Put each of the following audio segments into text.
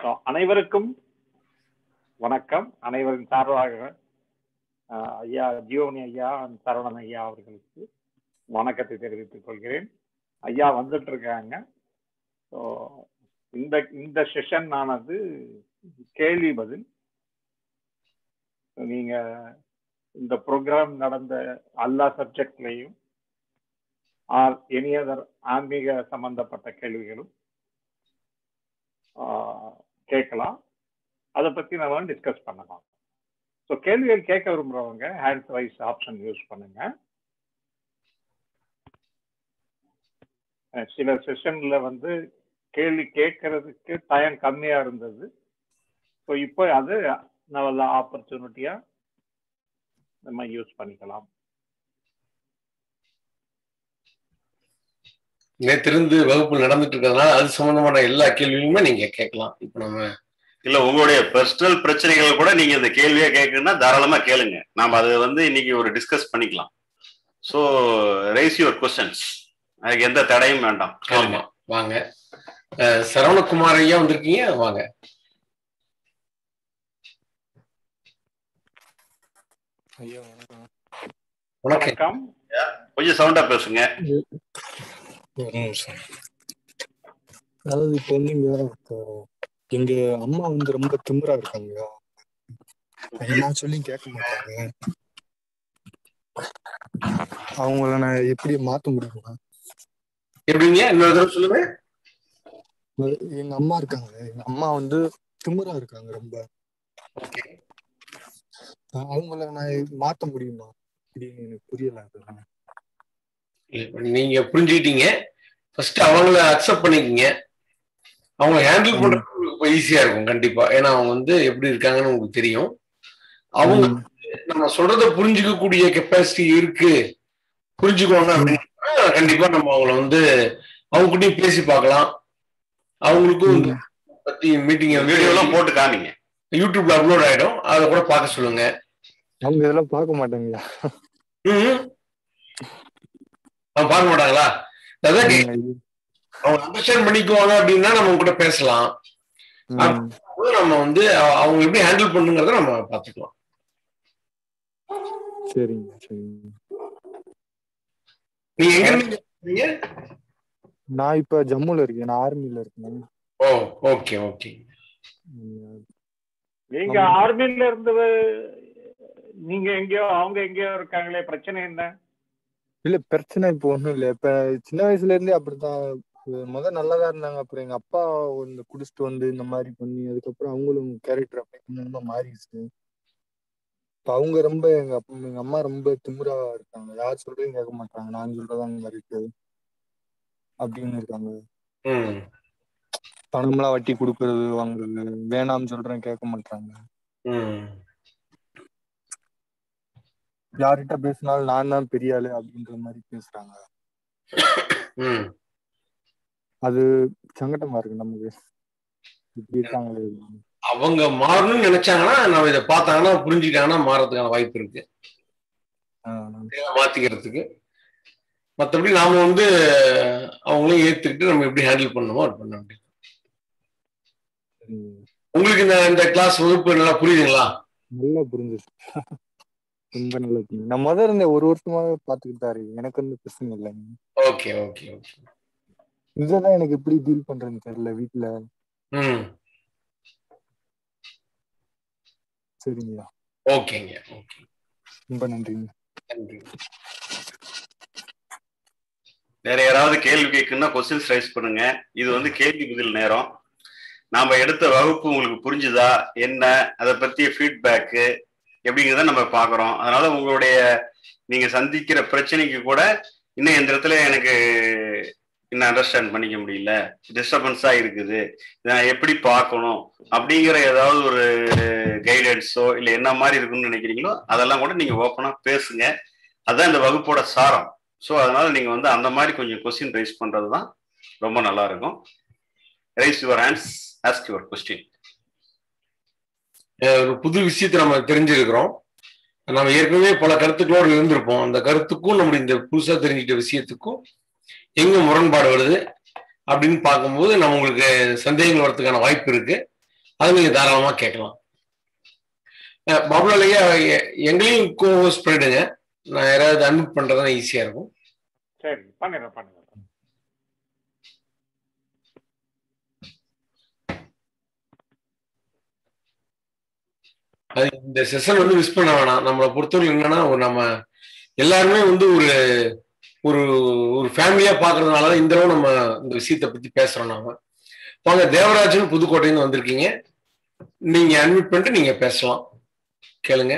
So, அனைவருக்கும் வணக்கம் அனைவரின் சார்பாக அஹ், ஐயா ஜீவனி ஐயா and சரவணன் ஐயா அவர்களுக்கு வணக்கத்தை தெரிவித்துக் கொள்கிறேன் ஐயா வந்துட்டு இருக்காங்க ஸோ இந்த இந்த செஷன் ஆனது கேள்வி பதில் நீங்க இந்த ப்ரோக்ராம் நடந்த எல்லா சப்ஜெக்ட்லையும் ஆர் எனி அதர் ஆன்மீக சம்பந்தப்பட்ட கேள்விகளும் ஆஹ், கேட்கலாம் அதை பத்தி நம்ம டிஸ்கஸ் பண்ணலாம் ஸோ கேள்விகள் கேட்க விரும்புறவங்க ஹேண்ட் வைஸ் ஆப்ஷன் யூஸ் பண்ணுங்க அஹ் சில செஷன்ல வந்து கேள்வி கேட்கறதுக்கு டைம் கம்மியா இருந்தது ஸோ இப்போ அது நல்ல ஆப்பர்ச்சுனிட்டியா நம்ம யூஸ் பண்ணிக்கலாம் நேத்திருந்து வகுப்பு நடந்துட்டு இருக்கிறதுனால அது சம்பந்தமான எல்லா கேள்வியுமே நீங்க கேட்கலாம் இப்ப நம்ம இல்ல உங்களுடைய பர்சனல் பிரச்சனைகள் கூட நீங்க இந்த கேள்வியா கேட்கணும்னா தாராளமா கேளுங்க நாம அதை வந்து இன்னைக்கு ஒரு டிஸ்கஸ் பண்ணிக்கலாம் ஸோ ரைஸ் யுவர் கொஸ்டின்ஸ் அதுக்கு எந்த தடையும் வேண்டாம் கேளுங்க ஆமா வாங்க அஹ், சரவணகுமார் ஐயா வந்திருக்கீங்க வாங்க ஐயா வணக்கம் வணக்கம் வணக்கம் கொஞ்சம் சவுண்டா பேசுங்க ஒரு நிமிஷம் அதாவது இப்போ வந்துங்க இப்போ எங்க அம்மா வந்து ரொம்ப திமிரா இருக்காங்க என்ன சொல்லி கேட்க மாட்டாங்க அவங்கள நான் எப்படி மாத்த முடியுமா எப்படிங்க இன்னொரு தடவை சொல்லுங்க எங்க அம்மா இருக்காங்க எங்க அம்மா வந்து திமிரா இருக்காங்க ரொம்ப அவங்கள நான் மாத்த முடியுமா அப்படின்னு எனக்கு புரியல அதெல்லாம். இப்ப நீங்க புரிஞ்சுக்கிட்டீங்க ஃபர்ஸ்ட் அவங்கள அக்செப்ட் பண்ணிக்கங்க அவங்க ஹேண்டில் பண்றது ஈஸியா இருக்கும் கண்டிப்பா ஏன்னா அவங்க வந்து எப்படி இருக்காங்கன்னு உங்களுக்கு தெரியும் அவங்க ம், நம்ம சொல்றத புரிஞ்சுக்க கூடிய கெப்பாசிட்டி இருக்கு புரிஞ்சுக்குவாங்க அப்படின்னா கண்டிப்பா நம்ம அவங்கள வந்து அவங்க கூடயும் பேசி பார்க்கலாம் அவங்களுக்கும் இந்த ம். பத்தி மீட்டிங் வீடியோ எல்லாம் போட்டு காமிங்க யூடியூப்ல அப்லோட் ஆயிடும் அதை கூட பார்க்க சொல்லுங்க அவங்க இதெல்லாம் பார்க்க மாட்டாங்கய்யா ம் அவங்க பார்க்க மாட்டாங்களா அதான் கேக்குறேன். ம், அவங்க அண்டர்ஸ்டாண்ட் பண்ணிக்குவாங்க அப்படின்னா நம்ம கூட பேசலாம் ம். அப்போ நம்ம வந்து அ- அவங்க எப்படி ஹேண்டில் பண்ணுங்கிறத நம்ம பார்த்துக்கலாம் சரிங்க சரிங்க நீங்க எங்க இருந்து பேசுறீங்க? நான் இப்ப ஜம்முல இருக்கேன் நான் ஆர்மில இருக்கேன் ஓ ஓகே ஓகே ம், நீங்க ஆமா. ஆர்மில இருந்து நீங்க எங்கேயோ அவங்க எங்கேயோ இருக்காங்களே பிரச்சனை என்ன இல்ல பிரச்சனை இப்போ ஒண்ணும் இல்ல இப்ப சின்ன வயசுல இருந்தே அப்படித்தான் முத நல்லாதான் இருந்தாங்க அப்புறம் எங்க அப்பா இந்த குடிச்சிட்டு வந்து இந்த மாதிரி பண்ணி அதுக்கப்புறம் அவங்களும் கேரக்டர் அப்படி கொஞ்சம் கொஞ்சமா மாறிடுச்சு இப்ப அவங்க ரொம்ப எங்க அப்பா எங்க அம்மா ரொம்ப திமிரா இருக்காங்க யார் சொல்றதையும் கேட்க மாட்டாங்க நான் சொல்றதான் மாதிரி இருக்கு அப்படின்னு இருக்காங்க ம் பணம்லாம் வட்டி கொடுக்கறது வாங்குறது வேணாம்னு சொல்றேன் கேட்க மாட்டாங்க ம் யார்கிட்ட பேசினாலும் நான் தான் பெரிய ஆளு அப்படின்ற மாதிரி பேசுறாங்க ம் அது சங்கடமா இருக்கு நமக்கு இப்படி இருக்காங்களே அவங்க மாறணும்னு நினைச்சாங்கன்னா நம்ம இதை பார்த்தாங்கன்னா புரிஞ்சுக்கிட்டாங்கன்னா மாறதுக்கான வாய்ப்பு இருக்கு ஆஹ் இதை மாத்திக்கிறதுக்கு மற்றபடி நாம வந்து அவங்களையும் ஏத்துக்கிட்டு நம்ம எப்படி ஹேண்டில் பண்ணணுமோ அது பண்ண முடியும் சரிங்க. உங்களுக்கு இந்த இந்த கிளாஸ் வகுப்பு நல்லா புரியுதுங்களா நல்லா புரிஞ்சுச்சு ரொம்ப நல்லா புரிஞ்சு நான் முதல்ல இருந்த ஒரு வருஷமாவே பாத்துக்கிட்டு தான் இருக்கேன் எனக்கு வந்து பிரச்சனை இல்லைங்க ஓகே ஓகே ஓகே இதெல்லாம் எனக்கு எப்படி டீல் பண்றேன்னு தெரியல வீட்டுல ம் சரிங்களா ஓகேங்க ஓகே ரொம்ப நன்றிங்க நன்றி வேற யாராவது கேள்வி கேட்கணும்னா கொஸ்டின்ஸ் ரைஸ் பண்ணுங்க இது வந்து கேள்வி பதில் நேரம் நாம எடுத்த வகுப்பு உங்களுக்கு புரிஞ்சுதா என்ன அதை பத்திய ஃபீட்பேக்கு எப்படிங்கிறத நம்ம பார்க்குறோம் அதனால உங்களுடைய நீங்க சந்திக்கிற பிரச்சனைக்கு கூட இன்னும் இந்த இடத்துல எனக்கு இன்னும் அண்டர்ஸ்டாண்ட் பண்ணிக்க முடியல டிஸ்டர்பன்ஸா இருக்குது இதை நான் எப்படி பார்க்கணும் அப்படிங்கிற ஏதாவது ஒரு கைடன்ஸோ இல்லை என்ன மாதிரி இருக்குன்னு நினைக்கிறீங்களோ அதெல்லாம் கூட நீங்க ஓப்பனா பேசுங்க அதான் இந்த வகுப்போட சாரம் ஸோ அதனால நீங்க வந்து அந்த மாதிரி கொஞ்சம் கொஸ்டின் ரைஸ் பண்றது தான் ரொம்ப நல்லா இருக்கும் raise your hands ask your question அஹ் ஒரு புது விஷயத்தை நம்ம தெரிஞ்சிருக்கிறோம் நம்ம ஏற்கனவே பல கருத்துக்களோடு இருந்திருப்போம் அந்த கருத்துக்கும் நம்முடைய இந்த புதுசா தெரிஞ்சுக்கிட்ட விஷயத்துக்கும் எங்க முரண்பாடு வருது அப்படின்னு பார்க்கும்போது நம்ம உங்களுக்கு சந்தேகங்கள் வரதுக்கான வாய்ப்பு இருக்கு அது நீங்க தாராளமா கேட்கலாம் அஹ் பாபுலால் ஐயா எ- எங்களையும் கோ ஹோஸ்ட் பண்ணிடுங்க நான் யாராவது அன்மிட் பண்றதா ஈஸியா இருக்கும் சரி பண்ணிடுறேன் பண்ணிடுறேன் அது இந்த செஷன் வந்து மிஸ் பண்ண வேணாம் நம்மளை பொறுத்தவரை என்னன்னா ஒரு நம்ம எல்லாருமே வந்து ஒரு ஒரு ஒரு ஃபேமிலியா பாக்குறதுனால தான் இந்த அளவு நம்ம இந்த விஷயத்தை பத்தி பேசுறோம் நாம வாங்க தேவராஜன் புதுக்கோட்டையில வந்திருக்கீங்க நீங்க அன்மிட் பண்ணிட்டு நீங்க பேசலாம் கேளுங்க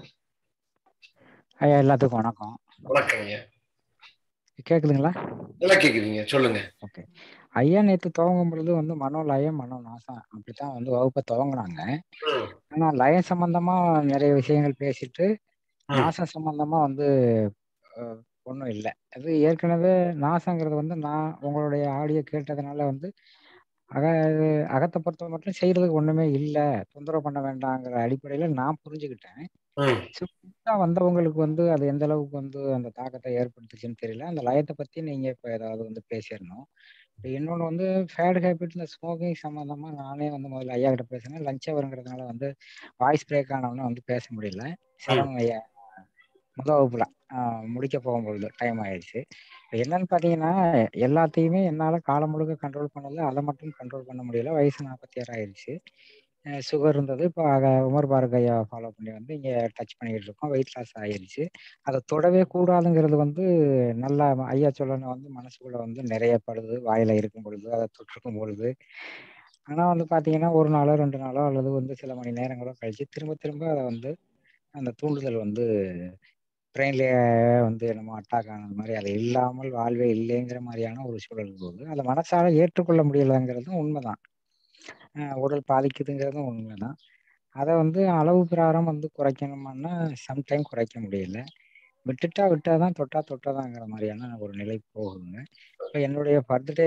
ஐயா எல்லாத்துக்கும் வணக்கம் வணக்கம் ஐயா கேக்குதுங்களா நல்லா கேக்குறீங்க சொல்லுங்க ஓகே ஐயா நேற்று துவங்கும் பொழுது வந்து மனோலயம் மனோ நாசம் அப்படித்தான் வந்து வகுப்பை துவங்குனாங்க ம், ஆனா லயம் சம்பந்தமா நிறைய விஷயங்கள் பேசிட்டு ம். நாசம் சம்பந்தமா வந்து ஒன்றும் இல்லை அது ஏற்கனவே நாசங்கிறது வந்து நான் உங்களுடைய ஆடியோ கேட்டதுனால வந்து அக அகத்தை பொறுத்த மட்டும் செய்யறதுக்கு ஒண்ணுமே இல்லை தொந்தரவு பண்ண வேண்டாங்கிற அடிப்படையில நான் புரிஞ்சுக்கிட்டேன் ம், புதுசா வந்தவங்களுக்கு வந்து அது எந்த அளவுக்கு வந்து அந்த தாக்கத்தை ஏற்படுத்துச்சுன்னு தெரியல அந்த லயத்தை பத்தி நீங்க இப்ப ஏதாவது வந்து பேசிடணும் இப்ப இன்னொன்னு வந்து ஃபேட் ஹேபிட் இந்த ஸ்மோக்கிங் சம்பந்தமா நானே வந்து முதல்ல ஐயா கிட்ட பேசினேன் லஞ்ச் அவருங்கிறதுனால வந்து வாய்ஸ் பிரேக் ஆனவொன்னே வந்து பேச முடியல சரவணன் ஐயா முத வகுப்புல ஆஹ் முடிக்க போகும்பொழுது டைம் ஆயிடுச்சு இப்ப என்னன்னு பாத்தீங்கன்னா எல்லாத்தையுமே என்னால காலம் முழுக்க கண்ட்ரோல் பண்ணல அதை மட்டும் கண்ட்ரோல் பண்ண முடியல வயசு நாற்பத்தி ஆறு ஆயிடுச்சு சுகர் இருந்தது இப்போ உமர் பாரக் ஐயா ஃபாலோ பண்ணி வந்து இங்கே டச் பண்ணிக்கிட்டு இருக்கோம் வெயிட் லாஸ் ஆயிருச்சு அதை தொடவே கூடாதுங்கிறது வந்து நல்லா ஐயா சொல்லணும் வந்து மனசுக்குள்ள வந்து நிறைய படுது வாயில இருக்கும் பொழுது அதை தொட்டிருக்கும் பொழுது ஆனா வந்து பாத்தீங்கன்னா ஒரு நாளோ ரெண்டு நாளோ அல்லது வந்து சில மணி நேரங்களோ கழிச்சு திரும்ப திரும்ப அதை வந்து அந்த தூண்டுதல் வந்து பிரெயின்லேயே வந்து என்னமோ அட்டாக் ஆனது மாதிரி அது இல்லாமல் வாழ்வே இல்லைங்கிற மாதிரியான ஒரு சூழல் போகுது அதை மனசால ஏற்றுக்கொள்ள முடியலைங்கிறதும் உண்மைதான் அஹ் உடல் பாதிக்குதுங்கிறதும் உண்மைதான் அதை வந்து அளவு பிரகாரம் வந்து குறைக்கணுமான்னா சம்டைம் குறைக்க முடியல விட்டுட்டா விட்டாதான் தொட்டா தொட்டாதாங்கிற மாதிரியான ஒரு நிலை போகுதுங்க இப்போ என்னுடைய பர்த்டே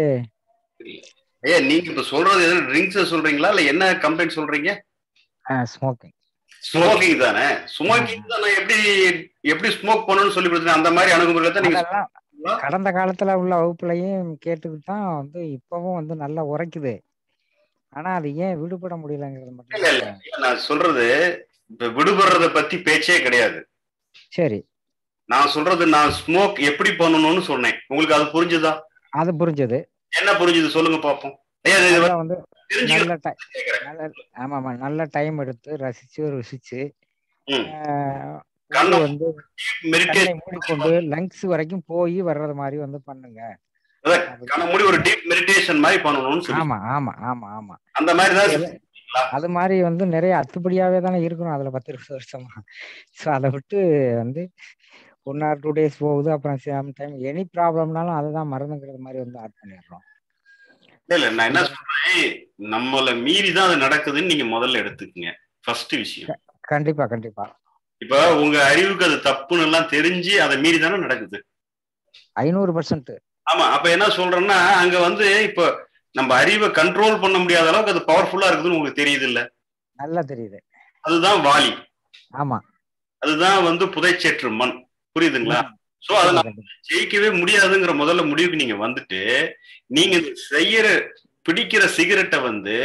ஐயா நீங்க இப்ப சொல்றது எதுவும் ட்ரிங்க்ஸ் சொல்றீங்களா இல்ல என்ன கம்ப்ளைண்ட் சொல்றீங்க ஸ்மோக்கிங் ஸ்மோக்கிங் தானே ஸ்மோக்கிங் தானே எப்படி எப்படி ஸ்மோக் பண்ணணும்னு சொல்லி கொடுத்தீங்க அந்த மாதிரி அணுகுமுறையில தான் நீங்க அதெல்லாம் கடந்த காலத்துல உள்ள வகுப்புலையும் கேட்டுக்கிட்டு தான் வந்து இப்பவும் வந்து நல்லா உரைக்குது ஆனா அது ஏன் விடுபட முடியலங்கிறது மட்டும் இல்ல இல்ல இல்ல, நான் சொல்றது இப்ப விடுபடுறத பத்தி பேச்சே கிடையாது சரி நான் சொல்றது நான் ஸ்மோக் எப்படி பண்ணணும்னு சொன்னேன் உங்களுக்கு அது புரிஞ்சுதா அது புரிஞ்சது என்ன புரிஞ்சுது சொல்லுங்க பாப்போம் ஐயா இது நல்லா வந்து தெரிஞ்சுக்க நல்ல டைம் கேக்குறேன் நல்ல ஆமாமா நல்ல டைம் எடுத்து ரசிச்சு ருசிச்சு ம். ஆஹ் உள்ளே கண்ணை வந்து மெடிடேஷன் கண்ணை மூடிக்கொண்டு லங்ஸ் வரைக்கும் போய் வர்றது மாதிரி வந்து பண்ணுங்க கண்ண மூடி ஒரு டீப் மெடிடேஷன் மாதிரி பண்ணணும்னு சொல்லி ஆமா ஆமா ஆமா ஆமா அந்த மாதிரி தான் எது- அது மாதிரி வந்து நிறைய அத்துப்படியாவே தானே இருக்கணும் அதுல பத்து இருபது வருஷமா ஸோ அதை விட்டு வந்து ஒன் ஆர் டூ டேஸ் போகுது அப்புறம் சேம் டைம் எனி ப்ராப்ளம்னாலும் அதை தான் மறந்துங்கிறது மாதிரி வந்து ஆட் பண்ணிடுறோம் இல்ல இல்ல நான் என்ன சொல்றேன் நம்மள மீறி தான் அது நடக்குதுன்னு நீங்க முதல்ல எடுத்துக்கங்க ஃபர்ஸ்ட் விஷயம் கண்டிப்பா கண்டிப்பா இப்ப உங்க அறிவுக்கு அது தப்புன்னு எல்லாம் தெரிஞ்சு அதை மீறி தானே நடக்குது ஐநூறு பர்சன்ட் ஆமா அப்ப என்ன சொல்றேன்னா அங்க வந்து இப்ப நம்ம அறிவை கண்ட்ரோல் பண்ண முடியாத அளவுக்கு அது பவர்ஃபுல்லா இருக்குதுன்னு உங்களுக்கு தெரியுது இல்ல நல்லா தெரியுது அதுதான் வாலி ஆமா அதுதான் வந்து புதைச்சேற்று மண் புரியுதுங்களா சோ அதை கண்டிப்பா, நம்ம கண்டிப்பா. ஜெயிக்கவே முடியாதுங்கிற முதல்ல முடிவுக்கு நீங்க வந்துட்டு நீங்க இந்த செய்யற பிடிக்கிற சிகரெட்டை வந்து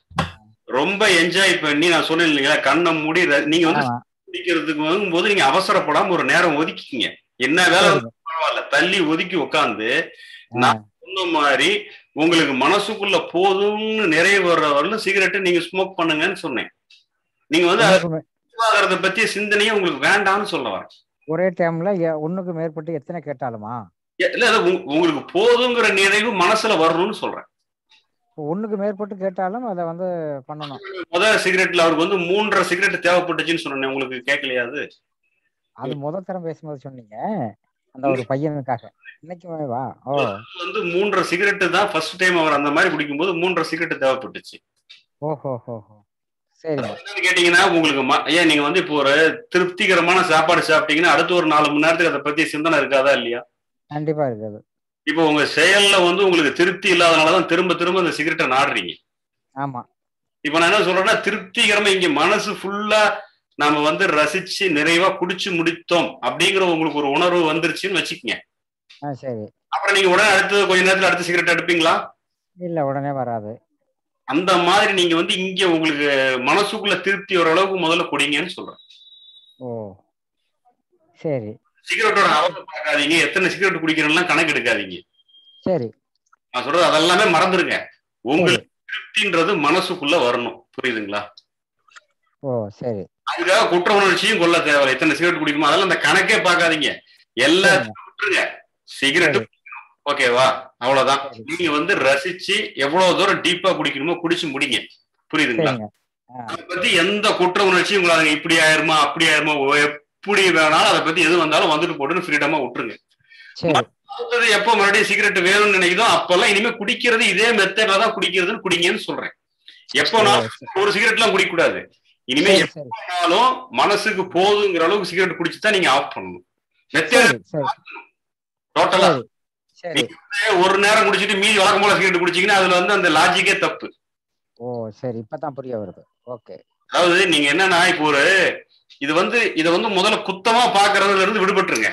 ரொம்ப என்ஜாய் பண்ணி நான் சொன்னேன் இல்லைங்களா கண்ணை மூடி ர- நீங்க வந்து ஆமா பிடிக்கிறதுக்கு வாங்கும்போது நீங்க அவசரப்படாம ஒரு நேரம் ஒதுக்கிக்கிங்க என்ன வேலை சரிங்க. வந்து பரவாயில்ல தள்ளி ஒதுக்கி உட்காந்து ஆ, நான் சொன்ன மாதிரி உங்களுக்கு மனசுக்குள்ள போதும்னு நிறைவு வர்ற வரலும் சிகரெட்டை நீங்க ஸ்மோக் பண்ணுங்கன்னு சொன்னேன் நீங்க வந்து ஒண்ணுக்கு மே- ஆகிறத பத்திய சிந்தனையே உங்களுக்கு வேண்டாம்னு சொல்ல வரேன் ஒரே டைம்ல ஒண்ணுக்கு மேற்பட்டு எத்தனை கேட்டாலுமா ஏ- இல்ல அது உங்க- உங்களுக்கு போதுங்கிற நிறைவு மனசுல வரணும்னு சொல்றேன் இப்போ ஒண்ணுக்கு மேற்பட்டு கேட்டாலும் அதை வந்து பண்ணணும் முதல் சிகரெட்ல அவருக்கு வந்து மூன்றரை சிகரெட் தேவைப்பட்டுச்சுன்னு சொன்னேன் உங்களுக்கு கேட்கலையா அது அது முத தரம் பேசும்போது சொன்னீங்க அந்த ஒரு பையனுக்காக இன்னைக்குமே வா ஓ வந்து மூன்றரை சிகரெட் தான் ஃபர்ஸ்ட் டைம் அவர் அந்த மாதிரி குடிக்கும்போது மூன்றரை சிகரெட் தேவைப்பட்டுச்சு ஓஹோ ஹோ ஹோ சரிங்க என்னன்னு கேட்டீங்கன்னா உங்களுக்கு ம- ஏன் நீங்க வந்து இப்போ ஒரு திருப்திகரமான சாப்பாடு சாப்பிட்டீங்கன்னா அடுத்த ஒரு நாலு மணி நேரத்துக்கு அதை பத்தி சிந்தனை இருக்காதா இல்லையா கண்டிப்பா இருக்குது இப்போ உங்க செயல்ல வந்து உங்களுக்கு திருப்தி இல்லாதனாலதான் திரும்ப திரும்ப அந்த சிகரெட்டை நாடுறீங்க ஆமா இப்ப நான் என்ன சொல்றேன்னா திருப்திகரமா இங்க மனசு ஃபுல்லா நாம வந்து ரசிச்சு நிறைவா குடிச்சு முடித்தோம் அப்படிங்கிற உங்களுக்கு ஒரு உணர்வு வந்துருச்சுன்னு வச்சுக்கோங்க ஆ சரி அப்புறம் நீங்க உடனே அடுத்து கொஞ்ச நேரத்துல அடுத்த சிகரெட் எடுப்பீங்களா இல்ல உடனே வராது அந்த மாதிரி நீங்க வந்து இங்க உங்களுக்கு மனசுக்குள்ள திருப்தி வர அளவுக்கு முதல்ல குடிங்கன்னு சொல்றேன் ஓ சரி சிகரெட்டோட அளவு பார்க்காதீங்க எத்தனை சிகரெட் குடிக்கிறேன்லாம் கணக்கு எடுக்காதீங்க சரி நான் சொல்றது அதெல்லாமே மறந்துருங்க உங்களுக்கு திருப்தின்றது மனசுக்குள்ள வரணும் புரியுதுங்களா ஓ சரி அதுக்காக குற்ற உணர்ச்சியும் கொள்ள தேவையில்லை எத்தனை சிகரெட் குடிக்குமோ அதெல்லாம் அந்த கணக்கே பார்க்காதீங்க எல்லாத்தையும் விட்டுருங்க சிகரெட் ஓகேவா அவ்வளவுதான் சரி. நீங்க வந்து ரசிச்சு எவ்வளவு தூரம் டீப்பா குடிக்கணுமோ குடிச்சு முடிங்க புரியுதுங்களா சரிங்க ஆ அதை பத்தி எந்த குற்ற உணர்ச்சியும் உங்களால இப்படி ஆயிருமா அப்படி ஆயிருமா ஓ, எப்படி வேணாலும் அதை பத்தி எது வந்தாலும் வந்துட்டு போட்டுன்னு ஃப்ரீடமா விட்டுருங்க சரி அடுத்தது எப்போ மறுபடியும் சிகரெட் வேணும்னு நினைக்குதோ அப்பெல்லாம் இனிமே குடிக்கிறது இதே மெத்தட்ல தான் குடிக்கிறதுன்னு குடிங்கன்னு சொல்றேன் எப்போனாலும் ஒரு சிகரெட் எல்லாம் குடிக்க கூடாது இனிமே சரி சரி எப்போனாலும் மனசுக்கு போதுங்கிற அளவுக்கு சிகரெட் குடிச்சு தான் நீங்க ஆஃப் பண்ணணும் மெத்தட் சரி சரி டோட்டலா சரி சரி ஒரு நேரம் குடிச்சிட்டு மீதி வழக்கம் போல சிகரெட் குடிச்சீங்கன்னா அதுல வந்து அந்த லாஜிக்கே தப்பு ஓ சரி இப்பதான் புரிய வருது ஓகே அதாவது நீங்க என்னன்னா இப்போ ஒரு இது வந்து இதை வந்து முதல்ல குத்தமா பாக்குறதுல இருந்து விடுபட்டுருங்க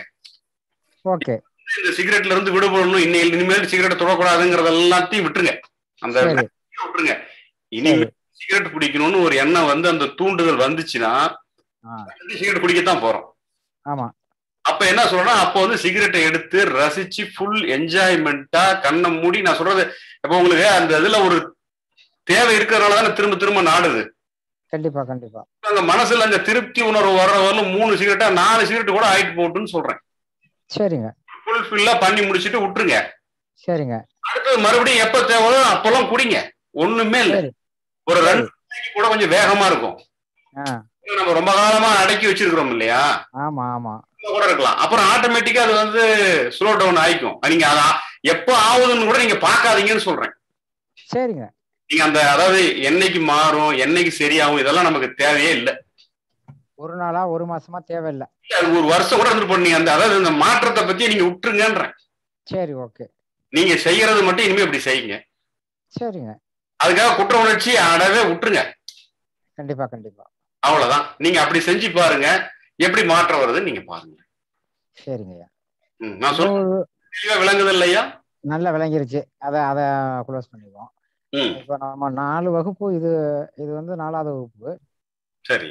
ஓகே இந்த சிகரெட்ல இருந்து விடுபடணும் இன்னை இனிமேல் சிகரெட் தொடக்கூடாதுங்கிறது எல்லாத்தையும் விட்டுருங்க அந்த சரி விட்டுருங்க இனிமேல் சிகரெட் குடிக்கணும்னு ஒரு எண்ணம் வந்து அந்த தூண்டுதல் வந்துச்சுன்னா ஆ சிகரெட் குடிக்கத்தான் போறோம் ஆமா அப்ப என்ன சொல்றேன்னா அப்போ வந்து சிகரெட்டை எடுத்து ரசிச்சு ஃபுல் என்ஜாய்மெண்டா கண்ணை மூடி நான் சொல்றது இப்ப உங்களுக்கு அந்த இதுல ஒரு தேவை இருக்கிறதுனால தானே திரும்ப திரும்ப நாடுது கண்டிப்பா கண்டிப்பா அந்த மனசுல அந்த திருப்தி உணர்வு வர்ற வரலும் மூணு சிகரெட்டா நாலு சிகரெட் கூட ஆயிட்டு போட்டுன்னு சொல்றேன் சரிங்க ஃபுல்ஃபில்லா பண்ணி முடிச்சிட்டு விட்டுருங்க சரிங்க அடுத்தது மறுபடியும் எப்ப தேவையோ அப்பெல்லாம் குடிங்க ஒண்ணுமே இல்ல சரி ஒரு ரெண்டு நாளைக்கு கூட கொஞ்சம் வேகமா இருக்கும் ஆ நம்ம ரொம்ப காலமா அடக்கி வச்சிருக்கிறோம் இல்லையா ஆமா ஆமா இப்ப கூட இருக்கலாம் அப்புறம் ஆட்டோமேட்டிக்கா அது வந்து ஸ்லோ டவுன் ஆயிக்கும் நீங்க அத எப்போ ஆகுதுன்னு கூட நீங்க பார்க்காதீங்கன்னு சொல்றேன் சரிங்க நீங்க அந்த அதாவது என்னைக்கு மாறும் என்னைக்கு சரியாகும் இதெல்லாம் நமக்கு தேவையே இல்லை ஒரு நாளா ஒரு மாசமா தேவையில்லை அது ஒரு வருஷம் கூட இருந்து பண்ணீங்க அந்த அதாவது இந்த மாற்றத்தை பத்தி நீங்க விட்டுருங்கன்றேன் சரி ஓகே நீங்க செய்யறது மட்டும் இனிமே இப்படி செய்யுங்க சரிங்க அதுக்காக குற்ற உணர்ச்சி அடவே விட்டுருங்க கண்டிப்பா கண்டிப்பா அவ்வளவுதான் நீங்க அப்படி செஞ்சு பாருங்க எப்படி மாற்றம் வருதுன்னு நீங்க பாருங்க சரிங்கய்யா ம், நான் சொல்ல ஒரு தெளிவா விளங்குது இல்லையா நல்லா விளங்கிருச்சு அதை அதை க்ளோஸ் பண்ணிக்குவோம் ம் இப்போ நம்ம நாலு வகுப்பு இது இது வந்து நாலாவது வகுப்பு சரி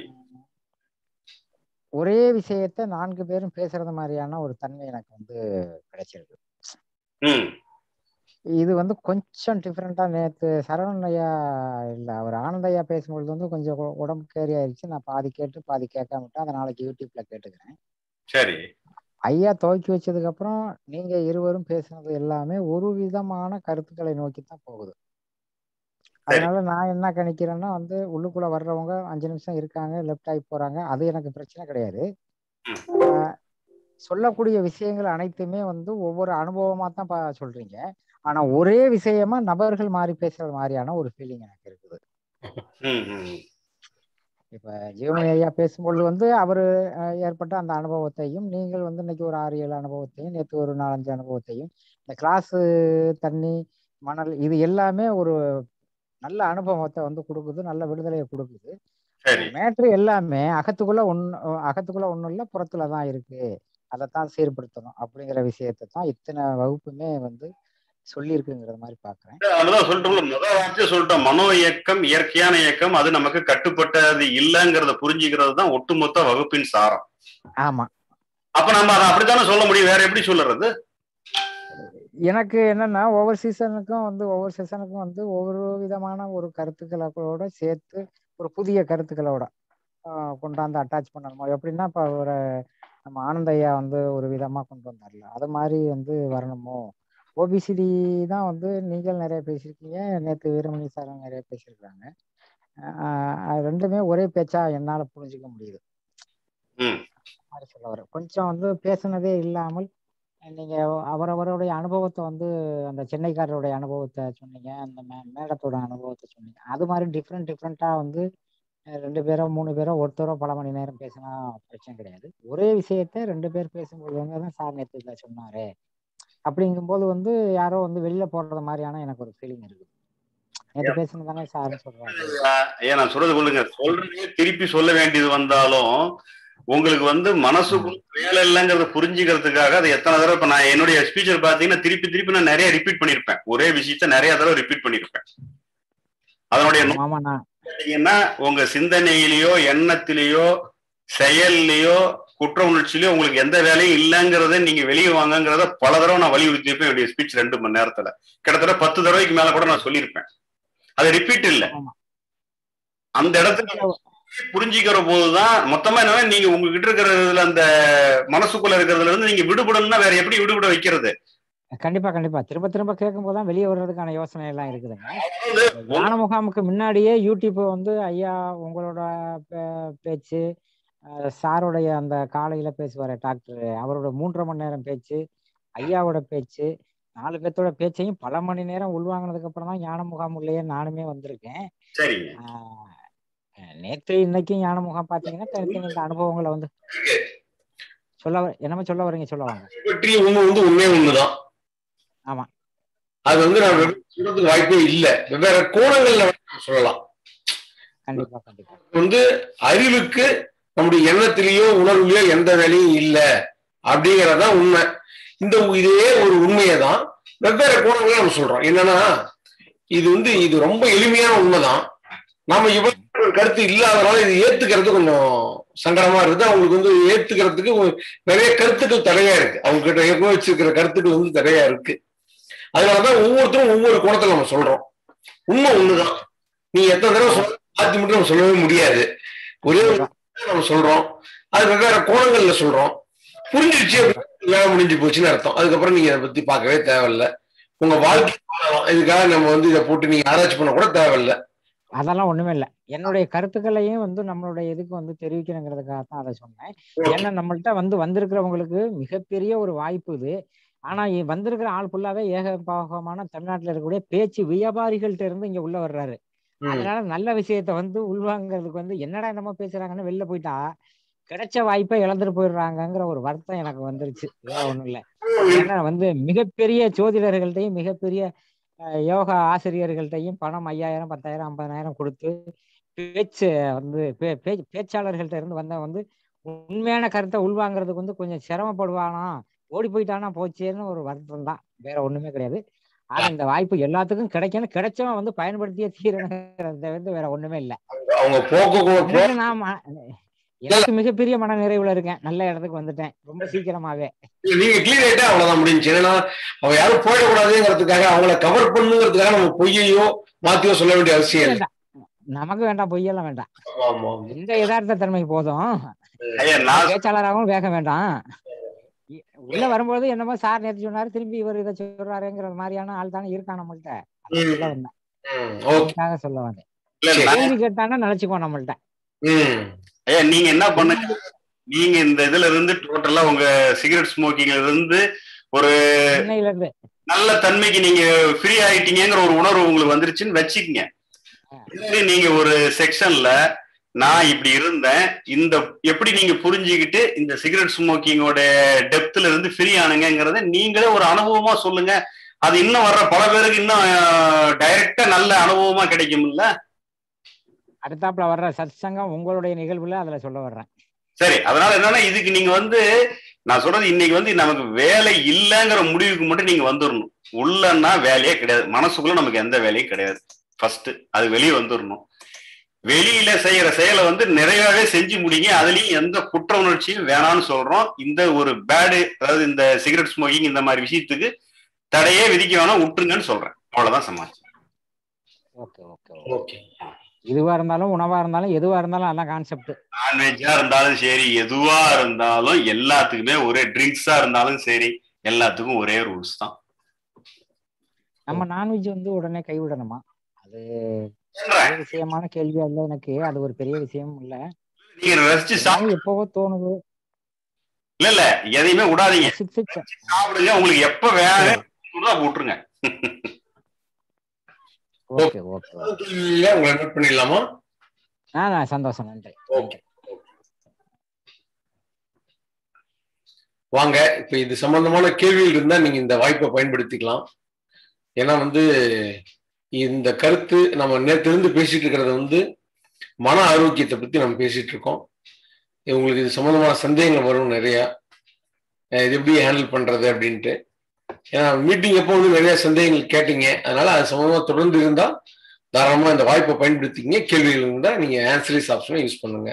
ஒரே விஷயத்த நான்கு பேரும் பேசுறது மாதிரியான ஒரு தன்மை எனக்கு வந்து கிடைச்சிருக்கு ம் இது வந்து கொஞ்சம் டிஃப்ரெண்டா நேத்து சரவணன் ஐயா இல்ல அவர் ஆனந்த் ஐயா பேசும்பொழுது வந்து கொஞ்சம் உ- உடம்பு கேரி ஆயிடுச்சு நான் பாதி கேட்டு பாதி கேட்காம விட்டேன் அதை நாளைக்கு யூடியூப்ல கேட்டுக்கிறேன் சரி ஐயா துவக்கி வச்சதுக்கு அப்புறம் நீங்க இருவரும் பேசுனது எல்லாமே ஒரு விதமான கருத்துக்களை நோக்கி தான் போகுது சரி. அதனால நான் என்ன கணிக்கிறேன்னா வந்து உள்ளுக்குள்ள வர்றவங்க அஞ்சு நிமிஷம் இருக்காங்க லெஃப்ட் ஆகி போறாங்க அது எனக்கு பிரச்சனை கிடையாது ம். ஆஹ் சொல்லக்கூடிய விஷயங்கள் அனைத்துமே வந்து ஒவ்வொரு அனுபவமா தான் பா சொல்றீங்க ஆனா ஒரே விஷயமா நபர்கள் மாறி பேசுறது மாதிரியான ஒரு ஃபீலிங் எனக்கு இருக்குது ம் ம் இப்ப ஜீவமணி ஐயா பேசும்பொழுது வந்து அவரு அஹ், ஏற்பட்ட அந்த அனுபவத்தையும் நீங்கள் வந்து இன்னைக்கு ஒரு ஆறு ஏழு அனுபவத்தையும் நேற்று ஒரு நாலஞ்சு அனுபவத்தையும் இந்த கிளாஸ் தண்ணி மணல் இது எல்லாமே ஒரு நல்ல அனுபவத்தை வந்து கொடுக்குது நல்ல விடுதலையை கொடுக்குது சரி மேட்ரு எல்லாமே அகத்துக்குள்ள ஒன்னு அகத்துக்குள்ள ஒண்ணும் இல்ல புறத்துல தான் இருக்கு அதைத்தான் சீர்படுத்தணும் அப்படிங்கிற விஷயத்தை தான் இத்தனை வகுப்புமே வந்து சொல்லியிருக்குங்கிற மாதிரி பாக்குறேன் அதுதான் சொல்லிட்டோம்ல முதல் வார்த்தையை சொல்லிட்டோம் மனோ இயக்கம் இயற்கையான இயக்கம் அது நமக்கு கட்டுப்பட்டது இல்லைங்கிறத புரிஞ்சுக்கிறது தான் ஒட்டுமொத்த வகுப்பின் சாரம் ஆமா அப்ப நம்ம அதை அப்படித்தானே சொல்ல முடியும் வேற எப்படி சொல்லுறது எனக்கு என்னன்னா ஒவ்வொரு சீசனுக்கும் வந்து ஒவ்வொரு சீசனுக்கும் வந்து ஒவ்வொரு விதமான ஒரு கருத்துக்களோட சேர்த்து ஒரு புதிய கருத்துக்களோட ஆஹ் கொண்டாந்து அட்டாச் பண்ணணுமோ எப்படின்னா இப்போ ஒரு நம்ம ஆனந்த ஐயா வந்து ஒரு விதமா கொண்டு வந்தார்ல அது மாதிரி வந்து வரணுமோ ஓபிசிடி தான் வந்து நீங்கள் நிறைய பேசியிருக்கீங்க நேற்று வீரமணி சார் நிறைய பேசியிருக்காங்க ஆஹ் அது ரெண்டுமே ஒரே பேச்சா என்னால புரிஞ்சுக்க முடியுது ம் மாதிரி சொல்ல வரேன் கொஞ்சம் வந்து பேசுனதே இல்லாமல் நீங்க அவரவருடைய அனுபவத்தை வந்து அந்த சென்னைக்காரருடைய அனுபவத்தை சொன்னீங்க அந்த மே மேடத்தோட அனுபவத்தை சொன்னீங்க அது மாதிரி டிஃப்ரெண்ட் டிஃப்ரெண்டா வந்து அஹ் ரெண்டு பேரோ மூணு பேரோ ஒருத்தரோ பல மணி நேரம் பேசினா பிரச்சனை கிடையாது ஒரே விஷயத்த ரெண்டு பேர் பேசும்போது வந்து தான் சார் நேற்று இதை சொன்னாரு அப்படிங்கும்போது வந்து யாரோ வந்து வெளியில போடுறது மாதிரியான எனக்கு ஒரு ஃபீலிங் இருக்குது நேற்று பேசுனது தானே சார்னு சொல்றாங்க ஏன் நான் சொல்றது கொள்ளுங்க சொல்றதே திருப்பி சொல்ல வேண்டியது வந்தாலும் உங்களுக்கு வந்து மனசுக்குள்ள வேலை இல்லைங்கிறத புரிஞ்சுக்கிறதுக்காக அது எத்தனை தடவை இப்ப நான் என்னுடைய ஸ்பீச்சர் பாத்தீங்கன்னா திருப்பி திருப்பி நான் நிறைய ரிப்பீட் பண்ணிருப்பேன் ஒரே விஷயத்த நிறைய தடவை ரிப்பீட் பண்ணிருப்பேன் அதனுடைய ஆமா ஆமா நான் பார்த்தீங்கன்னா உங்க சிந்தனையிலேயோ எண்ணத்திலேயோ செயல்லையோ குற்ற உணர்ச்சியிலயோ உங்களுக்கு எந்த வேலையும் இல்லைங்கிறத நீங்க வெளியே வாங்கங்கிறத பல தடவை நான் வலியுறுத்தியிருப்பேன் என்னுடைய ஸ்பீச் ரெண்டு மணி நேரத்துல கிட்டத்தட்ட பத்து தடவைக்கு மேல கூட நான் சொல்லியிருப்பேன் அது ரிப்பீட் இல்ல ஆமா. அந்த இடத்துல புரிஞ்சுக்கிற போதுதான் மொத்தமா என்ன நீங்க உங்ககிட்ட இருக்கிறதுல அந்த மனசுக்குள்ள இருக்கிறதுல இருந்து நீங்க விடுபடணும்னா வேற எப்படி விடுபட வைக்கிறது கண்டிப்பா கண்டிப்பா திரும்ப திரும்ப கேட்கும் போதுதான் வெளியே வர்றதுக்கான யோசனை எல்லாம் இருக்குதுங்க அதாவது ஞான முகாமுக்கு முன்னாடியே யூடியூப் வந்து ஐயா உங்களோட பே- பேச்சு அஹ் சாருடைய அந்த காலையில பேசுவாரு டாக்டர் அவரோட மூன்றரை மணி நேரம் பேச்சு ஐயாவோட பேச்சு நாலு பேர்த்தோட பேச்சையும் பல மணி நேரம் உள்வாங்கினதுக்கு அப்புறம் தான் ஞான முகாம் உள்ளேயே நானுமே வந்திருக்கேன் சரிங்க ஆஹ் நேற்று இன்னைக்கும் ஞான முகாம் பாத்தீங்கன்னா தனித்தனி இந்த அனுபவங்களை வந்து சொல்ல வர- என்னமோ சொல்ல வரீங்க சொல்ல வாங்க பற்றிய உண்மை வந்து உண்மையே ஒண்ணுதான் ஆமா. அது வந்து நான் வெவ்வேறு சொல்றதுக்கு வாய்ப்பே இல்லை வெவ்வேறு கோணங்கள்ல வேணா நம்ம சொல்லலாம் கண்டிப்பா கண்டிப்பா வந்து அறிவுக்கு நம்முடைய எண்ணத்திலேயோ உணர்வுலயோ எந்த வேலையும் இல்லை அப்படிங்கறதுதான் உண்மை இந்த இதே ஒரு உண்மையை தான் வெவ்வேறு கோணங்கள நம்ம சொல்றோம் என்னன்னா இது வந்து இது ரொம்ப எளிமையான உண்மைதான் நாம இவ்வளவு ஒரு கருத்து இல்லாதனால இது ஏத்துக்கிறது கொஞ்சம் சங்கடமா இருக்குது அவங்களுக்கு வந்து ஏத்துக்கிறதுக்கு ஒரு- நிறைய கருத்துக்கள் தடையா இருக்கு அவங்க கிட்ட ஏற்கனவே வச்சிருக்கிற கருத்துக்கள் வந்து தடையா இருக்கு அதனாலதான் ஒவ்வொருத்தரும் ஒவ்வொரு கோணத்துல நம்ம சொல்றோம் உண்மை ஒண்ணுதான் நீ எத்தனை தடவை சொல்ல மாத்தி மட்டும் நம்ம சொல்லவே முடியாது ஒரே ஒரு விஷயம் நம்ம சொல்றோம் அது வெவ்வேறு கோணங்கள்ல சொல்றோம் புரிஞ்சிருச்சு அப்படின்னா வேலை முடிஞ்சு போச்சுன்னு அர்த்தம் அதுக்கப்புறம் நீங்க அதை பத்தி பார்க்கவே தேவையில்ல உங்க வாழ்க்கை வாழலாம் இதுக்காக நம்ம வந்து இதை போட்டு நீங்க ஆராய்ச்சி பண்ண கூட தேவையில்ல அதெல்லாம் ஒண்ணுமே இல்லை என்னுடைய கருத்துக்களையும் வந்து நம்மளுடைய இதுக்கு வந்து தெரிவிக்கணுங்கிறதுக்காக தான் அதை சொன்னேன் ஏன்னா நம்மள்ட்ட வந்து வந்திருக்கிறவங்களுக்கு மிகப்பெரிய ஒரு வாய்ப்பு இது ஆனா இ- வந்திருக்கிற ஆள் ஃபுல்லாவே ஏகபாகமான தமிழ்நாட்டுல இருக்கக்கூடிய பேச்சு வியாபாரிகள்ட்ட இருந்து இங்க உள்ள வர்றாரு ம். அதனால நல்ல விஷயத்த வந்து உள்வாங்கிறதுக்கு வந்து என்னடா என்னமோ பேசுறாங்கன்னு வெளில போயிட்டா கிடைச்ச வாய்ப்பை இழந்துட்டு போயிடுறாங்கங்கிற ஒரு வருத்தம் எனக்கு வந்துருச்சு வேற ஒண்ணும் இல்ல ஏன்னா வந்து மிகப்பெரிய ஜோதிடர்கள்ட்டையும் மிகப்பெரிய அஹ், யோகா ஆசிரியர்கள்ட்டையும் பணம் ஐயாயிரம் பத்தாயிரம் ஐம்பதாயிரம் கொடுத்து பேச்சு வந்து பே- பே- பேச்சாளர்கள்ட்ட இருந்து வந்த வந்து உண்மையான கருத்தை உள்வாங்கிறதுக்கு வந்து கொஞ்சம் சிரமப்படுவானா ஓடி போயிட்டானா போச்சேன்னு ஒரு வருத்தம் தான் வேற ஒண்ணுமே கிடையாது ஆனா இந்த வாய்ப்பு எல்லாத்துக்கும் கிடைக்கணும் கிடைச்சவன் வந்து பயன்படுத்தியே தீரணுங்கிறத வந்து வேற ஒண்ணுமே இல்லை அவங்க போக்கு போ- எனக்கு நான் ம- எனக்கு மிகப்பெரிய மன நிறைவுல இருக்கேன் நல்ல இடத்துக்கு வந்துட்டேன் ரொம்ப சீக்கிரமாவே நீங்க கிளியர் ஆயிட்டா அவ்வளவுதான் முடிஞ்சு ஏன்னா அவ யாரும் போயிடக்கூடாதுங்கிறதுக்காக அவங்கள கவர் பண்ணுங்கிறதுக்காக நம்ம பொய்யையோ மாத்தியோ சொல்ல வேண்டிய அவசியம் இல்லை வேண்டாம் நமக்கு வேண்டாம் பொய்யெல்லாம் வேண்டாம் ஆமா ஆமா இந்த யதார்த்த தன்மைக்கு போதும் ஐயா நான் பேச்சாளராகவும் வேக வேண்டாம் இ- உள்ள வரும்போது என்னமோ சார் நேற்று சொன்னாரு திரும்பி இவர் இதை சொல்றாருங்கிற மாதிரியான ஆள் தானே இருக்கான் நம்மள்ட்ட அதான் சொல்ல வந்தேன் ம், ஓகே அதுக்காக சொல்ல வந்தேன் இல்ல, நான் கேள்வி கேட்டானா நினைச்சுக்கோ நம்மள்ட்ட ம் ஐயா நீங்க என்ன பண்ணுங்க நீங்க இந்த இதுல இருந்து டோட்டலா உங்க சிகரெட் ஸ்மோக்கிங்ல இருந்து ஒரு சென்னையில இருந்து நல்ல தன்மைக்கு நீங்க ஃப்ரீ ஆயிட்டீங்கங்கிற ஒரு உணர்வு உங்களுக்கு வந்துருச்சுன்னு வச்சுக்கங்க பின்னாடி நீங்க ஒரு செக்ஷன்ல நான் இப்படி இருந்தேன் இந்த எப்படி நீங்க புரிஞ்சுக்கிட்டு இந்த சிகரெட் ஸ்மோக்கிங்கோட டெப்த்ல இருந்து ஃப்ரீ ஆனுங்கிறத நீங்களே ஒரு அனுபவமா சொல்லுங்க அது இன்னும் வர்ற பல பேருக்கு இன்னும் டைரக்டா நல்ல அனுபவமா கிடைக்கும்ல அடுத்தாப்புல வர்ற சத் சங்கம் உங்களுடைய நிகழ்வுல அதுல சொல்ல வர்றேன் சரி அதனால என்னன்னா இதுக்கு நீங்க வந்து நான் சொல்றது இன்னைக்கு வந்து நமக்கு வேலை இல்லைங்கிற முடிவுக்கு மட்டும் நீங்க வந்துடணும் உள்ளன்னா வேலையே கிடையாது மனசுக்குள்ள நமக்கு எந்த வேலையும் கிடையாது ஃபர்ஸ்ட் அது வெளியே வந்துடணும் வெளியில செய்யற செயலை வந்து நிறையவே செஞ்சு முடிங்க அதுலயும் எந்த குற்ற உணர்ச்சியும் வேணாம்னு சொல்றோம் இந்த ஒரு பேடு அதாவது இந்த சிகரெட் ஸ்மோக்கிங் இந்த மாதிரி விஷயத்துக்கு தடையே விதிக்க வேணாம் விட்டுருங்கன்னு சொல்றேன் அவ்வளவுதான் சமாச்சாரம் ஓகே ஓகே ஓகே இதுவா இருந்தாலும் உணவா இருந்தாலும் எதுவா இருந்தாலும் அதான் கான்செப்ட் நான்வெஜ்ஜா இருந்தாலும் சரி எதுவா இருந்தாலும் எல்லாத்துக்குமே ஒரே ட்ரிங்க்ஸா இருந்தாலும் சரி எல்லாத்துக்கும் ஒரே ரூல்ஸ் தான் நம்ம நான்வெஜ் வந்து உடனே கைவிடணுமா அது சொல்றேன். பெரிய விஷயமான கேள்வியா இல்ல எனக்கு அது ஒரு பெரிய விஷயம் இல்ல நீங்க ரசிச்சு சாப்பிடு இருந்தாலும் எப்பவோ தோணுது இல்ல இல்ல எதையுமே விடாதீங்க ரசிச்சு சாப்பிடுங்க உங்களுக்கு எப்ப வேணும் போட்டுருங்க ஓகே ஓகே இல்ல உங்களை நோட் பண்ணிடலாமா ஆ சந்தோஷம் நன்றி ஓகே வாங்க இப்ப இது சம்பந்தமான கேள்விகள் இருந்தா நீங்க இந்த வாய்ப்பை பயன்படுத்திக்கலாம் ஏன்னா வந்து இந்த கருத்து நம்ம நேற்று இருந்து பேசிட்டு இருக்கிறது வந்து மன ஆரோக்கியத்தை பத்தி நம்ம பேசிட்டு இருக்கோம் உங்களுக்கு இது சம்பந்தமான சந்தேகங்கள் வரும் நிறைய அஹ் இது எப்படி ஹேண்டில் பண்றது அப்படின்ட்டு ஏன்னா மீட்டிங் அப்போ வந்து நிறைய சந்தேகங்கள் கேட்டீங்க அதனால அது சம்பந்தமா தொடர்ந்து இருந்தா தாராளமா இந்த வாய்ப்பை பயன்படுத்திங்க கேள்விகள் இருந்தா நீங்க ஆன்சரிஸ் ஆப்ஷனை யூஸ் பண்ணுங்க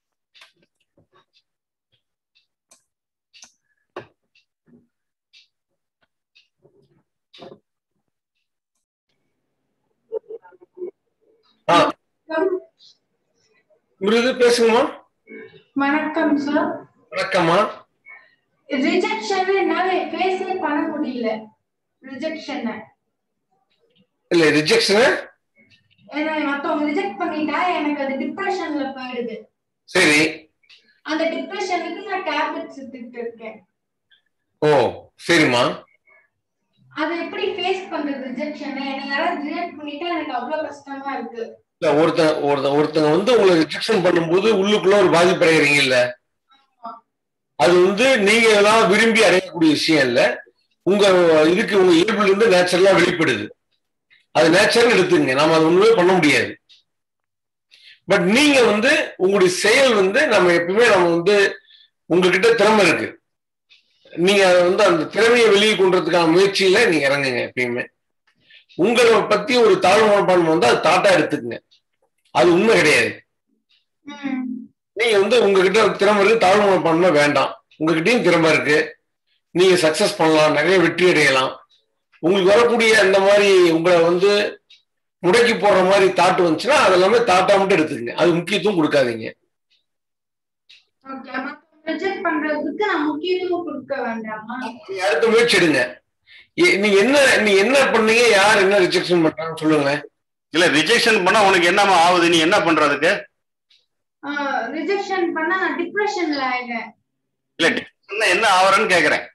ஆ மிருது பேசுங்கம்மா வணக்கம் சார் வணக்கம்மா ரிஜெக்ஷன் என்னால ஃபேஸே பண்ண முடியல ரிஜெக்ஷன் இல்ல ரிஜெக்ஷன் ஏன்னா மத்தவங்க ரிஜெக்ட் பண்ணிட்டா எனக்கு அது டிப்ரெஷன்ல போயிடுது சரி அந்த டிப்ரெஷனுக்கு நான் டேப்லெட்ஸ் எடுத்துட்டு இருக்கேன் ஓ சரிம்மா அதை எப்படி ஃபேஸ் பண்றது ரிஜெக்ஷன் என்னை யாராவது ரிஜெக்ட் பண்ணிட்டா எனக்கு அவ்வளவு கஷ்டமா இருக்கு இல்ல ஒருத்தன் ஒருத்தன் ஒருத்தங்க வந்து உங்களை ரிஜெக்ஷன் பண்ணும்போது உள்ளுக்குள்ள ஒரு பாதிப்பு அடைகிறீங்க இல்ல அது வந்து நீங்க எல்லாம் விரும்பி அடையக்கூடிய விஷயம் இல்ல உங்க இதுக்கு உங்க இயல்புல இருந்து நேச்சுரலா வெளிப்படுது அது நேச்சுரல் எடுத்துங்க நாம அது ஒண்ணுமே பண்ண முடியாது பட் நீங்க வந்து உங்களுடைய செயல் வந்து நம்ம எப்பவுமே நம்ம வந்து உங்ககிட்ட திறமை இருக்கு நீங்க அதை வந்து அந்த திறமையை வெளியே கொண்டுறதுக்கான முயற்சியில நீங்க இறங்குங்க எப்பயுமே உங்களை பத்தி ஒரு தாழ்வு மனப்பான்மை வந்து அது தாட்டா எடுத்துக்கங்க அது உண்மை கிடையாது ம். நீங்க வந்து உங்ககிட்ட திறமை இருக்கு தாழ்வு மனப்பான்மை வேண்டாம் உங்ககிட்டயும் திறமை இருக்கு நீங்க சக்சஸ் பண்ணலாம் நிறைய வெற்றி அடையலாம் உங்களுக்கு வரக்கூடிய அந்த மாதிரி உங்களை வந்து முடக்கி போடுற மாதிரி தாட்டு வந்துச்சுன்னா அது எல்லாமே தாட்டா மட்டும் எடுத்துக்கங்க அது முக்கியத்துவம் கொடுக்காதீங்க ஓகே மத்தவங்க ரிஜெக்ட் பண்றதுக்கு நான் முக்கியத்துவம் கொடுக்க வேண்டாமா நீங்க அடுத்த முயற்சி எடுங்க எ- நீங்க என்ன நீங்க என்ன பண்ணீங்க யார் என்ன ரிஜெக்ஷன் பண்றாங்கன்னு சொல்லுங்களேன் இல்ல ரிஜெக்ஷன் பண்ணா உனக்கு என்னமா ஆகுது நீ என்ன பண்றதுக்கு ரிஜெக்ஷன் பண்ணா நான் டிப்ரெஷன்ல ஆயிடுறேன் இல்ல என்ன என்ன ஆவறன்னு கேக்குறேன்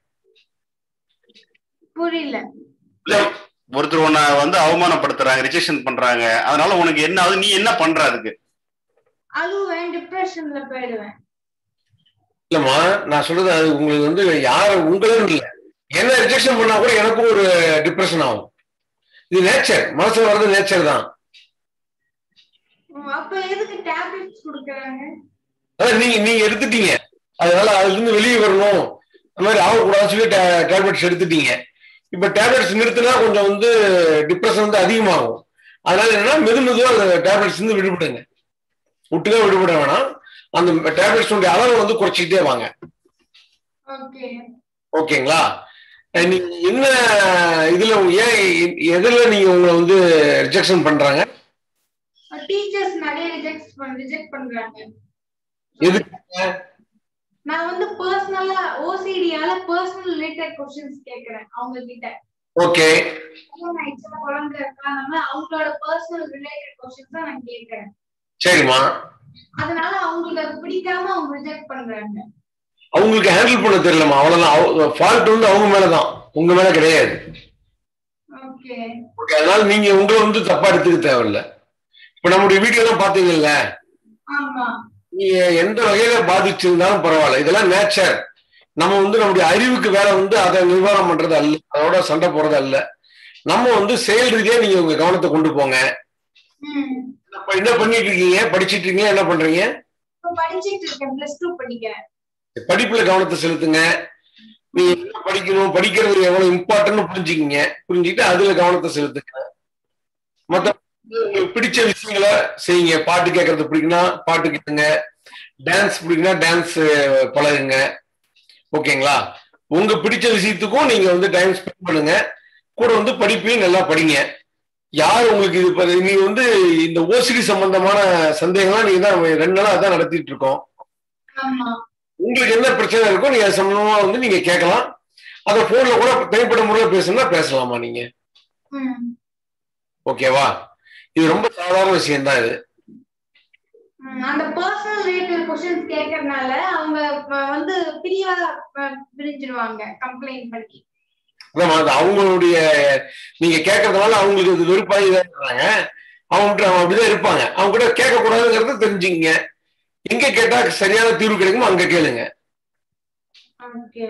புரியல இல்ல ஒருத்தர் உன்னை வந்து அவமானப்படுத்துறாங்க ரிஜெக்ஷன் பண்றாங்க அதனால உனக்கு என்ன ஆகுது நீ என்ன பண்ற அதுக்கு அழுவேன் டிப்ரெஷன்ல போயிடுவேன் இல்லம்மா நான் சொல்றது அது உங்களுக்கு வந்து யார் உங்களும் இல்ல என்ன ரிஜெக்ஷன் பண்ணா கூட எனக்கும் ஒரு டிப்ரெஷன் ஆகும் இது நேச்சர் மனசுல வர்றது நேச்சர் தான் உம், அப்ப எதுக்கு டேப்லெட்ஸ் கொடுக்கறாங்க அதான் நீங்க நீங்க எடுத்துட்டீங்க அதனால அதுல இருந்து வெளியே வரணும் அந்த மாதிரி ஆகக்கூடாதுன்னு சொல்லி டேப்லெட்ஸ் எடுத்துட்டீங்க இப்ப டேப்லெட்ஸ் நிறுத்தினா கொஞ்சம் வந்து டிப்ரெஷன் வந்து அதிகமாகும் அதனால என்னன்னா மெது மெதுவா அந்த டேப்லெட்ஸ் இருந்து விடுபடுங்க விட்டுதான் விடுபட வேணாம் அந்த டேப்லெட்ஸ் அளவை வந்து குறைச்சிக்கிட்டே வாங்க ஓகே ஓகேங்களா அஹ் நீங்க என்ன இதுல ஏன் எ- எதுல நீங்க உங்களை வந்து ரிஜெக்ஷன் பண்றாங்க டீச்சர்ஸ் நிறைய ரிஜெக்ட் பண்ண ரிஜெக்ட் பண்றாங்க எதுக்கு நான் வந்து பர்சனலா ஓசிடியால பர்சனல் ரிலேட்டட் கொஸ்டின்ஸ் கேக்குறேன் அவங்க கிட்ட ஓகே கல்யாணம் ஆயிடுச்சுன்னா குழந்தை இருக்கா அந்த மாதிரி அவங்களோட பர்சனல் ரிலேட்டட் கொஸ்டின்ஸ் தான் நான் கேக்குறேன் சரிம்மா அதனால அவங்களுக்கு அது பிடிக்காம அவங்க ரிஜெக்ட் பண்றாங்க அவங்களுக்கு ஹேண்டில் பண்ண தெரியலம்மா அவ்வளவுதான் ஃபால்ட் வந்து அவங்க மேலதான் உங்க மேல கிடையாது ஓகே ஓகே அதனால நீங்க உங்களை வந்து தப்பா எடுத்துக்க தேவையில்ல இப்ப நம்முடைய வீடியோ எல்லாம் பாத்தீங்கல்ல ஆமா நீங்க எந்த வகையில பாதிச்சிருந்தாலும் பரவாயில்ல இதெல்லாம் நேச்சர் நம்ம வந்து நம்முடைய அறிவுக்கு வேலை வந்து அதை நிர்வாகம் பண்றது அல்ல அதோட சண்டை போறது அல்ல நம்ம வந்து செயல் ரீதியா நீங்க உங்க கவனத்தை கொண்டு போங்க ம் இப்ப என்ன பண்ணிட்டு இருக்கீங்க படிச்சிட்டு இருக்கீங்க என்ன பண்றீங்க இப்ப படிச்சிட்டு இருக்கேன் பிளஸ் டூ படிக்கிறேன் படிப்புல கவனத்தை செலுத்துங்க நீங்க என்ன படிக்கணும் படிக்கிறது எவ்வளவு இம்பார்ட்டன்ட் புரிஞ்சுக்கிங்க புரிஞ்சுக்கிட்டு அதுல கவனத்தை செலுத்துங்க மத்த உங்களுக்கு பிடிச்ச விஷயங்களை செய்யுங்க பாட்டு கேட்கறது பிடிக்குன்னா பாட்டு கேட்டுங்க டான்ஸ் பிடிக்குன்னா டான்ஸ் பழகுங்க ஓகேங்களா உங்க பிடிச்ச விஷயத்துக்கும் நீங்க வந்து டைம் ஸ்பெண்ட் பண்ணுங்க கூட வந்து படிப்பையும் நல்லா படிங்க யார் உங்களுக்கு இது ப- நீங்க வந்து இந்த ஓசிடி சம்பந்தமான சந்தேகம்லாம் நீங்க தான் ரெண்டு நாளா அதான் நடத்திட்டு இருக்கோம் ஆமா உங்களுக்கு என்ன பிரச்சனை இருக்கோ நீங்க அது சம்பந்தமா வந்து நீங்க கேட்கலாம் அதை போன்ல கூட தனிப்பட்ட முறையில் பேசணும்னா பேசலாமா நீங்க ம் ஓகேவா இது ரொம்ப சாதாரண விஷயம் தான் இது ம், அந்த பர்சனல் ரிலேட்டட் கொஸ்டின்ஸ் கேட்கறதுனால அவங்க வ- வந்து பிரிவா வ- பிரிஞ்சிருவாங்க கம்ப்ளைண்ட் பண்ணி அதான் அது அவங்களுடைய நீங்க கேட்கறதுனால அவங்களுக்கு இது வெறுப்பாகி தான் இருக்கிறாங்க அவங்க கிட்ட அவங்க அப்படிதான் இருப்பாங்க அவங்க கிட்ட கேட்க கூடாதுங்கிறத தெரிஞ்சுங்க எங்க கேட்டா சரியான தீர்வு கிடைக்குமோ அங்க கேளுங்க ஓகே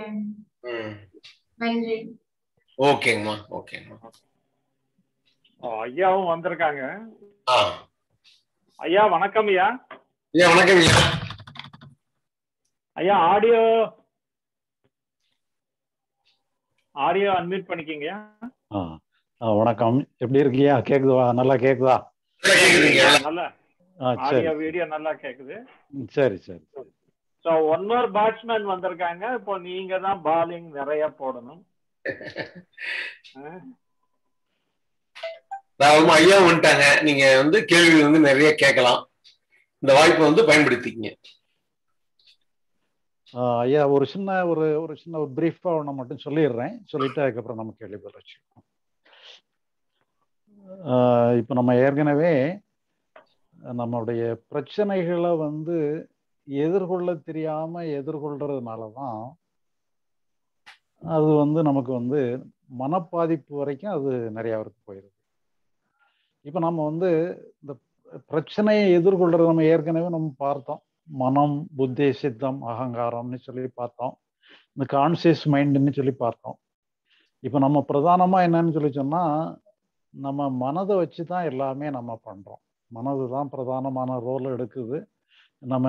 நன்றி ஓகேங்கம்மா ஓகேங்கம்மா ஓ, ஐயாவும் வந்திருக்காங்க ஆ ஐயா வணக்கம் ஐயா ஐயா வணக்கம் ஐயா ஐயா ஆடியோ ஆடியோ அன்மியூட் பண்ணிக்கிங்க ஆ ஆ, வணக்கம் எப்படி இருக்கீங்க கேக்குதா நல்லா கேக்குதா கேக்குதுங்க நல்லா ஆ சரி ஆடியோ வீடியோ நல்லா கேக்குது ம், சரி சரி ஸோ ஒன் மோர் பேட்ஸ்மேன் வந்திருக்காங்க இப்போ நீங்க தான் பாலிங் நிறைய போடணும் தாராளமா ஐயா வந்துட்டாங்க நீங்க வந்து கேள்வி வந்து நிறைய கேட்கலாம் இந்த வாய்ப்பை வந்து பயன்படுத்திக்கங்க ஆ, ஐயா ஒரு சின்ன ஒரு ஒரு சின்ன ஒரு பிரீஃபா ஒன்று மட்டும் சொல்லிடுறேன் சொல்லிட்டு அதுக்கப்புறம் நம்ம கேள்வி பதில் வச்சுக்கோம் இப்போ நம்ம ஏற்கனவே நம்மளுடைய பிரச்சனைகளை வந்து எதிர்கொள்ள தெரியாம எதிர்கொள்றதுனால தான் அது வந்து நமக்கு வந்து மனப்பாதிப்பு வரைக்கும் அது நிறைய பேருக்கு போயிடுது இப்போ நம்ம வந்து இந்த பிரச்சனையை எதிர்கொள்றது நம்ம ஏற்கனவே நம்ம பார்த்தோம் மனம் புத்தி சித்தம் அகங்காரம்னு சொல்லி பார்த்தோம் இந்த கான்சியஸ் மைண்டுன்னு சொல்லி பார்த்தோம் இப்போ நம்ம பிரதானமாக என்னன்னு சொல்லி சொன்னால் நம்ம மனதை வச்சு தான் எல்லாமே நம்ம பண்ணுறோம் மனது தான் பிரதானமான ரோல் எடுக்குது நம்ம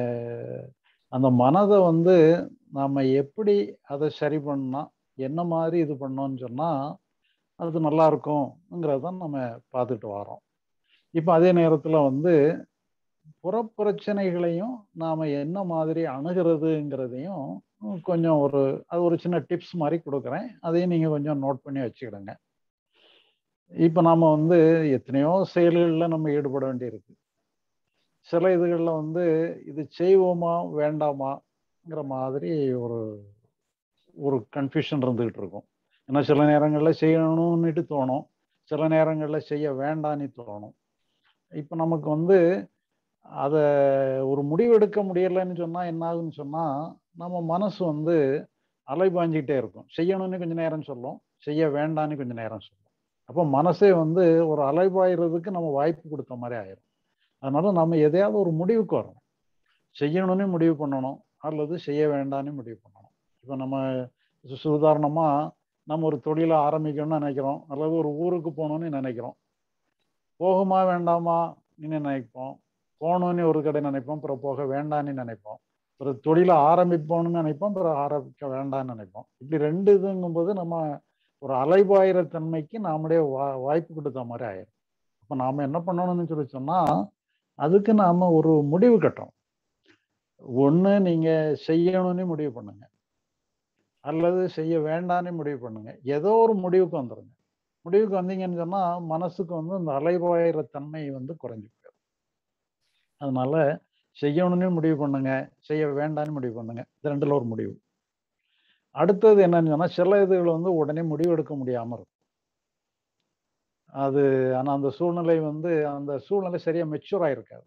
அந்த மனதை வந்து நம்ம எப்படி அதை சரி பண்ணா என்ன மாதிரி இது பண்ணோம்னு சொன்னால் அது நல்லா இருக்கும்ங்கிறத நம்ம பார்த்துட்டு வரோம் இப்போ அதே நேரத்தில் வந்து புறப்பிரச்சனைகளையும் நாம் என்ன மாதிரி அணுகிறதுங்கிறதையும் கொஞ்சம் ஒரு அது ஒரு சின்ன டிப்ஸ் மாதிரி கொடுக்குறேன் அதையும் நீங்கள் கொஞ்சம் நோட் பண்ணி வச்சுக்கிடுங்க இப்போ நாம் வந்து எத்தனையோ செயல்களில் நம்ம ஈடுபட வேண்டியிருக்கு சில இதுகளில் வந்து இது செய்வோமா வேண்டாமாங்கிற மாதிரி ஒரு ஒரு கன்ஃபியூஷன் இருந்துகிட்டு இருக்கும் ஏன்னா சில நேரங்களில் செய்யணும்னுட்டு தோணும் சில நேரங்களில் செய்ய வேண்டான்னு தோணும் இப்போ நமக்கு வந்து அதை ஒரு முடிவெடுக்க முடியலைன்னு சொன்னால் என்ன ஆகுன்னு சொன்னால் நம்ம மனசு வந்து அலைபாஞ்சிக்கிட்டே இருக்கும் செய்யணும்னு கொஞ்சம் நேரம் சொல்லும் செய்ய வேண்டான்னு கொஞ்சம் நேரம் சொல்லும் அப்போ மனசே வந்து ஒரு அலைபாயிறதுக்கு நம்ம வாய்ப்பு கொடுத்த மாதிரி ஆயிரும் அதனால நம்ம எதையாவது ஒரு முடிவுக்கு வரணும் செய்யணும்னு முடிவு பண்ணணும் அல்லது செய்ய வேண்டாம்னு முடிவு பண்ணணும் இப்போ நம்ம சு- உதாரணமா நம்ம ஒரு தொழிலை ஆரம்பிக்கணும்னு நினைக்கிறோம் அல்லது ஒரு ஊருக்கு போகணும்னு நினைக்கிறோம் போகுமா வேண்டாமா நினைப்போம் போகணும்னு ஒரு கடை நினைப்போம் அப்புறம் போக வேண்டாம்னு நினைப்போம் ஒரு தொழிலை ஆரம்பிப்போம்னு நினைப்போம் அப்புறம் ஆரம்பிக்க வேண்டாம்னு நினைப்போம் இப்படி ரெண்டு இதுங்கும்போது நம்ம ஒரு அலைபாயிர தன்மைக்கு நாமளே வா வாய்ப்பு கொடுத்த மாதிரி ஆயிரும் அப்போ நாம என்ன பண்ணணும்னு சொல்லி சொன்னா அதுக்கு நாம ஒரு முடிவு கட்டணும் ஒண்ணு நீங்க செய்யணும்னு முடிவு பண்ணுங்க அல்லது செய்ய வேண்டாம்னு முடிவு பண்ணுங்க ஏதோ ஒரு முடிவுக்கு வந்துருங்க முடிவுக்கு வந்தீங்கன்னு சொன்னா மனசுக்கு வந்து அந்த அலைபாயிர தன்மை வந்து குறைஞ்சு போயிடும் அதனால செய்யணும்னு முடிவு பண்ணுங்க செய்ய வேண்டாம்னு முடிவு பண்ணுங்க இது ரெண்டுல ஒரு முடிவு அடுத்தது என்னன்னு சொன்னா சில இதுகள் வந்து உடனே முடிவு எடுக்க முடியாம இருக்கும் அது ஆனா அந்த சூழ்நிலை வந்து அந்த சூழ்நிலை சரியா மெச்சூர் ஆயிருக்காது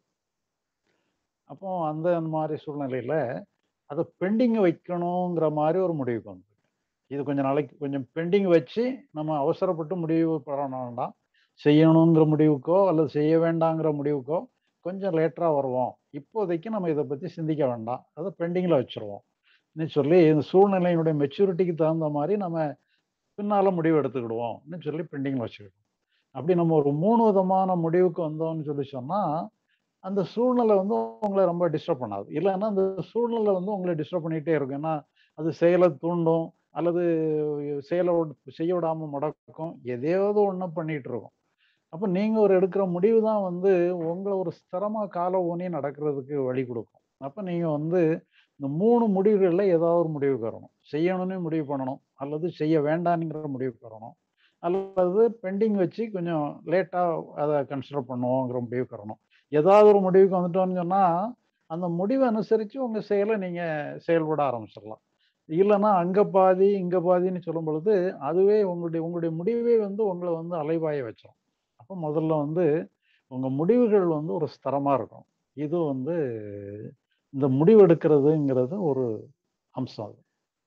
அப்போ அந்த மாதிரி சூழ்நிலையில அதை பெண்டிங் வைக்கணுங்கிற மாதிரி ஒரு முடிவுக்கு வந்து இது கொஞ்சம் நாளைக்கு கொஞ்சம் பெண்டிங் வச்சு நம்ம அவசரப்பட்டு முடிவு பெற வேண்டாம் செய்யணுங்கிற முடிவுக்கோ அல்லது செய்ய வேண்டாங்கிற முடிவுக்கோ கொஞ்சம் லேட்டரா வருவோம் இப்போதைக்கு நம்ம இதை பத்தி சிந்திக்க வேண்டாம் அதை பெண்டிங்ல வச்சிருவோம் ன்னு சொல்லி இந்த சூழ்நிலையினுடைய மெச்சூரிட்டிக்கு தகுந்த மாதிரி நம்ம பின்னால முடிவு எடுத்துக்கிடுவோம்னு சொல்லி பெண்டிங்ல வச்சுக்கிடுவோம் அப்படி நம்ம ஒரு மூணு விதமான முடிவுக்கு வந்தோம்னு சொல்லி சொன்னா அந்த சூழ்நிலை வந்து உங்களை ரொம்ப டிஸ்டர்ப் பண்ணாது இல்லைன்னா அந்த சூழ்நிலை வந்து உங்களை டிஸ்டர்ப் பண்ணிட்டே இருக்கும் ஏன்னா அது செயலை தூண்டும் அல்லது செயலை விட- செய்ய விடாம முடக்கும் எதையாவது ஒண்ணு பண்ணிட்டு இருக்கும் அப்ப நீங்க ஒரு எடுக்கிற முடிவு தான் வந்து உங்களை ஒரு ஸ்திரமா கால ஊனி நடக்கிறதுக்கு வழி கொடுக்கும் அப்ப நீங்க வந்து இந்த மூணு முடிவுகள்ல ஏதாவது ஒரு முடிவுக்கு வரணும் செய்யணும்னு முடிவு பண்ணணும் அல்லது செய்ய வேண்டாம்ங்கிற முடிவுக்கு வரணும் அல்லது பெண்டிங் வச்சு கொஞ்சம் லேட்டா அதை கன்சிடர் பண்ணுவோங்கிற முடிவுக்கு வரணும் ஏதாவது ஒரு முடிவுக்கு வந்துட்டோம்னு சொன்னா அந்த முடிவை அனுசரிச்சு உங்க செயலை நீங்க செயல்பட ஆரம்பிச்சிடலாம் இல்லைன்னா அங்க பாதி இங்க பாதின்னு சொல்லும் பொழுது அதுவே உங்களுடைய உங்களுடைய முடிவே வந்து உங்களை வந்து அலைவாய வச்சிடும் அப்போ முதல்ல வந்து உங்க முடிவுகள் வந்து ஒரு ஸ்திரமா இருக்கும் இது வந்து இந்த முடிவு எடுக்கிறதுங்கிறது ஒரு அம்சம் அது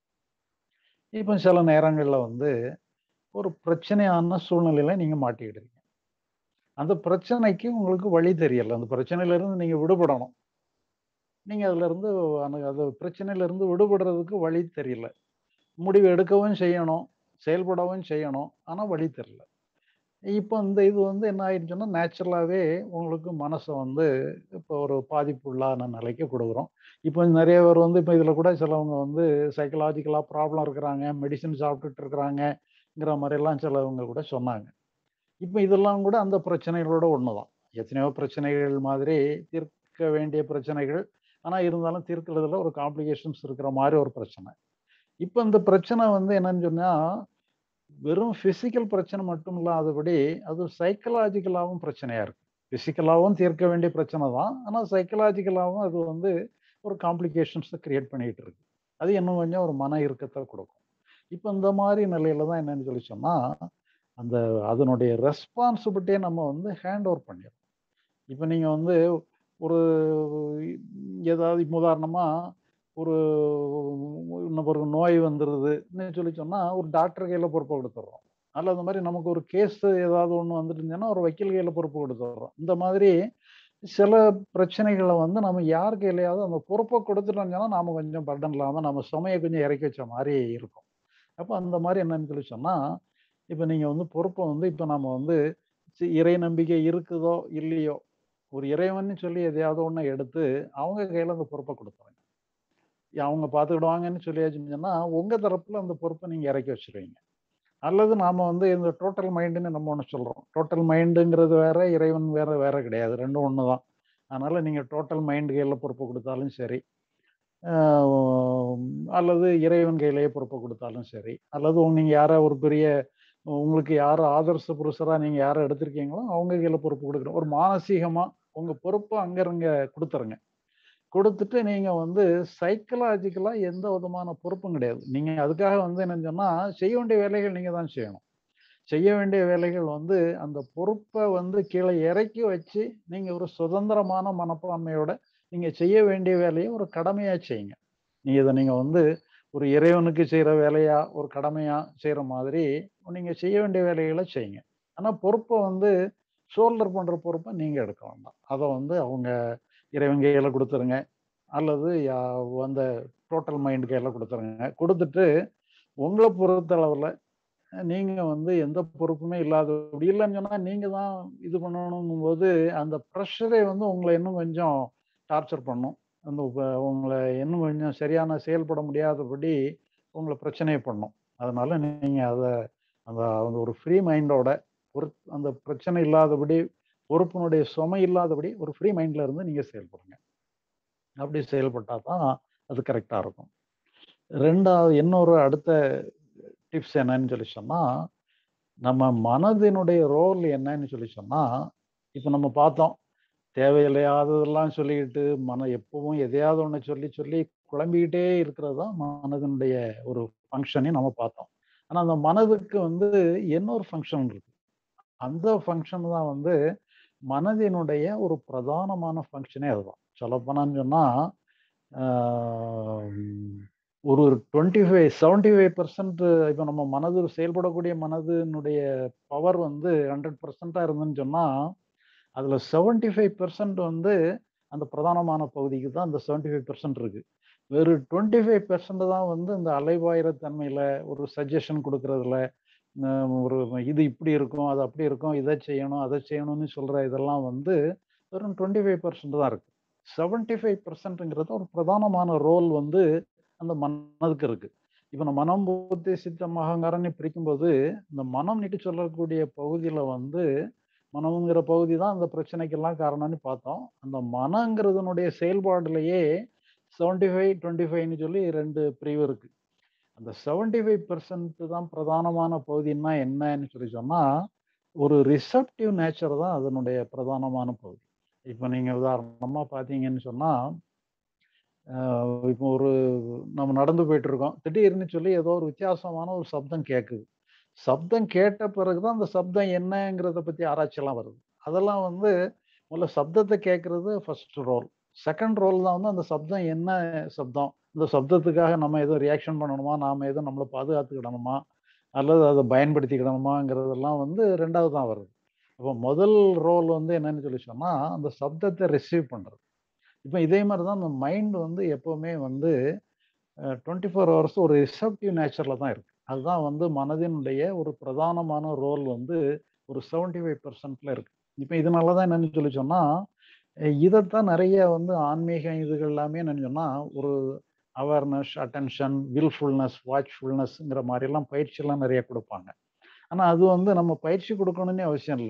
இப்போ சில நேரங்கள்ல வந்து ஒரு பிரச்சனையான சூழ்நிலையில நீங்க மாட்டிக்கிடுறீங்க அந்த பிரச்சனைக்கு உங்களுக்கு வழி தெரியல அந்த பிரச்சனையில இருந்து நீங்க விடுபடணும் நீங்க அதுல இருந்து அந்த அது பிரச்சனையில இருந்து விடுபடுறதுக்கு வழி தெரியல முடிவு எடுக்கவும் செய்யணும் செயல்படவும் செய்யணும் ஆனா வழி தெரியல இப்போ இந்த இது வந்து என்ன ஆயிடுச்சுன்னா நேச்சுரலாகவே உங்களுக்கு மனசை வந்து இப்போ ஒரு பாதிப்புள்ளான நிலைக்கு கொடுக்குறோம் இப்போ நிறைய பேர் வந்து இப்போ இதில் கூட சிலவங்க வந்து சைக்கலாஜிக்கலாக ப்ராப்ளம் இருக்கிறாங்க மெடிசின் சாப்பிட்டுட்டு இருக்கிறாங்கங்கிற மாதிரிலாம் சிலவங்க கூட சொன்னாங்க இப்போ இதெல்லாம் கூட அந்த பிரச்சனைகளோட ஒன்று தான் எத்தனையோ பிரச்சனைகள் மாதிரி தீர்க்க வேண்டிய பிரச்சனைகள் ஆனா இருந்தாலும் தீர்க்கிறதுல ஒரு காம்ப்ளிகேஷன்ஸ் இருக்கிற மாதிரி ஒரு பிரச்சனை இப்போ இந்த பிரச்சனை வந்து என்னன்னு சொன்னா வெறும் பிசிக்கல் பிரச்சனை மட்டும் இல்லாதபடி அது சைக்கலாஜிக்கலாகவும் பிரச்சனையா இருக்கு பிசிக்கலாகவும் தீர்க்க வேண்டிய பிரச்சனை தான் ஆனால் சைக்கலாஜிக்கலாகவும் அது வந்து ஒரு காம்ப்ளிகேஷன்ஸை கிரியேட் பண்ணிட்டு இருக்கு அது இன்னும் கொஞ்சம் ஒரு மன இறுக்கத்தை கொடுக்கும் இப்போ இந்த மாதிரி நிலையில தான் என்னன்னு சொல்லி சொன்னா அந்த அதனுடைய ரெஸ்பான்சிபிலிட்டியை நம்ம வந்து ஹேண்ட் ஓவர் பண்ணிடுறோம் இப்போ நீங்க வந்து ஒரு ஏதாவது இப்ப உதாரணமா ஒரு இன்னும் ஒரு நோய் வந்துடுதுன்னு சொல்லி சொன்னா ஒரு டாக்டர் கையில பொறுப்பை கொடுத்துட்றோம் அல்ல அந்த மாதிரி நமக்கு ஒரு கேஸ் ஏதாவது ஒன்று வந்துட்டு இருந்துச்சுன்னா ஒரு வக்கீல் கையில பொறுப்பு கொடுத்துட்றோம் இந்த மாதிரி சில பிரச்சனைகளை வந்து நம்ம யார் கையிலையாவது அந்த பொறுப்பை கொடுத்துட்டோம்னா நாம கொஞ்சம் பர்டன் இல்லாம நம்ம சுமையை கொஞ்சம் இறக்கி வச்ச மாதிரி இருக்கும் அப்போ அந்த மாதிரி என்னன்னு சொல்லி சொன்னா இப்போ நீங்க வந்து பொறுப்பை வந்து இப்போ நம்ம வந்து சி- இறை நம்பிக்கை இருக்குதோ இல்லையோ ஒரு இறைவன்னு சொல்லி எதையாவது ஒன்று எடுத்து அவங்க கையில அந்த பொறுப்பை கொடுத்துருங்க அவங்க பார்த்துக்கிடுவாங்கன்னு சொல்லியாச்சுன்னா உங்க தரப்புல அந்த பொறுப்பை நீங்க இறக்கி வச்சிருவீங்க அல்லது நாம வந்து இந்த டோட்டல் மைண்டுன்னு நம்ம ஒன்று சொல்றோம் டோட்டல் மைண்டுங்கிறது வேற இறைவன் வேற வேற கிடையாது ரெண்டும் ஒன்று தான் அதனால நீங்க டோட்டல் மைண்ட் கையில பொறுப்பு கொடுத்தாலும் சரி ஆஹ் அல்லது இறைவன் கையிலேயே பொறுப்பை கொடுத்தாலும் சரி அல்லது உங்க- நீங்க யார ஒரு பெரிய உங்களுக்கு யார் ஆதர்ச புருஷரா நீங்க யாரை எடுத்திருக்கீங்களோ அவங்க கையில பொறுப்பு கொடுக்குறோம் ஒரு மானசீகமா உங்க பொறுப்பை அங்க இருங்க கொடுத்துருங்க கொடுத்துட்டு நீங்க வந்து சைக்கலாஜிக்கலா எந்த விதமான பொறுப்பும் கிடையாது நீங்க அதுக்காக வந்து என்னன்னு சொன்னா செய்ய வேண்டிய வேலைகள் நீங்க தான் செய்யணும் செய்ய வேண்டிய வேலைகள் வந்து அந்த பொறுப்பை வந்து கீழே இறக்கி வச்சு நீங்க ஒரு சுதந்திரமான மனப்பான்மையோட நீங்க செய்ய வேண்டிய வேலையை ஒரு கடமையா செய்யுங்க நீங்க இதை நீங்க வந்து ஒரு இறைவனுக்கு செய்யற வேலையா ஒரு கடமையா செய்யற மாதிரி நீங்க செய்ய வேண்டிய வேலைகளை செய்யுங்க ஆனா பொறுப்பை வந்து ஷோல்டர் பண்ற பொறுப்பை நீங்க எடுக்க வேண்டாம் அதை வந்து அவங்க இறைவன் கையில கொடுத்துருங்க அல்லது யா- அந்த டோட்டல் மைண்ட் கையில கொடுத்துருங்க கொடுத்துட்டு உங்களை பொறுத்தளவுல நீங்க வந்து எந்த பொறுப்புமே இல்லாத அப்படி இல்லைன்னு சொன்னா நீங்க தான் இது பண்ணணும் போது அந்த ப்ரெஷரே வந்து உங்களை இன்னும் கொஞ்சம் டார்ச்சர் பண்ணும் அந்த உப- உங்களை இன்னும் கொஞ்சம் சரியான செயல்பட முடியாதபடி உங்களை பிரச்சனையை பண்ணும் அதனால நீங்க அதை அந்த அந்த ஒரு ஃப்ரீ மைண்டோட ஒரு அந்த பிரச்சனை இல்லாதபடி பொறுப்பினுடைய சுமை இல்லாதபடி ஒரு ஃப்ரீ மைண்ட்ல இருந்து நீங்க செயல்படுங்க அப்படி செயல்பட்டா தான் அது கரெக்டா இருக்கும் ரெண்டாவது இன்னொரு அடுத்த டிப்ஸ் என்னன்னு சொல்லி சொன்னா நம்ம மனதினுடைய ரோல் என்னன்னு சொல்லி சொன்னா இப்போ நம்ம பார்த்தோம் தேவையில்லையாததெல்லாம் சொல்லிக்கிட்டு மன எப்பவும் எதையாவது ஒன்று சொல்லி சொல்லி குழம்பிக்கிட்டே இருக்கிறது தான் மனதினுடைய ஒரு ஃபங்க்ஷனே நம்ம பார்த்தோம் ஆனா அந்த மனதுக்கு வந்து இன்னொரு ஃபங்க்ஷன் இருக்கு அந்த ஃபங்க்ஷன் தான் வந்து மனதினுடைய ஒரு பிரதானமான ஃபங்க்ஷனே அதுதான் சொல்லப்போனான்னு சொன்னா ஆஹ் ஒரு twenty five seventy five percent இப்போ நம்ம மனது செயல்படக்கூடிய மனதினுடைய பவர் வந்து ஹண்ட்ரட் பர்சன்டாக இருந்துன்னு சொன்னால் அதில் செவன்டி ஃபைவ் பர்சன்ட் வந்து அந்த பிரதானமான பகுதிக்கு தான் அந்த செவன்டி ஃபைவ் பர்சன்ட் இருக்கு வெறு டுவெண்ட்டி ஃபைவ் பர்சன்ட் தான் வந்து இந்த அலைவாயிரத்தன்மையில் ஒரு சஜஷன் கொடுக்கறதுல ஆஹ் ஒரு இது இப்படி இருக்கும் அது அப்படி இருக்கும் இதை செய்யணும் அதை செய்யணும்னு சொல்ற இதெல்லாம் வந்து வெறும் டுவெண்ட்டி ஃபைவ் பர்சன்ட் தான் இருக்கு செவன்டி ஃபைவ் பர்சன்ட்ங்கிறது ஒரு பிரதானமான ரோல் வந்து அந்த மனதுக்கு இருக்கு இப்போ நம்ம மனம் புத்தி சித்தம் அகங்காரம்னு பிரிக்கும்போது இந்த மனம் நீட்டு சொல்லக்கூடிய பகுதியில வந்து மனம்ங்கிற பகுதி தான் அந்த பிரச்சனைக்கெல்லாம் காரணம்னு பார்த்தோம் அந்த மனங்கிறதுனுடைய செயல்பாடுலயே செவன்டி ஃபைவ் டுவெண்ட்டி ஃபைவ்னு சொல்லி ரெண்டு பிரிவு இருக்கு அந்த செவன்டி ஃபைவ் பர்சன்ட் தான் பிரதானமான பகுதின்னா என்னன்னு சொல்லி சொன்னா ஒரு ரிசப்டிவ் நேச்சர் தான் அதனுடைய பிரதானமான பகுதி இப்போ நீங்க உதாரணமா பார்த்தீங்கன்னு சொன்னா ஆஹ் இப்போ ஒரு நம்ம நடந்து போயிட்டு இருக்கோம் திடீர்னு சொல்லி ஏதோ ஒரு வித்தியாசமான ஒரு சப்தம் கேட்குது சப்தம் கேட்ட பிறகுதான் அந்த சப்தம் என்னங்கிறத பத்தி ஆராய்ச்சியெல்லாம் வருது அதெல்லாம் வந்து முதல்ல சப்தத்தை கேட்கறது ஃபர்ஸ்ட் ரோல் செகண்ட் ரோல் தான் வந்து அந்த சப்தம் என்ன சப்தம் இந்த சப்தத்துக்காக நம்ம எதுவும் ரியாக்ஷன் பண்ணணுமா நாம எதுவும் நம்மளை பாதுகாத்துக்கிடணுமா அல்லது அதை பயன்படுத்திக்கிடணுமாங்கிறதெல்லாம் வந்து ரெண்டாவது தான் வருது அப்போ முதல் ரோல் வந்து என்னன்னு சொல்லி சொன்னா அந்த சப்தத்தை ரிசீவ் பண்றது இப்போ இதே மாதிரி தான் அந்த மைண்ட் வந்து எப்பவுமே வந்து டுவெண்ட்டி ஃபோர் ஹவர்ஸ் ஒரு ரிசப்டிவ் நேச்சரில் தான் இருக்கு அதுதான் வந்து மனதினுடைய ஒரு பிரதானமான ரோல் வந்து ஒரு செவன்டி ஃபைவ் பர்சன்ட்ல இருக்கு இப்போ இதனால தான் என்னன்னு சொல்லி சொன்னா அஹ் இதைத்தான் நிறைய வந்து ஆன்மீக இதுகள் எல்லாமே என்னன்னு சொன்னா ஒரு அவேர்னஸ் அட்டென்ஷன் வில்ஃபுல்னஸ் வாட்ச்ஃபுல்னஸ்ங்கிற மாதிரிலாம் பயிற்சியெல்லாம் நிறைய கொடுப்பாங்க ஆனால் அது வந்து நம்ம பயிற்சி கொடுக்கணும்னே அவசியம் இல்லை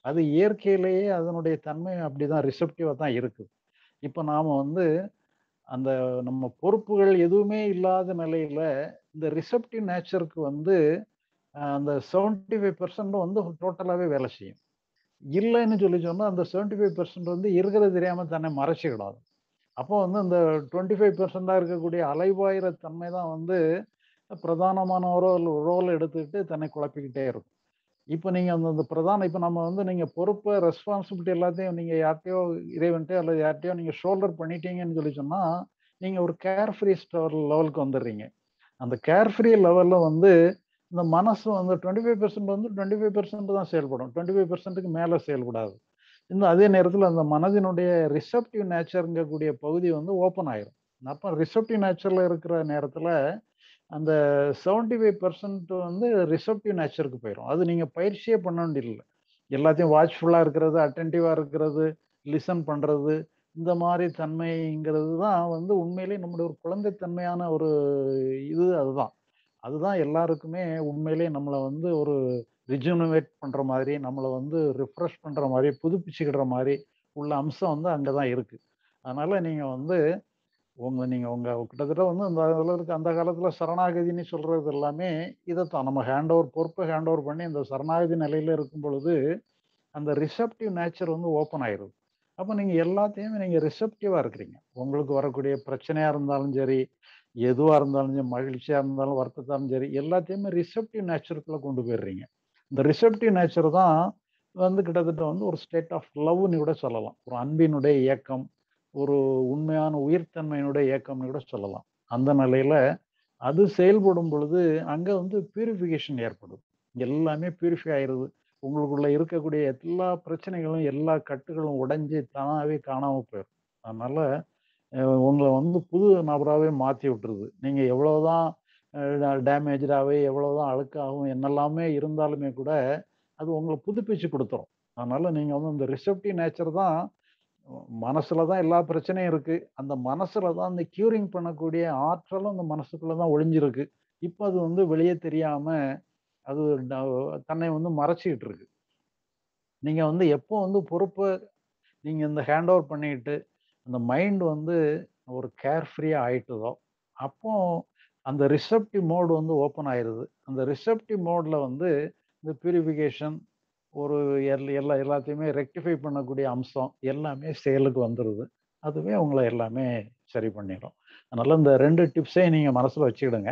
அது இயற்கையிலேயே அதனுடைய தன்மை அப்படிதான் ரிசப்டிவா தான் இருக்குது இப்போ நாம வந்து அந்த நம்ம பொறுப்புகள் எதுவுமே இல்லாத நிலையில இந்த ரிசப்டிவ் நேச்சருக்கு வந்து அஹ், அந்த செவன்டி ஃபைவ் பர்சன்ட் வந்து டோட்டலாகவே வேலை செய்யும் இல்லைன்னு சொல்லி சொன்னா அந்த செவன்டி ஃபைவ் பர்சன்ட் வந்து இருக்கிறது தெரியாம தன்னை மறைச்சிக்கிடாது அப்போ வந்து இந்த டுவெண்ட்டி ஃபைவ் பர்சன்டாக இருக்கக்கூடிய அலைவாயிர தன்மை தான் வந்து பிரதானமான ஒரு ரோல் எடுத்துக்கிட்டு தன்னை குழப்பிக்கிட்டே இருக்கும் இப்போ நீங்கள் அந்த அந்த பிரதான இப்போ நம்ம வந்து நீங்கள் பொறுப்பை ரெஸ்பான்சிபிலிட்டி எல்லாத்தையும் நீங்கள் யார்ட்டையோ இறைவன்ட்டோ அல்லது யார்ட்டையோ நீங்கள் ஷோல்டர் பண்ணிட்டீங்கன்னு சொல்லி சொன்னால் நீங்கள் ஒரு கேர் ஃப்ரீ லெவலுக்கு வந்துடுறீங்க அந்த கேர் ஃப்ரீ லெவலில் வந்து இந்த மனசு வந்து டுவெண்ட்டி ஃபைவ் பர்சன்ட் வந்து டுவெண்ட்டி ஃபைவ் பர்சன்ட் தான் செயல்படும் டுவெண்ட்டி ஃபைவ் பர்சன்ட்டுக்கு மேலே செயல்படாது இந்த அதே நேரத்தில் அந்த மனதினுடைய ரிசப்டிவ் நேச்சருங்கக்கூடிய பகுதி வந்து ஓப்பன் ஆயிரும் அப்போ ரிசப்டிவ் நேச்சரில் இருக்கிற நேரத்தில் அந்த செவன்டி ஃபைவ் பர்சன்ட் வந்து ரிசப்டிவ் நேச்சருக்கு போயிடும் அது நீங்கள் பயிற்சியே பண்ண வேண்டியதில்லை எல்லாத்தையும் வாட்ச்ஃபுல்லாக இருக்கிறது அட்டென்டிவாக இருக்கிறது லிசன் பண்ணுறது இந்த மாதிரி தன்மைங்கிறது தான் வந்து உண்மையிலேயே நம்முடைய ஒரு குழந்தைத்தன்மையான ஒரு இது அதுதான் அதுதான் எல்லாருக்குமே உண்மையிலேயே நம்மளை வந்து ஒரு ரிஜுனவேட் பண்ணுற மாதிரி நம்மளை வந்து ரிஃப்ரெஷ் பண்ணுற மாதிரி புதுப்பிச்சுக்கிற மாதிரி உள்ள அம்சம் வந்து அங்கே தான் இருக்குது அதனால் நீங்கள் வந்து உங்களை நீங்கள் உங்கள் கிட்டத்தட்ட வந்து அந்த அதில் இருக்க அந்த காலத்தில் சரணாகதின்னு சொல்கிறது எல்லாமே இதைத்தான் நம்ம ஹேண்ட் ஓவர் பொறுப்பை ஹேண்ட் ஓவர் பண்ணி இந்த சரணாகதி நிலையில் இருக்கும் பொழுது அந்த ரிசப்டிவ் நேச்சர் வந்து ஓப்பன் ஆயிடுது அப்போ நீங்கள் எல்லாத்தையுமே நீங்கள் ரிசப்டிவாக இருக்கிறீங்க உங்களுக்கு வரக்கூடிய பிரச்சனையாக இருந்தாலும் சரி எதுவாக இருந்தாலும் சரி மகிழ்ச்சியாக இருந்தாலும் வருத்தத்தாலும் சரி எல்லாத்தையுமே ரிசப்டிவ் நேச்சருக்குள்ளே கொண்டு போயிடுறீங்க இந்த ரிசப்டிவ் நேச்சர் தான் வந்து கிட்டத்தட்ட வந்து ஒரு ஸ்டேட் ஆஃப் லவ்னு கூட சொல்லலாம் ஒரு அன்பினுடைய இயக்கம் ஒரு உண்மையான உயிர்த்தன்மையினுடைய இயக்கம்னு கூட சொல்லலாம் அந்த நிலையில அது செயல்படும் பொழுது அங்க வந்து பியூரிஃபிகேஷன் ஏற்படுது எல்லாமே பியூரிஃபை ஆயிருது உங்களுக்குள்ள இருக்கக்கூடிய எல்லா பிரச்சனைகளும் எல்லா கட்டுகளும் உடைஞ்சு தானாவே காணாம போயிடும் அதனால அஹ், உங்களை வந்து புது நபராகவே மாற்றி விட்டுருது நீங்க எவ்வளவுதான் டேமேஜாகவே எவ்வளவுதான் அழுக்காகவும் என்னெல்லாமே இருந்தாலுமே கூட அது உங்களை புதுப்பிச்சு கொடுத்துரும் அதனால நீங்க வந்து இந்த ரிசப்டிவ் நேச்சர் தான் மனசுல தான் எல்லா பிரச்சனையும் இருக்கு அந்த மனசுல தான் அந்த கியூரிங் பண்ணக்கூடிய ஆற்றலும் அந்த மனசுக்குள்ள தான் ஒளிஞ்சிருக்கு இப்போ அது வந்து வெளியே தெரியாம அது ட- தன்னை வந்து மறைச்சிக்கிட்டு இருக்கு நீங்க வந்து எப்போ வந்து பொறுப்பை நீங்க இந்த ஹேண்ட் ஓவர் பண்ணிட்டு அந்த மைண்ட் வந்து ஒரு கேர் ஃப்ரீயா ஆயிட்டுதோ அப்போ அந்த ரிசப்டிவ் மோடு வந்து ஓப்பன் ஆயிருது அந்த ரிசப்டிவ் மோட்ல வந்து இந்த பியூரிஃபிகேஷன் ஒரு எல் எல்லா எல்லாத்தையுமே ரெக்டிஃபை பண்ணக்கூடிய அம்சம் எல்லாமே செயலுக்கு வந்துடுது அதுவே உங்களை எல்லாமே சரி பண்ணிடும் அதனால இந்த ரெண்டு டிப்ஸையும் நீங்கள் மனசில் வச்சுக்கிடுங்க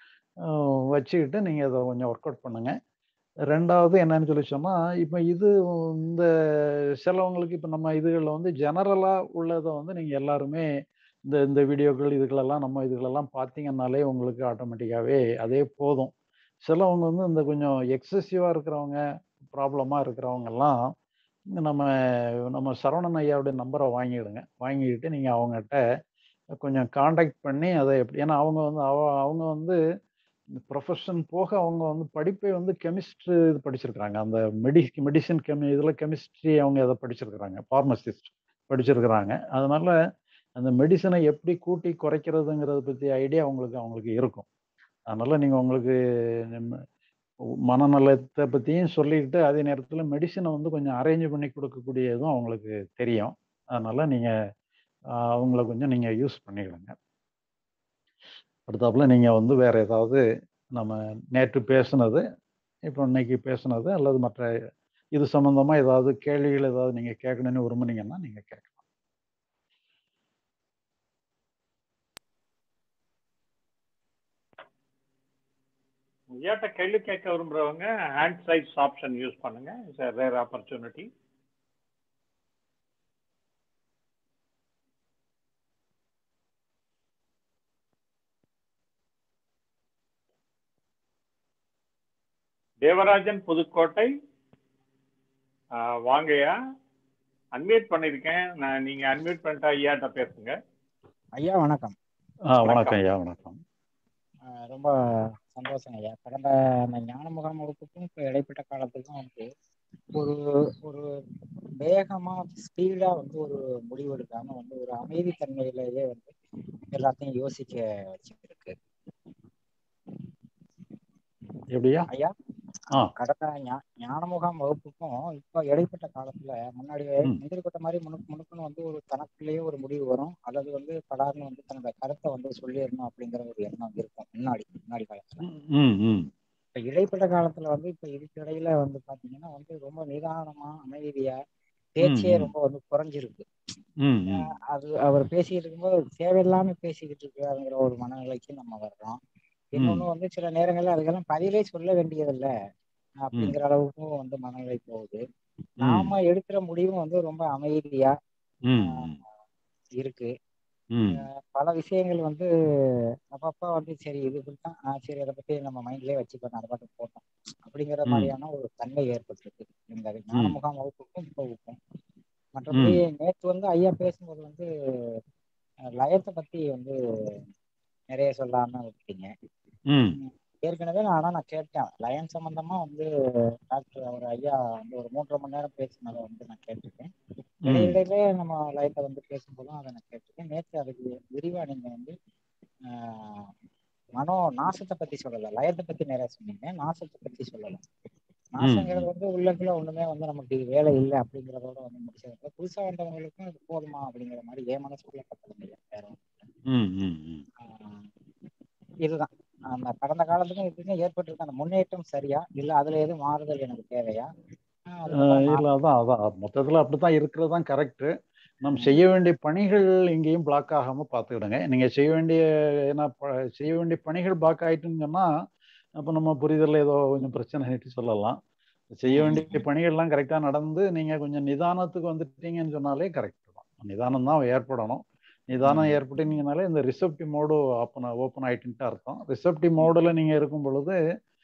அஹ் வச்சுக்கிட்டு நீங்கள் இதை கொஞ்சம் ஒர்க் அவுட் பண்ணுங்க ரெண்டாவது என்னன்னு சொல்லி சொன்னால் இப்போ இது இந்த சிலவங்களுக்கு இப்போ நம்ம இதுகளில் வந்து ஜெனரலாக உள்ளதை வந்து நீங்கள் எல்லாருமே இந்த இந்த வீடியோக்கள் இதுகளெல்லாம் நம்ம இதுகளெல்லாம் பார்த்தீங்கன்னாலே உங்களுக்கு ஆட்டோமேட்டிக்காகவே அதே போதும் சிலவங்க வந்து இந்த கொஞ்சம் எக்ஸசிவாக இருக்கிறவங்க ப்ராப்ளமாக இருக்கிறவங்கெல்லாம் நம்ம நம்ம சரவணன் ஐயாவுடைய நம்பரை வாங்கிடுங்க வாங்கிக்கிட்டு நீங்கள் அவங்ககிட்ட கொஞ்சம் காண்டாக்ட் பண்ணி அதை எப்படி ஏன்னா அவங்க வந்து அவ அவங்க வந்து ப்ரொஃபஷன் போக அவங்க வந்து படிப்பை வந்து கெமிஸ்ட்ரி இது படிச்சிருக்கிறாங்க அந்த மெடி மெடிசின் கெமி இதில் கெமிஸ்ட்ரி அவங்க எதை படிச்சிருக்கிறாங்க ஃபார்மசிஸ்ட் படிச்சிருக்கிறாங்க அதனால அந்த மெடிசனை எப்படி கூட்டி குறைக்கிறதுங்கிறத பற்றி ஐடியா அவங்களுக்கு அவங்களுக்கு இருக்கும் அதனால நீங்கள் உங்களுக்கு நம்ம மனநலத்தை பற்றியும் சொல்லிக்கிட்டு அதே நேரத்தில் மெடிசனை வந்து கொஞ்சம் அரேஞ்ச் பண்ணி கொடுக்கக்கூடியதும் அவங்களுக்கு தெரியும் அதனால நீங்கள் அவங்கள கொஞ்சம் நீங்கள் யூஸ் பண்ணிக்கிடுங்க அடுத்தாப்புல நீங்கள் வந்து வேற ஏதாவது நம்ம நேற்று பேசுனது இப்போ இன்னைக்கு பேசுனது அல்லது மற்ற இது சம்பந்தமா ஏதாவது கேள்விகள் ஏதாவது நீங்கள் கேட்கணும்னு விரும்புனீங்கன்னா நீங்கள் கேட்கலாம் ஐயாட்ட கேள்வி கேட்க விரும்புறவங்க ஹேண்ட் சைஸ் ஆப்ஷன் யூஸ் பண்ணுங்க it's rare opportunity Devarajan Pudukkottai ஆஹ் வாங்கய்யா அன்மியூட் பண்ணிருக்கேன் நான் நீங்க அன்மியூட் பண்ணிட்டா ஐயாட்ட பேசுங்க ஐயா வணக்கம் ஆ வணக்கம் ஐயா வணக்கம் ஆஹ் ரொம்ப சந்தோஷம் ஐயா கடந்த அந்த ஞான முகாம் வகுப்புக்கும் இப்போ இடைப்பட்ட காலத்துக்கும் வந்து ஒரு ஒரு வேகமா ஸ்பீடா வந்து ஒரு முடிவெடுக்காம வந்து ஒரு அமைதி தன்மையிலேயே வந்து எல்லாத்தையும் யோசிக்க வச்சிருக்கு எப்படியா ஐயா ஆ. கடந்த ஞா- ஞான முகாம் வகுப்புக்கும் இப்போ இடைப்பட்ட காலத்துல முன்னாடி ம். முந்திரி கொட்டை மாதிரி முணுக்கு முணுக்குன்னு வந்து ஒரு தனக்குள்ளேயே ஒரு முடிவு வரும் அல்லது வந்து படார்னு வந்து தன்னோட கருத்தை வந்து சொல்லிடணும் அப்படிங்கிற ஒரு எண்ணம் இருக்கும் முன்னாடி முன்னாடி காலத்துல ம் ம் இப்ப இடைப்பட்ட காலத்துல வந்து இப்ப இதுக்கு இடையில வந்து பாத்தீங்கன்னா வந்து ரொம்ப நிதானமா அமைதியா பேச்சே ம். ரொம்ப வந்து குறைஞ்சிருக்கு ம் ம் அது அவர் பேசிக்கிட்டு இருக்கும்போது தேவையில்லாம பேசிக்கிட்டு இருக்காருங்கிற ஒரு மனநிலைக்கு நம்ம வர்றோம் இன்னொன்னு வந்து சில நேரங்கள்ல அதுக்கெல்லாம் பதிலே சொல்ல வேண்டியதில்ல அப்படிங்கிற அளவுக்கும் வந்து மனநிலை போகுது நாம எடுக்கிற முடிவும் வந்து ரொம்ப அமைதியா ம் இருக்கு ம் பல விஷயங்கள் வந்து அப்பப்ப வந்து சரி இது இப்படித்தான் ஆ சரி அதை பத்தி நம்ம மைண்ட்லயே வச்சுக்கணும் அதை பாட்டு போட்டோம் அப்படிங்கிற ம். மாதிரியான ஒரு தன்மை ஏற்பட்டிருக்கு இந்த ஞான ம். முகாம் வகுப்புக்கும் இப்போவுக்கும் மற்றபடி நேற்று வந்து ஐயா பேசும்போது வந்து அஹ், லயத்தை பத்தி வந்து நிறைய சொல்லாம விட்டீங்க ம் ஏற்கனவே நான் ஆனா நான் கேட்டேன் லயன் சம்பந்தமா வந்து டாக்டர் அவர் ஐயா வந்து ஒரு மூன்றரை மணி நேரம் பேசினதை வந்து நான் கேட்டிருக்கேன் ம் இடையிடையிலே நம்ம லயத்தை வந்து பேசும்போதும் அதை நான் கேட்டிருக்கேன் நேற்று அதுக்கு விரிவா நீங்க வந்து ஆஹ், மனோ நாசத்தை பத்தி சொல்லல லயத்தை பத்தி நிறைய சொன்னீங்க நாசத்தை பத்தி சொல்லல நாசங்கிறது வந்து உள்ளத்துல ஒண்ணுமே வந்து நமக்கு இது வேலை இல்லை அப்படிங்கிறதோட வந்து முடிச்சது புதுசா வந்தவங்களுக்கும் இது போதுமா அப்படிங்கிற மாதிரி ஏன் மனசுக்குள்ள பட்டது இல்லை வேற ஒண்ணும் இல்ல. ம் ம் ம் ஆஹ், இதுதான் அந்த கடந்த காலத்துக்கும் இதுக்கும் ஏற்பட்டிருக்க அந்த முன்னேற்றம் சரியா இல்ல அதுல எதுவும் மாறுதல் எனக்கு தேவையா ஆஹ், அதுக்கப்புறம் ஆஹ் மா- இல்ல அதான் அதான் மொத்தத்துல அப்படித்தான் இருக்கிறது தான் கரெக்ட் நம்ம செய்ய வேண்டிய பணிகள் எங்கேயும் பிளாக் ஆகாம பார்த்துக்கிடுங்க நீங்க செய்ய வேண்டிய ஏன்னா ப- செய்ய வேண்டிய பணிகள் பிளாக் ஆயிட்டுன்னு சொன்னா அப்போ நம்ம புரிதல் ஏதோ கொஞ்சம் பிரச்சனை ஆயிட்டு சொல்லலாம் செய்ய வேண்டிய பணிகள்லாம் கரெக்டா நடந்து நீங்க கொஞ்சம் நிதானத்துக்கு வந்துட்டீங்கன்னு சொன்னாலே கரெக்ட் தான் நிதானம் தான் ஏற்படணும் நிதானம் ஏற்பட்டீங்கனாலே இந்த ரிசப்டிவ் மோடு ஓப்பன் ஓப்பன் ஆயிட்டுன்ட்டு அர்த்தம் ரிசப்டிவ் மோடில் நீங்க இருக்கும் பொழுது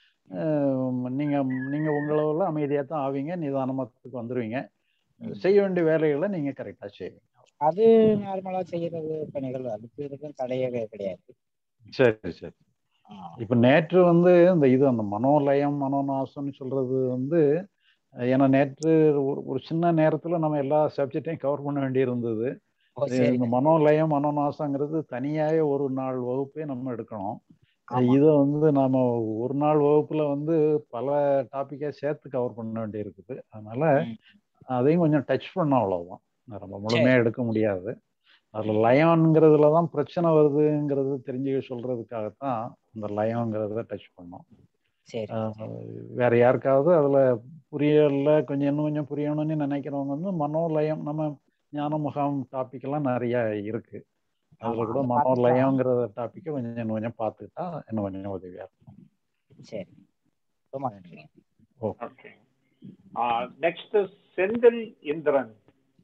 அஹ், நீங்க நீங்க உங்களவுல அமைதியா தான் ஆவீங்க நிதானத்துக்கு வந்துருவீங்க செய்ய வேண்டிய வேலைகளை நீங்க கரெக்டா செய்வீங்க அது நார்மலா செய்யறது பணிகள் அதுக்கு இதுக்கும் தடையவே கிடையாது சரி சரி ஆஹ் இப்ப நேற்று வந்து இந்த இது அந்த மனோலயம் மனோநாசம்னு சொல்றது வந்து அஹ், ஏன்னா நேற்று ஒரு ஒரு சின்ன நேரத்துல நம்ம எல்லா சப்ஜெக்டையும் கவர் பண்ண வேண்டியிருந்தது ஓ இது சரிங்க இந்த மனோலயம் மனோநாசங்கிறது தனியாவே ஒரு நாள் வகுப்பே நம்ம எடுக்கணும் ஆமா இதை வந்து நாம ஒரு நாள் வகுப்புல வந்து பல டாப்பிக்கா சேர்த்து கவர் பண்ண வேண்டியிருக்குது அதனால ம். அதையும் கொஞ்சம் டச் பண்ண அவ்வளவுதான் நம்ம சரி முழுமையா எடுக்க முடியாது அதுல லயம்ங்கிறதுல தான் பிரச்சனை வருதுங்கிறது தெரிஞ்சு சொல்றதுக்காகத்தான் இந்த லயம்ங்கிறத டச் பண்ணோம் சரி ஆஹ் சரி வேற யாருக்காவது அதுல புரியல கொஞ்சம் இன்னும் கொஞ்சம் புரியணும்னு நினைக்கிறவங்க வந்து மனோலயம் நம்ம ஞான முகாம் டாபிக் எல்லாம் நிறைய இருக்கு அதுல ஆமா கூட அதை பார்த்துக்கலாம் மனோலயம்ங்கிற டாபிக்கை கொஞ்சம் இன்னும் கொஞ்சம் பார்த்துக்கிட்டா இன்னும் கொஞ்சம் உதவியா இருக்கும் சரி ரொம்ப நன்றிங்க okay okay next Senthil Indiran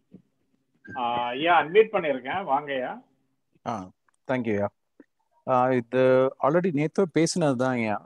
ஆஹ் ஐயா அட்மிட் பண்ணியிருக்கேன் வாங்கய்யா ஆ தேங்க்யூயா இது ஆல்ரெடி நேற்று பேசினது தான் ஐயா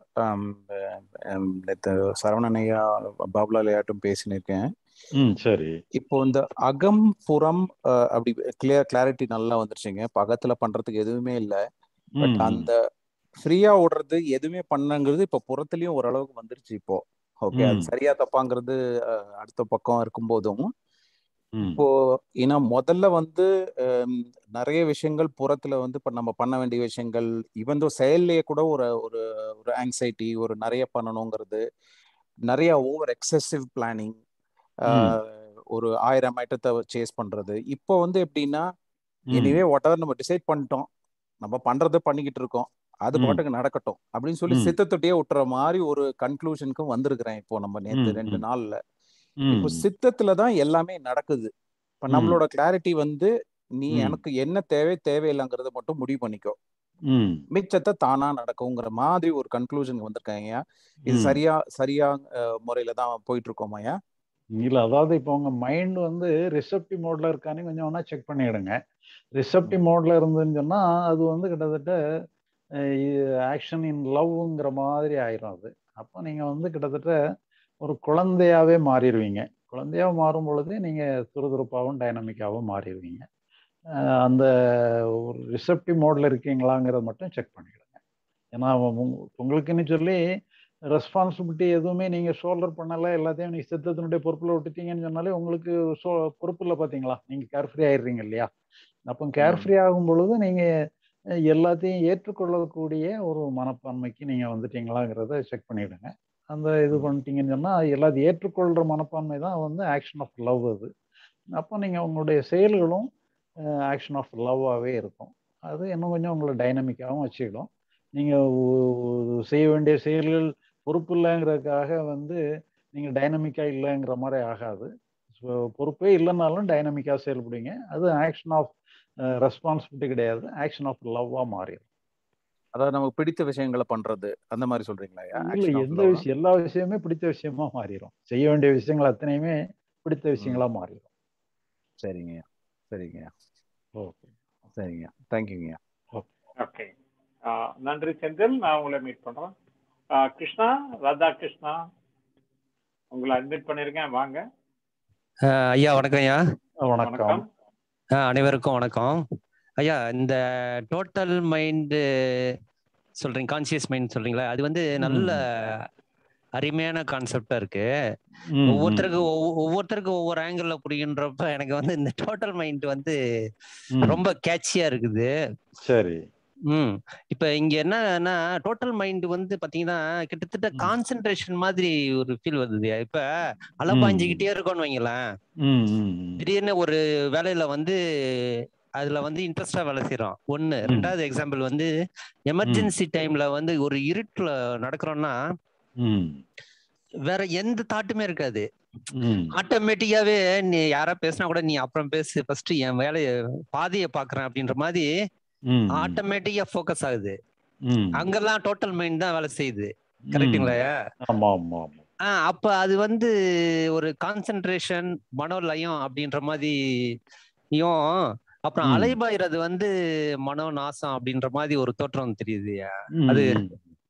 நேற்று சரவணன் ஐயா பாபுலால் ஐயாட்டும் பேசினிருக்கேன் ம் சரி இப்போ இந்த அகம் புறம் அஹ், அப்படி கிளியர் கிளாரிட்டி நல்லா வந்துருச்சுங்க பக்கத்துல பண்றதுக்கு எதுவுமே இல்லை பட் ம் ம் அந்த ஃப்ரீயா ஓடுறது எதுவுமே பண்ணங்கிறது இப்போ புறத்துலயும் ஓரளவுக்கு வந்துருச்சு இப்போ ஓகே அது ம் சரியா தப்பாங்கிறது அஹ், அடுத்த பக்கம் இருக்கும்போதும் ம் இப்போ ஏன்னா முதல்ல வந்து ஹம், நிறைய விஷயங்கள் புறத்துல வந்து இப்ப நம்ம பண்ண வேண்டிய விஷயங்கள் ஈவன் தோ செயல்லையே கூட ஒரு ஒரு ஒரு ஆங்ஸைட்டி ஒரு நிறைய பண்ணணுங்கிறது நிறைய ஓவர் எக்ஸசிவ் பிளானிங் ம் ஒரு ஆயிரம் ஐட்டத்தை சேஸ் பண்றது இப்போ வந்து எப்படின்னா ம் எனிவே வாட் எவர் நம்ம டிசைட் பண்ணிட்டோம் நம்ம பண்றதை பண்ணிக்கிட்டு இருக்கோம் அது ம் பாட்டுக்கு நடக்கட்டும் அப்படின்னு சொல்லி ம் சித்தத்தொட்டியே விட்டுற மாதிரி ஒரு கன்க்ளூஷனுக்கும் வந்திருக்கிறேன் இப்போ நம்ம நேத்து ம் ரெண்டு ம் நாள்ல ம் இப்போ சித்தத்துல தான் எல்லாமே நடக்குது இப்ப ம் நம்மளோட கிளாரிட்டி வந்து நீ ம் எனக்கு என்ன தேவை தேவையில்லைங்கிறத மட்டும் முடிவு பண்ணிக்கோ ம் மிச்சத்தை தானா நடக்குங்கிற மாதிரி ஒரு கன்க்ளூஷன் வந்திருக்காங்க இது ம் சரியா சரியா அஹ், முறையில தான் போயிட்டு இருக்கோமாயா இல்ல அதாவது இப்போ உங்க மைண்ட் வந்து ரிசப்டிவ் மோட்ல இருக்கான்னு கொஞ்சம் வேணா செக் பண்ணிடுங்க ரிசப்டிவ் மோட்ல இருந்துன்னு சொன்னா அது வந்து கிட்டத்தட்ட ஆக்ஷன் இன் லவ்ங்கிற மாதிரி ஆயிரும் அது அப்போ நீங்க வந்து கிட்டத்தட்ட ஒரு குழந்தையாவே மாறிடுவீங்க குழந்தையா மாறும் பொழுது நீங்க துருதுருப்பாகவும் டைனமிக்காகவும் மாறிடுவீங்க அஹ் அந்த ஒரு ரிசப்டிவ் மோட்ல இருக்கீங்களாங்கிறத மட்டும் செக் பண்ணிடுங்க ஏன்னா உங்க- உங்களுக்குன்னு சொல்லி ரெஸ்பான்சிபிலிட்டி எதுவுமே நீங்க ஷோல்டர் பண்ணல எல்லாத்தையும் நீங்க சித்தத்தினுடைய பொறுப்புல விட்டுட்டீங்கன்னு சொன்னாலே உங்களுக்கு சோ பொறுப்பு இல்லை பாத்தீங்களா நீங்க கேர்ஃப்ரீ ஆயிடுறீங்க இல்லையா அப்போ கேர்ஃப்ரீ ஆகும் பொழுது நீங்க அஹ், எல்லாத்தையும் ஏற்றுக்கொள்ளக்கூடிய ஒரு மனப்பான்மைக்கு நீங்க வந்துட்டீங்களாங்கிறத செக் பண்ணிடுங்க அந்த இது பண்ணிட்டீங்கன்னு சொன்னா எல்லாத்தையும் ஏற்றுக்கொள்ற மனப்பான்மை தான் வந்து ஆக்ஷன் ஆஃப் லவ் அது அப்போ நீங்க உங்களுடைய செயல்களும் ஆக்ஷன் ஆஃப் லவ்வாகவே இருக்கும் அது இன்னும் கொஞ்சம் உங்களை டைனமிக்காகவும் வச்சுக்கிடும் நீங்க ஒ- ஒ- செய்ய வேண்டிய செயல்கள் பொறுப்பு இல்லைங்கிறதுக்காக வந்து நீங்க டைனமிக்கா இல்லைங்கிற மாதிரி ஆகாது ஸோ பொறுப்பே இல்லைனாலும் டைனமிக்கா செயல்படுவீங்க அது ஆக்ஷன் ஆஃப் ரெஸ்பான்சிபிலிட்டி கிடையாது ஆக்ஷன் ஆஃப் லவ்வா மாறிடும் அதாவது நமக்கு பிடித்த விஷயங்களை பண்றது அந்த மாதிரி சொல்றீங்களா ஐயா இல்ல Action of எந்த love-னா? விஷயம் எல்லா விஷயமே பிடித்த விஷயமா மாறிடும் செய்ய வேண்டிய விஷயங்கள் அத்தனையுமே பிடித்த விஷயங்களா மாறிடும் சரிங்கய்யா சரிங்கய்யா ஓகே சரிங்கய்யா தேங்க்யூங்கய்யா ஓகே நன்றி செந்தில் நான் உங்களை மீட் பண்றேன் ஆ, கிருஷ்ணா ராதா கிருஷ்ணா உங்களை அட்மிட் பண்ணிருக்கேன் வாங்க அஹ் ஐயா வணக்கம் ஐயா வணக்கம் வணக்கம் அஹ் அனைவருக்கும் வணக்கம் ஐயா இந்த டோட்டல் மைண்டு சொல்றீங்க கான்சியஸ் மைண்ட் சொல்றீங்களா அது வந்து நல்ல அருமையான கான்செப்டா இருக்கு ம், ம். ஒவ்வொருத்தருக்கு ஒவ்வொ- ஒவ்வொருத்தருக்கு ஒவ்வொரு ஆங்கிள் புரியுன்றப்ப எனக்கு வந்து இந்த டோட்டல் மைண்ட் வந்து ம். ரொம்ப கேட்சியா இருக்குது சரி ம் இப்ப இங்க என்னன்னா டோட்டல் மைண்ட் வந்து பாத்தீங்கன்னா கிட்டத்தட்ட கான்சென்ட்ரேஷன் மாதிரி ஒரு ஃபீல் வருது இப்ப அலப்பாஞ்சிக்கிட்டே இருக்கோம்னு வைங்களேன் ம், ம், ம். திடீர்னு ஒரு வேலையில வந்து அதுல வந்து இன்ட்ரெஸ்டா வேலை செய்யறோம் ஒண்ணு ரெண்டாவது எக்ஸாம்பிள் வந்து எமர்ஜென்சி டைம்ல வந்து ஒரு இருட்டுல நடக்கிறோம்னா ம், வேற எந்த தாட்டுமே இருக்காது ம். ஆட்டோமேட்டிக்காவே நீ யாரா பேசினா கூட நீ அப்புறம் பேசு ஃபர்ஸ்ட் என் வேலையை பாதையை பாக்குறேன் அப்படின்ற மாதிரி ம், ஆட்டோமேட்டிக்கா ஃபோக்கஸ் ஆகுது ம். அங்கெல்லாம் டோட்டல் மைண்ட் தான் வேலை செய்யுது கரெக்டுங்களா ஆமா ஆமா ஆமா ஆஹ் அப்ப அது வந்து ஒரு கான்சென்ட்ரேஷன் மனோலயம் அப்படின்ற மாதிரியும் அப்புறம் ம். அலைபாயிறது வந்து மனோ நாசம் அப்படின்ற மாதிரி ஒரு தோற்றம் தெரியுது ம், அது ம்.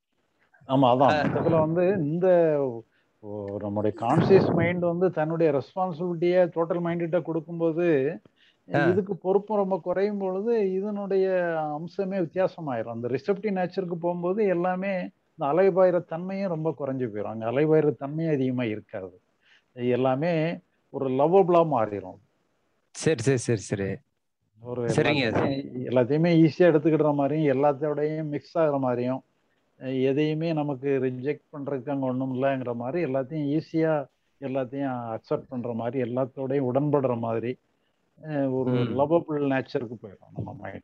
ஆமா அதான் இதுல வந்து இந்த ஓ, நம்முடைய கான்சியஸ் மைண்ட் வந்து தன்னுடைய ரெஸ்பான்சிபிலிட்டியை டோட்டல் மைண்ட்கிட்ட கொடுக்கும்போது ஆ. இதுக்கு பொறுப்பு ரொம்ப குறையும் பொழுது இதனுடைய அம்சமே வித்தியாசமாயிரும் அந்த ரிசப்டிவ் நேச்சருக்கு போகும்போது எல்லாமே இந்த அலைபாயிர தன்மையும் ரொம்ப குறைஞ்சு போயிடும் அங்க அலைபாயிர தன்மையும் அதிகமா இருக்காது எல்லாமே ஒரு லவ்வபிளா மாறிடும் சரி சரி சரி சரி ஒரு சரிங்க. எல்லாத்தையுமே எல்லாத்தையுமே ஈஸியா எடுத்துக்கிற மாதிரியும் எல்லாத்தோடையும் மிக்ஸ் ஆகுற மாதிரியும் அஹ் எதையுமே நமக்கு ரிஜெக்ட் பண்றதுக்கு அங்க ஒண்ணும் இல்லைங்கிற மாதிரி எல்லாத்தையும் ஈஸியா எல்லாத்தையும் அக்செப்ட் பண்ற மாதிரி எல்லாத்தோடையும் உடன்படுற மாதிரி அஹ் ஒரு ம். லவபிள் நேச்சருக்கு போயிடும் நம்ம மைண்ட்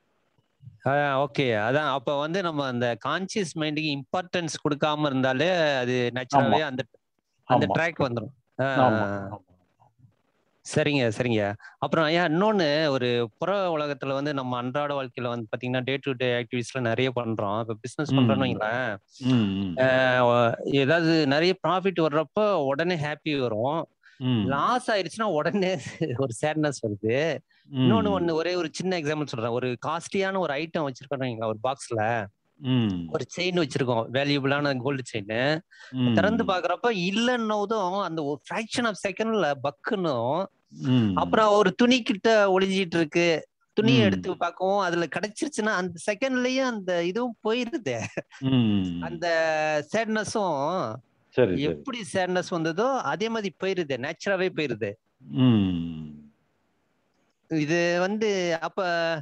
ஓகே அதான் அப்ப வந்து நம்ம அந்த கான்சியஸ் மைண்டுக்கு இம்பார்ட்டன்ஸ் கொடுக்காம இருந்தாலே அது நேச்சுரலாவே ஆமா. அந்த அந்த ஆமா. ட்ராக் வந்துடும் ஆமா ஆமா. சரிங்க சரிங்க அப்புறம் ஐயா இன்னொன்னு ஒரு புற உலகத்துல வந்து நம்ம அன்றாட வாழ்க்கையில வந்து பாத்தீங்கன்னா டே டு டே ஆக்டிவிட்டிஸ்ல நிறைய பண்றோம் இப்ப பிசினஸ் ம். பண்றோம்னு வைங்களேன் ம், ம். ஆஹ் ஏதாவது நிறைய ப்ராஃபிட் வர்றப்ப உடனே ஹாப்பி வரும் ம். லாஸ் ஆயிடுச்சுன்னா உடனே ஒரு சேட்னஸ் வருது இன்னொன்னு ஒண்ணு ஒரே ஒரு சின்ன எக்ஸாம்பிள் சொல்றேன் ஒரு காஸ்ட்லியான ஒரு ஐட்டம் வச்சிருக்கோம் வைங்களேன் ஒரு பாக்ஸ்ல ம். ஒரு செயின் வச்சிருக்கோம் வேல்யூபிளான கோல்டு செயின் ம். திறந்து பாக்குறப்ப இல்லைன்னதும் அந்த ஒரு ஃபிராக்ஷன் ஆஃப் செகண்ட்ல பக்குன்னும் ம். அப்புறம் ஒரு துணி கிட்ட ஒளிஞ்சிட்டு இருக்கு துணியை ம். எடுத்து பார்க்கவும் அதுல கிடைச்சிருச்சுன்னா அந்த செகண்ட்லயே அந்த இதுவும் போயிருது ம். அந்த சேட்னஸும் சரி சரி எப்படி சேட்னஸ் வந்ததோ அதே மாதிரி போயிருது நேச்சுராவே போயிருது ம். இது வந்து அப்ப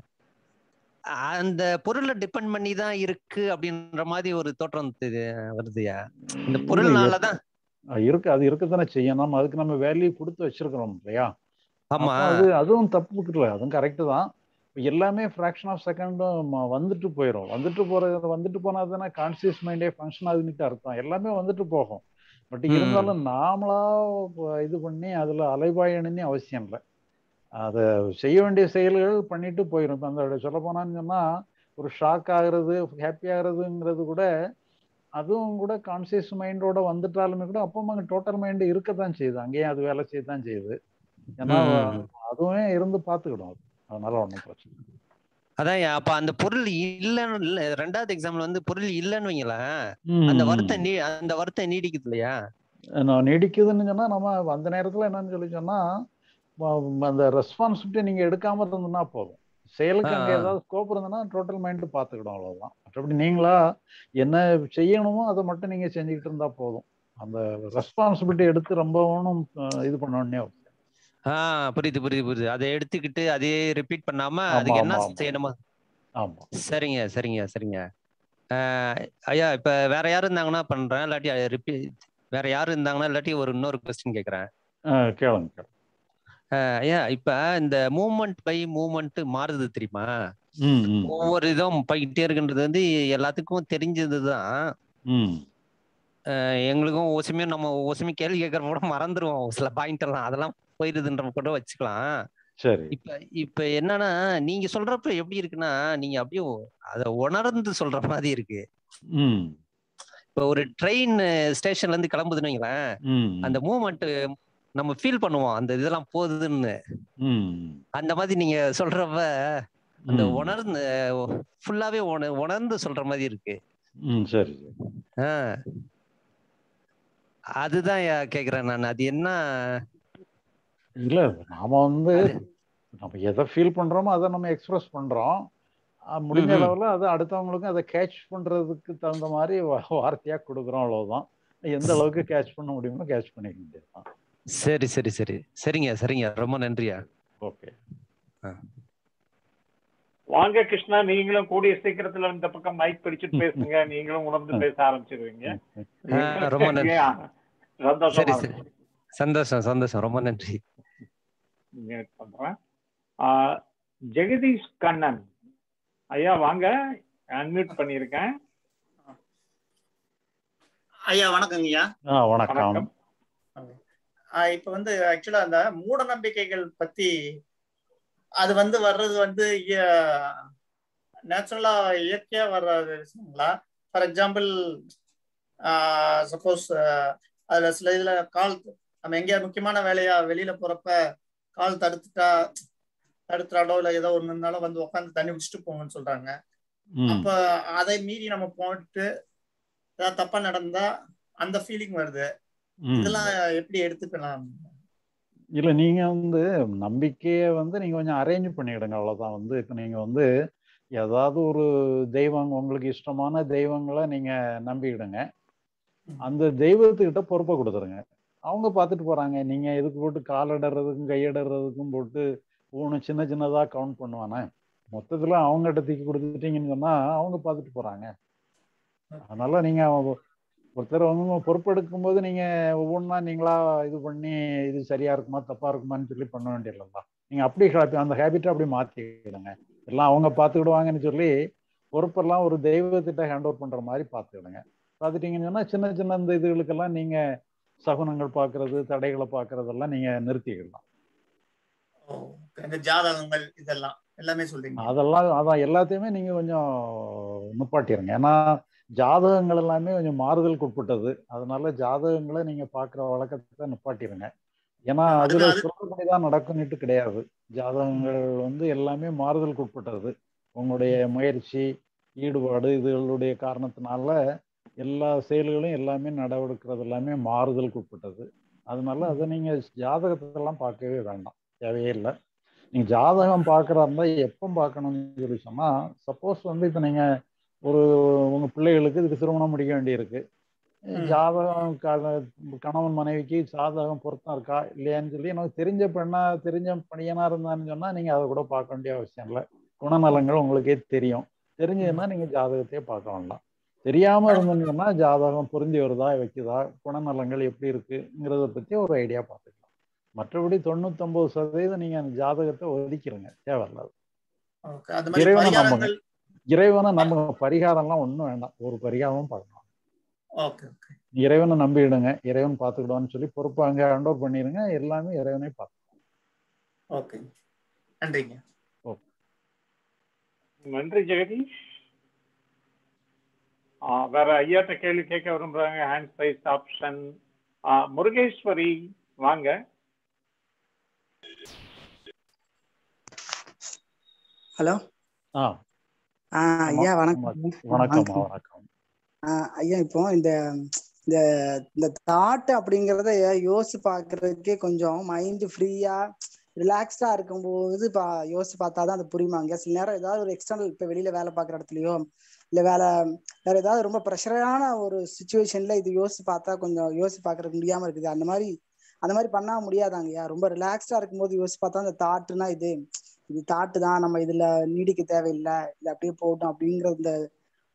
அந்த பொருளை டிபெண்ட் பண்ணி தான் இருக்கு அப்படின்ற மாதிரி ஒரு தோற்றம் தெரி- வருதுயா இந்த இல்ல, பொருள்னாலதான் அஹ் இருக்கு அது இருக்கத்தானே செய்யும் நம்ம அதுக்கு நம்ம வேல்யூ கொடுத்து வச்சிருக்கிறோம் இல்லையா ஆமா அப்ப அது அதுவும் தப்பு இல்லை அதுவும் கரெக்டு தான் இப்ப எல்லாமே ஃப்ராக்ஷன் ஆஃப் செகண்டும் வந்துட்டு போயிடும் வந்துட்டு போறது வந்துட்டு போனா தானே கான்சியஸ் மைண்டே ஃபங்க்ஷன் ஆகுதுன்னுட்டு அர்த்தம் எல்லாமே வந்துட்டு போகும் பட் ம். இருந்தாலும் நாமளா ப- இது பண்ணி அதுல அலைபாயணும்னு அவசியம் இல்லை அதை செய்ய வேண்டிய செயல்கள் பண்ணிட்டு போயிடும் இப்போ அந்த சொல்ல போனான்னு சொன்னா ஒரு ஷாக் ஆகுறது ஹாப்பி ஆகுறதுங்கிறது கூட அதுவும் கூட கான்சியஸ் மைண்டோட வந்துட்டாலுமே கூட அப்போ அங்கே டோட்டல் மைண்டு இருக்கத்தான் செய்யுது அங்கேயும் அது வேலை செய்யத்தான் செய்யுது ஏன்னா ம். அதுவுமே இருந்து பார்த்துக்கிடும் அது அதனால ஒன்றும் பிரச்சனை இல்லை. அதான் அப்ப அந்த பொருள் இல்லைன்னு இல்ல ரெண்டாவது எக்ஸாம்பிள் வந்து பொருள் இல்லைன்னு வைங்களேன் ம், அந்த ம். வருத்தம் நீ அந்த வருத்தம் நீடிக்குது இல்லையா நான் நீடிக்குதுன்னு சொன்னா நம்ம அந்த நேரத்துல என்னன்னு சொல்லி சொன்னா ம- அந்த ரெஸ்பான்சிபிலிட்டி நீங்க எடுக்காம இருந்ததுன்னா போதும் செயலுக்கு ஆ, அங்க ஆ. ஏதாவது ஸ்கோப் இருந்ததுன்னா டோட்டல் மைண்ட் பார்த்துக்கிடும் அவ்வளவுதான் மற்றபடி நீங்களா என்ன செய்யணுமோ அதை மட்டும் நீங்க செஞ்சுக்கிட்டு இருந்தா போதும் அந்த ரெஸ்பான்சிபிலிட்டி எடுத்து ரொம்ப ஒன்றும் இது பண்ணோடனே ஆஹ் புரியுது புரியுது புரியுது அதை எடுத்துக்கிட்டு அதே ரிப்பீட் பண்ணாம ஆமா அதுக்கு என்ன ஆமா ஆமா செய்யணுமோ ஆமா சரிங்க சரிங்க சரிங்க அஹ் ஐயா இப்ப வேற யாரும் இருந்தாங்கன்னா பண்றேன் இல்லாட்டி ரிப்பீட் வேற யாரும் இருந்தாங்கன்னா இல்லாட்டி ஒரு இன்னொரு கொஸ்டின் கேக்குறேன் ஆ, கேளுங்க கேளுங்க. அஹ் ஐயா இப்ப இந்த மூமெண்ட் பை மூமெண்ட் மாறுது தெரியுமா ம் ம் ஒவ்வொரு இதுவும் போய்கிட்டே இருக்குன்றது வந்து எல்லாத்துக்கும் தெரிஞ்சதுதான் ம் அஹ் எங்களுக்கும் ஒவ்வொரு சமயம் நம்ம ஒவ்வொரு சமயம் கேள்வி கேட்கற கூட மறந்துடுவோம் சில பாயிண்ட் எல்லாம் அதெல்லாம் போயிருதுன்ற கூட வச்சுக்கலாம் சரி இப்ப இப்ப என்னன்னா நீங்க சொல்றப்ப எப்படி இருக்குன்னா நீங்க அப்படியே அத உணர்ந்து சொல்ற மாதிரி இருக்கு ம் இப்ப ஒரு ட்ரெயின் ஸ்டேஷன்ல இருந்து கிளம்புதுன்னு வைங்களேன் ம் அந்த மூமெண்ட் நம்ம ஃபீல் பண்ணுவோம் அந்த இதெல்லாம் போகுதுன்னு ம் அந்த மாதிரி நீங்க சொல்றப்ப அந்த ம். உணர்ந்து ஃபுல்லாவே உண உணர்ந்து சொல்ற மாதிரி இருக்கு ம் சரி சரி ஆஹ் அதுதான் ஐயா கேக்குறேன் நான் அது என்ன இல்ல நாம வந்து நம்ம எதை ஃபீல் பண்றோமோ அதை நம்ம எக்ஸ்பிரஸ் பண்றோம் அஹ் முடிஞ்ச ம், ம். அளவுல அது அடுத்தவங்களுக்கும் அதை கேட்ச் பண்றதுக்கு தகுந்த மாதிரி வா- வார்த்தையா கொடுக்குறோம் அவ்வளவுதான் எந்த அளவுக்கு கேட்ச் பண்ண முடியுமோ கேட்ச் பண்ணிக்க வேண்டியதுதான் சரி சரி சரி சரிங்க சரிங்க ரொம்ப நன்றியா ஓகே வாங்க கிருஷ்ணா நீங்களும் கூடிய சீக்கிரத்துல இந்த பக்கம் மைக் பிடிச்சிட்டு பேசுங்க நீங்களும் உணர்ந்து பேச ஆரம்பிச்சிருவீங்க ஆஹ் ரொம்ப நன்றி சந்தோஷமா சரி இருக்கு. சரி சந்தோஷம் சந்தோஷம் ரொம்ப நன்றி mute பண்றேன் ஆஹ் ஜெகதீஷ் கண்ணன் ஐயா வாங்க அன்மியூட் பண்ணியிருக்கேன் ஐயா வணக்கங்க ஐயா ஆ வணக்கம் ஆஹ் இப்ப வந்து ஆக்சுவலா அந்த மூட நம்பிக்கைகள் பத்தி அது வந்து வர்றது வந்து நேச்சுரலா இயற்கையா வர்ற விஷயங்களா ஃபார் எக்ஸாம்பிள் சப்போஸ் அதுல சில இதுல கால் நம்ம எங்கேயா முக்கியமான வேலையா வெளியில போறப்ப கால் தடுத்துட்டா தடுத்துறாலோ இல்ல ஏதோ ஒண்ணு இருந்தாலும் வந்து உட்காந்து தண்ணி குடிச்சிட்டு போங்கன்னு சொல்றாங்க ம் அப்ப அதை மீறி நம்ம போயிட்டு ஏதாவது தப்பா நடந்தா அந்த ஃபீலிங் வருது ம் இதெல்லாம் எப்படி எடுத்துக்கலாம் இல்ல நீங்க வந்து நம்பிக்கையை வந்து நீங்க கொஞ்சம் அரேஞ்ச் பண்ணிடுங்க அவ்வளவுதான் வந்து இப்ப நீங்க வந்து ஏதாவது ஒரு தெய்வம் உங்களுக்கு இஷ்டமான தெய்வங்களை நீங்க நம்பிக்கிடுங்க அந்த தெய்வத்துக்கிட்ட பொறுப்பை கொடுத்துருங்க அவங்க பார்த்துட்டு போறாங்க நீங்க எதுக்கு போட்டு காலிடுறதுக்கும் கையிடுறதுக்கும் போட்டு ஒன்று சின்ன சின்னதா கவுண்ட் பண்ணுவானே மொத்தத்துல அவங்ககிட்ட தூக்கி கொடுத்துட்டீங்கன்னு சொன்னா அவங்க பார்த்துட்டு போறாங்க அதனால நீங்க ஒருத்தர் வந்து பொறுப்பெடுக்கும் போது நீங்க ஒவ்வொன்றா நீங்களா இது பண்ணி இது சரியா இருக்குமா தப்பா இருக்குமான்னு சொல்லி பண்ண வேண்டியதில்லைங்களா நீங்க அப்படி happy- அந்த ஹேபிட்டை அப்படி மாத்திக்கிடுங்க எல்லாம் அவங்க பார்த்துக்கிடுவாங்கன்னு சொல்லி பொறுப்பெல்லாம் ஒரு தெய்வத்திட்ட ஹேண்ட் ஓவர் பண்ற மாதிரி பார்த்துக்கிடுங்க பார்த்துட்டீங்கன்னு சொன்னா சின்ன சின்ன இந்த இதுகளுக்கெல்லாம் நீங்க சகுனங்கள் பார்க்கறது தடைகளை பார்க்கறதெல்லாம் நீங்க நிறுத்திக்கிடலாம் இந்த ஜாதகங்கள் இதெல்லாம் எல்லாமே சொல்றீங்க அதெல்லாம் அதான் எல்லாத்தையுமே நீங்க கொஞ்சம் நிப்பாட்டிடுங்க ஏன்னா ஜாதகங்கள் எல்லாமே கொஞ்சம் மாறுதலுக்கு உட்பட்டது அதனால ஜாதகங்களை நீங்க பார்க்குற வழக்கத்தை நிப்பாட்டிடுங்க ஏன்னா அதுல சொல்றபடி தான் நடக்கும்னுட்டு கிடையாது ஜாதகங்கள் வந்து எல்லாமே மாறுதலுக்கு உட்பட்டது உங்களுடைய முயற்சி ஈடுபாடு இதுகளுடைய காரணத்தினால எல்லா செயல்களும் எல்லாமே நடவடிக்கிறது எல்லாமே மாறுதலுக்கு உட்பட்டது அதனால அதை நீங்க ஜாதகத்தெல்லாம் பார்க்கவே வேண்டாம் தேவையே இல்லை நீங்க ஜாதகம் பார்க்கறா இருந்தா எப்போ பார்க்கணும்னு சொல்லி சொன்னா சப்போஸ் வந்து இப்போ நீங்க ஒரு உங்க பிள்ளைகளுக்கு இதுக்கு திருமணம் முடிக்க வேண்டியிருக்கு ஜாதகம் க- கணவன் மனைவிக்கு ஜாதகம் பொருத்தம் இருக்கா இல்லையான்னு சொல்லி எனக்கு தெரிஞ்ச பெண்ணா தெரிஞ்ச பையனா இருந்தான்னு சொன்னா நீங்க அதை கூட பார்க்க வேண்டிய அவசியம் இல்லை குணநலங்கள் உங்களுக்கே தெரியும் தெரிஞ்சதுன்னா நீங்க ஜாதகத்தையே பார்க்க வேண்டாம் தெரியாம இருந்தீங்கன்னா ஜாதகம் பொருந்தி வருதா வைக்குதா குணநலங்கள் எப்படி இருக்குங்கிறத பத்தி ஒரு ஐடியா பார்த்துக்கலாம் மற்றபடி தொண்ணூத்தொன்பது சதவீதம் நீங்க அந்த ஜாதகத்தை ஒதுக்கிடுங்க தேவையில்லாது Okay, அந்த மாதிரி இறைவனை நம்புங்க பரிகாரங்கள் இறைவனை நம்புங்க பரிகாரம்லாம் ஒண்ணும் வேண்டாம் ஒரு பரிகாரமும் பார்க்கலாம் ஓகே ஓகே இறைவனை நம்பிடுங்க இறைவன் பார்த்துக்கிடுவான்னு சொல்லி பொறுப்பை அங்கே ஹேண்ட் ஓவர் பண்ணிடுங்க எல்லாமே இறைவனே பார்த்து ஓகே நன்றிங்க நன்றி ஜெகதீஷ் ஆ, வேற ஐயாட்ட கேள்வி கேட்க விரும்புறாங்க ஹேண்ட் சைஸ் ஆப்ஷன் முருகேஸ்வரி வாங்க ஹலோ ஆ ஆ ஐயா வணக்கம் வணக்கம்மா வணக்கம் ஆ, ஐயா இப்போ இந்த இந்த இந்த தாட் அப்படிங்கறத யோசிச்சு பாக்குறதுக்கே கொஞ்சம் மைண்ட் ஃப்ரீயா ரிலாக்ஸ்டா இருக்கும்போது பா யோசிச்சு பார்த்தாதான் அது புரியுமாங்க சில நேரம் ஏதாவது ஒரு எக்ஸ்டர்னல் இப்ப வெளியில வேலை பார்க்குற இடத்துலயோ இல்ல வேலை வேற ஏதாவது ரொம்ப ப்ரெஷரான ஒரு சுச்சுவேஷன்ல இது யோசிச்சு பார்த்தா கொஞ்சம் யோசிச்சு பார்க்கறதுக்கு முடியாம இருக்குது அந்த மாதிரி அந்த மாதிரி பண்ணா முடியாதாங்கய்யா ரொம்ப ரிலாக்ஸ்டா இருக்கும்போது யோசிச்சு பார்த்தா அந்த தாட்டுனா இது இது தாட்டு தான் நம்ம இதுல நீடிக்க தேவையில்லை இது அப்படியே போகட்டும் அப்படிங்கிற இந்த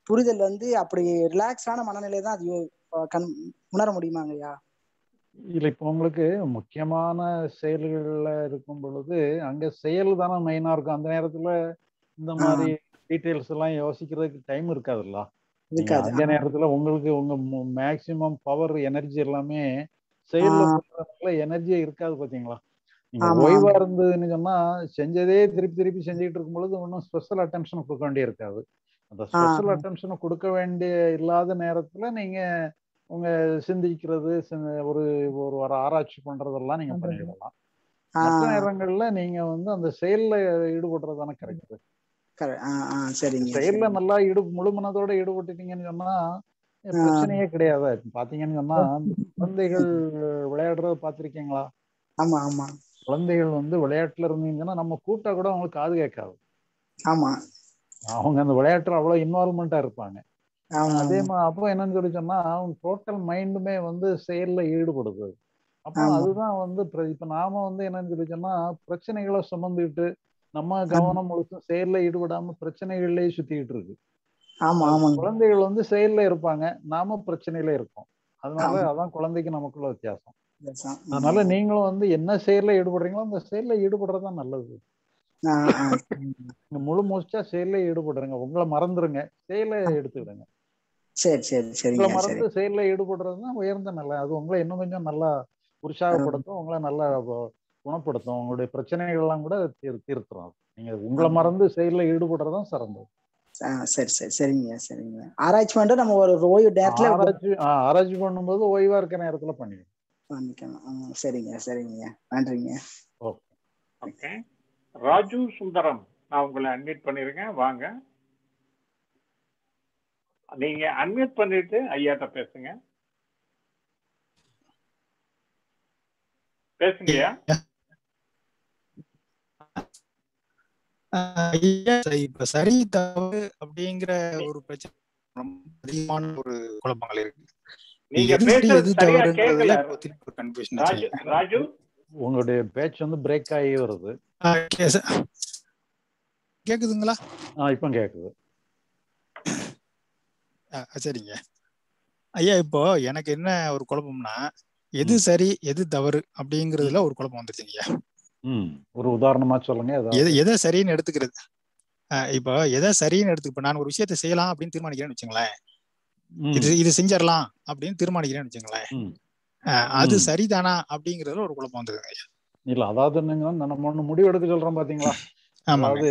புரிதல் வந்து அப்படி ரிலாக்ஸான மனநிலை தான் அது யோ- அஹ் கண் உணர முடியுமாங்க ஐயா இல்ல இப்போ உங்களுக்கு முக்கியமான செயல்கள்ல இருக்கும் பொழுது அங்க செயல் தானே மெயினா இருக்கும் அந்த நேரத்துல இந்த ஆ மாதிரி டீட்டெயில்ஸ் எல்லாம் யோசிக்கிறதுக்கு டைம் இருக்காதுல்ல நீங்க இருக்காது அந்த ஆ நேரத்துல உங்களுக்கு உங்க மேக்சிமம் பவர் எனர்ஜி எல்லாமே ஆ செயல்ல போடுறதுனால எனர்ஜியே இருக்காது பாத்தீங்களா நீங்க ஆமா ஓய்வா ஆமா இருந்ததுன்னு சொன்னா செஞ்சதே திருப்பி திருப்பி செஞ்சுட்டு இருக்கும் பொழுது ஒன்றும் ஸ்பெஷல் அட்டென்ஷன் கொடுக்க வேண்டிய இருக்காது அந்த ஆ ஸ்பெஷல் அட்டென்ஷனை கொடுக்க வேண்டிய இல்லாத நேரத்துல நீங்க உங்க சிந்திக்கிறது சிந்த- ஒரு ஒரு ஒரு ஆராய்ச்சி பண்றதெல்லாம் நீங்க பண்றது பண்ணிடலாம் ஆ மற்ற நேரங்கள்ல நீங்க வந்து அந்த செயல்ல ஈடுபடுறது தானே கரெக்ட் கரெக்ட் ஆ ஆ சரிங்க செயல்ல சரிங்க நல்லா ஈடு முழு மனதோட ஈடுபட்டுட்டீங்கன்னு சொன்னா ஆ பிரச்சனையே கிடையாது இப்ப பாத்தீங்கன்னு சொன்னா குழந்தைகள் விளையாடுறத பார்த்திருக்கீங்களா ஆமா ஆமா குழந்தைகள் வந்து விளையாட்டுல இருந்தீங்கன்னா நம்ம கூட்டா கூட அவங்களுக்கு காது கேட்காது ஆமா அவங்க அந்த விளையாட்டுல அவ்வளவு இன்வால்மெண்டா இருப்பாங்க ஆமா அதே ஆமா மாதிரி அப்போ என்னன்னு சொல்லி சொன்னா அவங்க டோட்டல் மைண்டுமே வந்து செயல்ல ஈடுபடுது அப்போ ஆமா அதுதான் வந்து பிர- இப்ப நாம வந்து என்னன்னு சொல்லி சொன்னா பிரச்சனைகளை சுமந்துட்டு நம்ம ஆமா கவனம் முழுசும் செயல்ல ஈடுபடாம பிரச்சனைகள்லயே சுத்திக்கிட்டு இருக்கு ஆமா அது ஆமாங்க குழந்தைகள் வந்து செயல்ல இருப்பாங்க நாம பிரச்சனையில இருப்போம் அதனால ஆமா அதான் குழந்தைக்கு நமக்குள்ள வித்தியாசம் பேசலாம். அதனால ம். நீங்களும் வந்து என்ன செயல்ல ஈடுபடுறீங்களோ அந்த செயல்ல ஈடுபடுறதுதான் நல்லது ஆ ஆ நீங்க முழு மூச்சா செயல்ல ஈடுபடுறீங்க உங்களை மறந்துருங்க செயலை ஆ. எடுத்துக்கிடுங்க சரி சரி உங்களை சரிங்க சரி மறந்து செயல்ல ஈடுபடுறது தான் உயர்ந்த நிலை அது உங்களை இன்னும் கொஞ்சம் நல்லா உற்சாகப்படுத்தும் உங்களை நல்லா வ- குணப்படுத்தும் உங்களுடைய பிரச்சனைகள் எல்லாம் கூட தீர் தீர்த்துரும் அது. நீங்க உங்களை ஆமா மறந்து செயல்ல ஈடுபடுறதுதான் சிறந்தது ஆ சரி சரி சரிங்க சரிங்க ஆராய்ச்சி பண்ணிட்டு நம்ம ஒரு ஒரு ஓய்வு நேரத்துல இப்படி ஆராய்ச்சி ஆ, ஆராய்ச்சி பண்ணும்போது ஓய்வா இருக்க நேரத்துல பண்ணிக்கணும் பண்ணிக்கணும் ம், சரிங்க சரிங்க நன்றிங்க ஓகே ஓகே ராஜு சுந்தரம் நான் உங்களை அட்மிட் பண்ணிருக்கேன் வாங்க நீங்க அட்மிட் பண்ணிட்டு ஐயாட்ட பேசுங்க பேசுங்கய்யா ஆஹ் ஐயா, இப்ப சரி தவறு அப்படிங்கிற ஒரு பிரச்சனை ரொம்ப அதிகமான ஒரு குழப்பங்கள் இருக்கு நீங்க எது சரி பேசுறது எது சரியா தவறுன்றதுல கேட்கல இப்போ திருப்பி கன்ஃபியூஷன் ராஜு ராஜு உங்களுடைய பேச்சு வந்து பிரேக் ஆகி வருது கேக்குதுங்களா ஆ இப்போ கேக்குது ஆஹ் சரிங்க ஐயா இப்போ எனக்கு என்ன ஒரு குழப்பம்னா எது சரி எது தவறு அப்படிங்கறதுல ஒரு குழப்பம் வந்துருச்சுங்க ஐயா ம் ஒரு உதாரணமா சொல்லுங்க எது ஏதாவது எதை சரின்னு எடுத்துக்கிறது ஆஹ் இப்போ எதை சரின்னு எடுத்து இப்போ நான் ஒரு விஷயத்தை செய்யலாம் அப்படின்னு தீர்மானிக்கிறேன்னு வச்சுங்களேன் இது ம் இது செஞ்சிடலாம் அப்படின்னு தீர்மானிக்கிறேன்னு வச்சுங்களேன் ம் ஆஹ் அது ம் சரிதானா அப்படிங்கறதுல ஒரு குழப்பம் வந்துருங்க ஐயா இல்ல அதாவது என்னங்க நம்ம ஒண்ணு முடிவெடுக்க சொல்றோம் பாத்தீங்களா ஆமாங்க அதாவது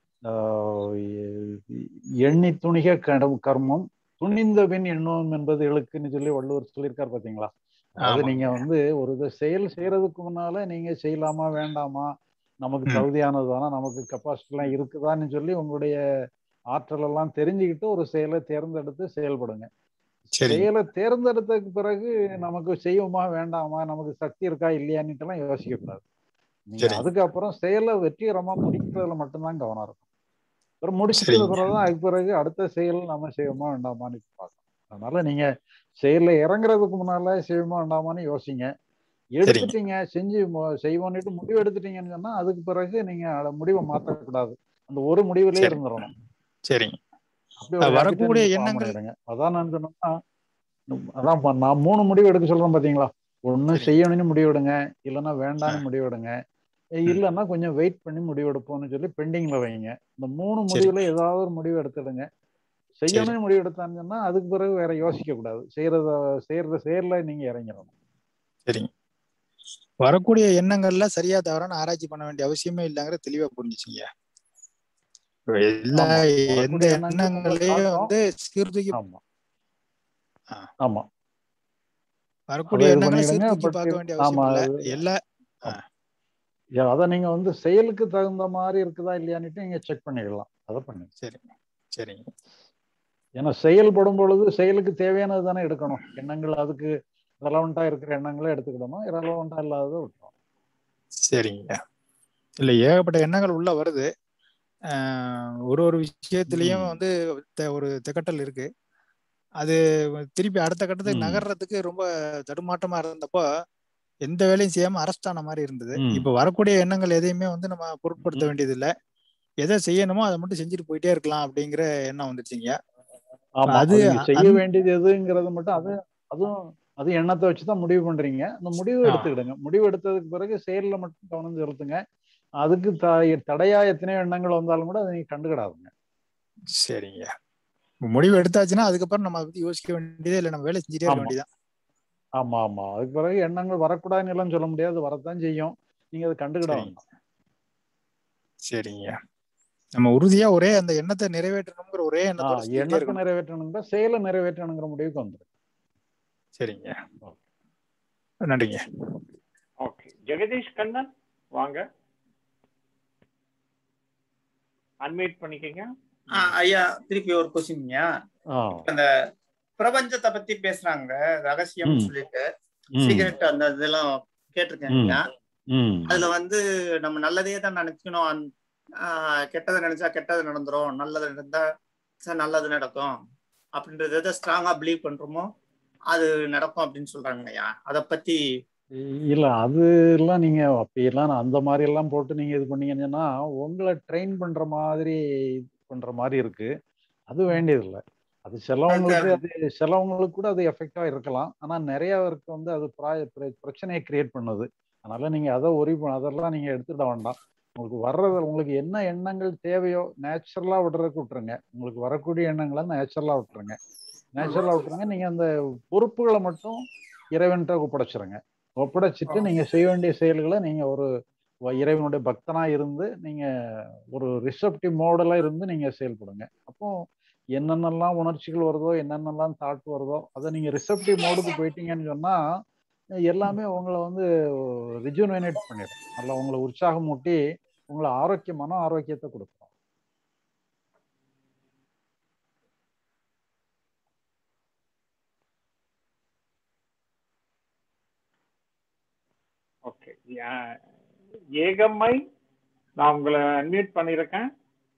ஆஹ் எ- எண்ணி துணிக கடம் கர்மம் துணிந்த பின் எண்ணுவோம் என்பது இழுக்குன்னு சொல்லி வள்ளுவர் சொல்லியிருக்கார் பாத்தீங்களா அதாவது ஆமாங்க நீங்க வந்து ஒரு இதை செயல் செய்யறதுக்கு முன்னால நீங்க செய்யலாமா வேண்டாமா நமக்கு ம் தகுதியானதானா நமக்கு கெப்பாசிட்டி எல்லாம் இருக்குதான்னு சொல்லி உங்களுடைய ஆற்றல் எல்லாம் தெரிஞ்சுக்கிட்டு ஒரு செயலை தேர்ந்தெடுத்து செயல்படுங்க சரிங்க செயலை தேர்ந்தெடுத்ததுக்கு பிறகு நமக்கு செய்வோமா வேண்டாமா நமக்கு சக்தி இருக்கா இல்லையான்னுட்டு எல்லாம் யோசிக்க கூடாது நீங்க சரிங்க அதுக்கப்புறம் செயலை வெற்றிகரமா முடிக்கிறதுல மட்டும்தான் கவனம் இருக்கும் அப்புறம் முடிச்சிட்டது சரிங்க பிறகுதான் அதுக்கு பிறகு அடுத்த செயல் நம்ம செய்வோமா வேண்டாமான்னு பார்க்கணும் அதனால நீங்க செயல்ல இறங்குறதுக்கு முன்னால செய்வோமா வேண்டாமான்னு யோசிங்க சரிங்க எடுத்துட்டீங்க செஞ்சு மு- செய்வோன்னுட்டு முடிவு எடுத்துட்டீங்கன்னு சொன்னா அதுக்கு பிறகு நீங்க அத முடிவை மாற்றக்கூடாது அந்த ஒரு முடிவுலயே சரி இருந்துடணும் சரிங்க அப்படி ஒரு அஹ் ஹேபிட்டை வரக்கூடிய நீங்க ஃபார்ம் எண்ணங்கள் பண்ணிடுங்க அதான் நான் சொன்னோம்னா அதான் ப- நான் மூணு முடிவு எடுக்க சொல்றேன் பாத்தீங்களா ஒண்ணு சரிங்க செய்யணும்னு முடிவெடுங்க இல்லைன்னா ஆ வேண்டாம்னு முடிவெடுங்க ம் இல்லைன்னா கொஞ்சம் வெயிட் பண்ணி முடிவெடுப்போம்னு சொல்லி பெண்டிங்ல வைங்க இந்த மூணு சரி முடிவுல ஏதாவது ஒரு முடிவு எடுத்துடுங்க சரி செய்யணும்னு முடிவு எடுத்தான்னு சொன்னா அதுக்கு பிறகு வேற யோசிக்க கூடாது செய்யறத செய்யறத செயல்ல நீங்க இறங்கிடணும் சரிங்க வரக்கூடிய எண்ணங்கள்ல சரியா தவறான ஆராய்ச்சி பண்ண வேண்டிய அவசியமே இல்லைங்கிற தெளிவா புரிஞ்சுச்சுங்க இப்ப எல்லா ஆமா எந்த வரக்கூடிய எண்ணங்கள் உங்களை எண்ணங்களையும் தாக்கம் வந்து சீர்தூக்கி ஆமா ஆ, ஆமா அதை வரக்கூடிய இது எண்ணங்களை பண்ணிடுங்க சீர்தூக்கி பட் பார்க்க வேண்டிய ஆமா அவசியம் இல்ல அது- எல்லா ஆ, ஆமா. யா, அதை நீங்க வந்து செயலுக்கு தகுந்த மாதிரி இருக்குதா இல்லையான்னுட்டு நீங்க செக் பண்ணிடலாம் அதை பண்ணுங்க சரிங்க சரிங்க ஏன்னா செயல்படும் பொழுது செயலுக்கு தேவையானது தானே எடுக்கணும் எண்ணங்கள் அதுக்கு ரெலவெண்டா இருக்கிற எண்ணங்களை எடுத்துக்கிடணும் ரெலவெண்டா இல்லாததை விட்டுரும் சரிங்க இல்ல ஏகப்பட்ட எண்ணங்கள் உள்ள வருது ஆஹ் ஒரு ஒரு விஷயத்திலயும் ம் வந்து த- ஒரு திகட்டல் இருக்கு அது திருப்பி அடுத்த கட்டத்துக்கு ம் நகர்றதுக்கு ரொம்ப தடுமாற்றமா இருந்தப்போ எந்த வேலையும் செய்யாம அரெஸ்ட் ஆன மாதிரி இருந்தது ம் இப்ப வரக்கூடிய எண்ணங்கள் எதையுமே வந்து நம்ம பொருட்படுத்த ம் வேண்டியது இல்ல எதை செய்யணுமோ அதை மட்டும் செஞ்சுட்டு போயிட்டே இருக்கலாம் அப்படிங்கிற எண்ணம் வந்துருச்சுங்க ஆமா அது அது நீங்க செய்ய அந்த- வேண்டியது எதுங்கிறது மட்டும் அது அதுவும் அது எண்ணத்தை வச்சு தான் முடிவு பண்றீங்க அந்த முடிவு ஆ. எடுத்துக்கிடுங்க முடிவு எடுத்ததுக்கு பிறகு செயல்ல மட்டும் கவனம் செலுத்துங்க அதுக்கு த- தடையா எத்தனையோ எண்ணங்கள் வந்தாலும் கூட அதை நீங்க கண்டுக்கிடாதுங்க சரிங்க முடிவு எடுத்தாச்சுன்னா அதுக்கப்புறம் நம்ம அதை பத்தி யோசிக்க வேண்டியதே இல்லை நம்ம வேலை செஞ்சுட்டே இருக்க ஆமா வேண்டியதான் ஆமா ஆமா அதுக்கு பிறகு எண்ணங்கள் வரக்கூடாதுன்னு எல்லாம் சொல்ல முடியாது வரத்தான் செய்யும் நீங்க அதை கண்டுக்கிட சரிங்க வேண்டாம் சரிங்க நம்ம உறுதியா ஒரே அந்த எண்ணத்தை நிறைவேற்றணுங்கிற ஒரே ஆ எண்ணத்தோட செஞ்சுட்டே எண்ணத்தை இருக்கணும் நிறைவேற்றணுங்கிற செயலை நிறைவேற்றணுங்கிற முடிவுக்கு வந்துடும் சரிங்க நன்றிங்க ஓகே ஜெகதீஷ் கண்ணன் வாங்க அன்மியூட் பண்ணிக்கங்க ஆ, ஐயா திருப்பி ஒரு கொஸ்டின்யா ஆ அந்த பிரபஞ்சத்தை பத்தி பேசுறாங்க ரகசியம் ம். சொல்லிட்டு ம் சீக்கிரட் அந்த இதெல்லாம் கேட்டிருக்கேன் ம் ஐயா ம் அதுல வந்து நம்ம நல்லதே தான் நினைக்கணும் அந்- ஆஹ் கெட்டதை நினைச்சா கெட்டது நடந்துரும் நல்லது நடந்தா ச- நல்லது நடக்கும் அப்படின்றது எதை ஸ்ட்ராங்கா பிலீவ் பண்றோமோ அது நடக்கும் அப்படின்னு சொல்றாங்க ஐயா அதை பத்தி இல்ல அது எல்லாம் நீங்க அப்படியெல்லாம் நான் அந்த மாதிரி எல்லாம் போட்டு நீங்க இது பண்ணீங்கன்னா உங்களை ட்ரெயின் பண்ற மாதிரி இது பண்ற மாதிரி இருக்கு அது வேண்டியதில்லை அது சிலவங்களுக்கு அது சிலவங்களுக்கு கூட அது எஃபெக்டா இருக்கலாம் ஆனா நிறைய பேருக்கு வந்து அது பிரா- பிர- பிரச்சனையை கிரியேட் பண்ணுது அதனால நீங்க அதை ஒரி அதெல்லாம் நீங்க எடுத்துட வேண்டாம் உங்களுக்கு வர்றது உங்களுக்கு என்ன எண்ணங்கள் தேவையோ நேச்சுரலா விடுறதுக்கு விட்டுருங்க உங்களுக்கு வரக்கூடிய எண்ணங்களை நேச்சுரலா விட்டுருங்க நேச்சுரலா விட்டுருங்க நீங்க அந்த பொறுப்புகளை மட்டும் இறைவன்கிட்ட ஒப்படைச்சிருங்க ஒப்படைச்சிட்டு நீங்க செய்ய வேண்டிய செயல்களை நீங்க ஒரு வ- இறைவனுடைய பக்தனா இருந்து நீங்க ஒரு ரிசப்டிவ் மோடலா இருந்து நீங்க செயல்படுங்க அப்போ என்னென்னலாம் உணர்ச்சிகள் வருதோ என்னென்னலாம் தாட் வருதோ அதை நீங்க ரிசப்டிவ் மோடுக்கு போயிட்டீங்கன்னு சொன்னா எல்லாமே உங்களை வந்து ரிஜுவனேட் பண்ணிடும் நல்லா உங்களை உற்சாகமூட்டி உங்களை ஆரோக்கியம் மன ஆரோக்கியத்தை கொடுக்கும் ஓகே ஏகம்மை நான் உங்களை அன்மியூட் பண்ணியிருக்கேன்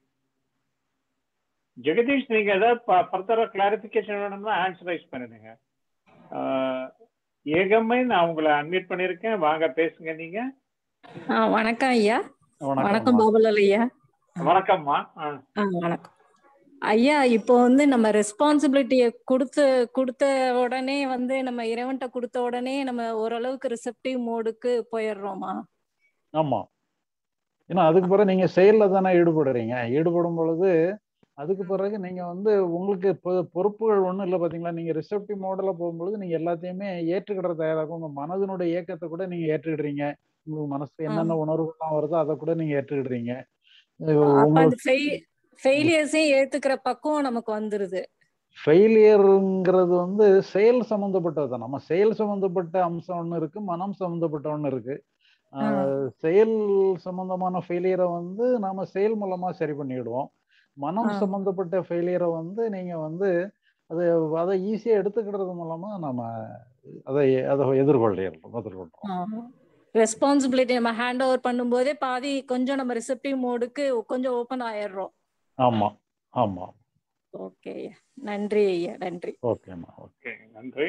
ஜெகதீஷ் நீங்க ஏதாவது ஃபர்தரா கிளாரிபிகேஷன் வேணும்னா ஆன்சர் ரைஸ் பண்ணுங்க ஆஹ், ஏகம்மை நான் உங்களை அன்மியூட் பண்ணியிருக்கேன் வாங்க பேசுங்க நீங்க ஆ வணக்கம் ஐயா வணக்கம் வணக்கம் அம்மா. பாபுலால் ஐயா வணக்கம்மா ஆ, ஆ வணக்கம் ஐயா இப்போ வந்து நம்ம ரெஸ்பான்சிபிலிட்டியை கொடுத்து கொடுத்த உடனே வந்து நம்ம இறைவன்கிட்ட கொடுத்த உடனே நம்ம ஓரளவுக்கு ரிசப்டிவ் மோடுக்கு போயிடுறோமா ஆமா ஏன்னா அதுக்கு பிறகு நீங்க செயல்ல தானே ஈடுபடுறீங்க ஈடுபடும் பொழுது அதுக்கு பிறகு நீங்க வந்து உங்களுக்கு பொ- பொறுப்புகள் ஒண்ணும் இல்லை பாத்தீங்களா நீங்க ரிசப்டிவ் மோடல போகும்பொழுது நீங்க எல்லாத்தையுமே ஏற்றுக்கிற தயாராகும் உங்க மனதினுடைய இயக்கத்தை கூட நீங்க ஏற்றுக்கிடுறீங்க உங்களுக்கு மனசு என்னென்ன உணர்வுகள்லாம் வருதோ அதை கூட நீங்க ஏற்றுக்கிடுறீங்க அப்ப அந்த உங்களுக்கு ஃபெயிலியர்ஸையும் ஏத்துக்கிற பக்குவம் நமக்கு வந்துருது ஃபெயிலியருங்கிறது வந்து செயல் சம்மந்தப்பட்டது தான் நம்ம செயல் சம்மந்தப்பட்ட அம்சம் ஒன்று இருக்கு மனம் சம்மந்தப்பட்ட ஒன்று இருக்கு ஆஹ் செயல் சம்பந்தமான ஃபெயிலியரை வந்து நாம செயல் மூலமா சரி பண்ணிடுவோம் மனம் ஆ. சம்பந்தப்பட்ட ஃபெயிலியரை வந்து நீங்க வந்து அதை அதை ஈஸியா எடுத்துக்கிறது மூலமா நம்ம அதை அதை எதிர்கொள்ளிடுறோம் எதிர்கொள்றோம் ரெஸ்பான்சிபிலிட்டி நம்ம ஹேண்ட் ஓவர் பண்ணும்போதே பாதி கொஞ்சம் நம்ம ரிசப்டிவ் மோடுக்கு கொஞ்சம் ஓப்பன் ஆயிடுறோம் ஆமா ஆமா ஓகே ஐயா நன்றி ஐயா நன்றி ஓகேம்மா ஓகே ஓகே நன்றி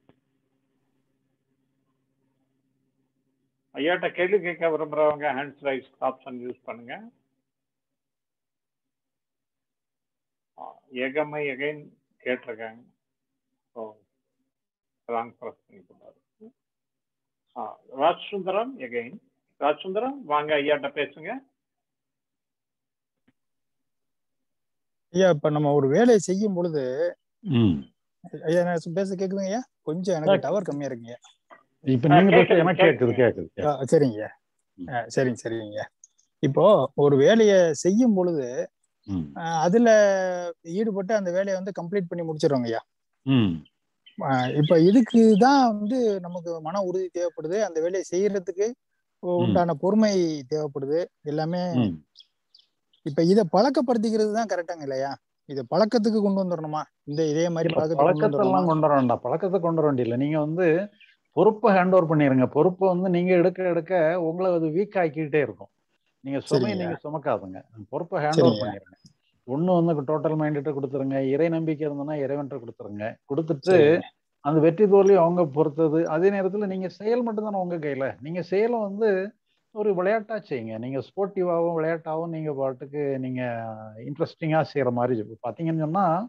ஐயாட்ட கேள்வி கேட்க விரும்புறவங்க ஹேண்ட்ஸ் ரைஸ் ஆப்ஷன் யூஸ் பண்ணுங்க ஆ, ஏகமை எகைன் கேட்டிருக்காங்க ஸோ ராங் ப்ரெஸ் பண்ணிக்கூடாது ஆ ராஜ் சுந்தரம் எகைன் ராஜ் சுந்தரம் வாங்க ஐயாட்ட பேசுங்க ஐயா இப்ப நம்ம ஒரு வேலையை செய்யும் பொழுது ம் ஐயா நான் பேச கேக்குதுங்க ஐயா கொஞ்சம் எனக்கு டவர் கம்மியா இருக்குங்க இப்ப நீங்க பேச எனக்கு கேக்குது கேக்குது ஆ, சரிங்க ஆ, சரிங்க சரிங்க இப்போ ஒரு வேலையை செய்யும் பொழுது ம் ஆ, அதுல ஈடுபட்டு அந்த வேலையை வந்து கம்ப்ளீட் பண்ணி முடிச்சிடுறோங்க ஐயா ம் ஆ, இப்ப இதுக்கு தான் வந்து நமக்கு மன உறுதி தேவைப்படுது அந்த வேலையை செய்யறதுக்கு உண்டான பொறுமை தேவைப்படுது எல்லாமே ம் இப்ப இத பழக்கப்படுத்திக்கிறது தான் கரெக்டாங்க இல்லையா இத பழக்கத்துக்கு கொண்டு வந்துடணுமா இந்த இதே மாதிரி இல்ல, பழக்கத்துக்கு கொண்டு பழக்கத்தை வந்துடணுமா எல்லாம் கொண்டு வர வேண்டாம் பழக்கத்தை கொண்டு வர வேண்டியதில்லை நீங்க வந்து பொறுப்பை ஹேண்ட் ஓவர் பண்ணிருங்க பொறுப்பை வந்து நீங்க எடுக்க எடுக்க உங்களை அது வீக் ஆக்கிக்கிட்டே இருக்கும் நீங்க சுமையை சரிங்க. நீங்க சுமக்காதுங்க பொறுப்பை ஹேண்ட் ஓவர் சரிங்க. பண்ணிருங்க ஒண்ணு வந்து டோட்டல் மைண்ட கொடுத்துருங்க இறை நம்பிக்கை இருந்ததுன்னா இறைவன்ட்ட கொடுத்துருங்க கொடுத்துட்டு சரிங்க. அந்த வெற்றி தோல்வி அவங்க பொறுத்தது அதே நேரத்துல நீங்க செயல் மட்டும் தானே உங்க கையில நீங்க செயலை வந்து ஒரு விளையாட்டா செய்யுங்க நீங்க ஸ்போர்ட்டிவாகவும் விளையாட்டாகவும் நீங்க பாட்டுக்கு நீங்க இன்ட்ரெஸ்டிங்கா செய்யற மாதிரி பாத்தீங்கன்னு சொன்னா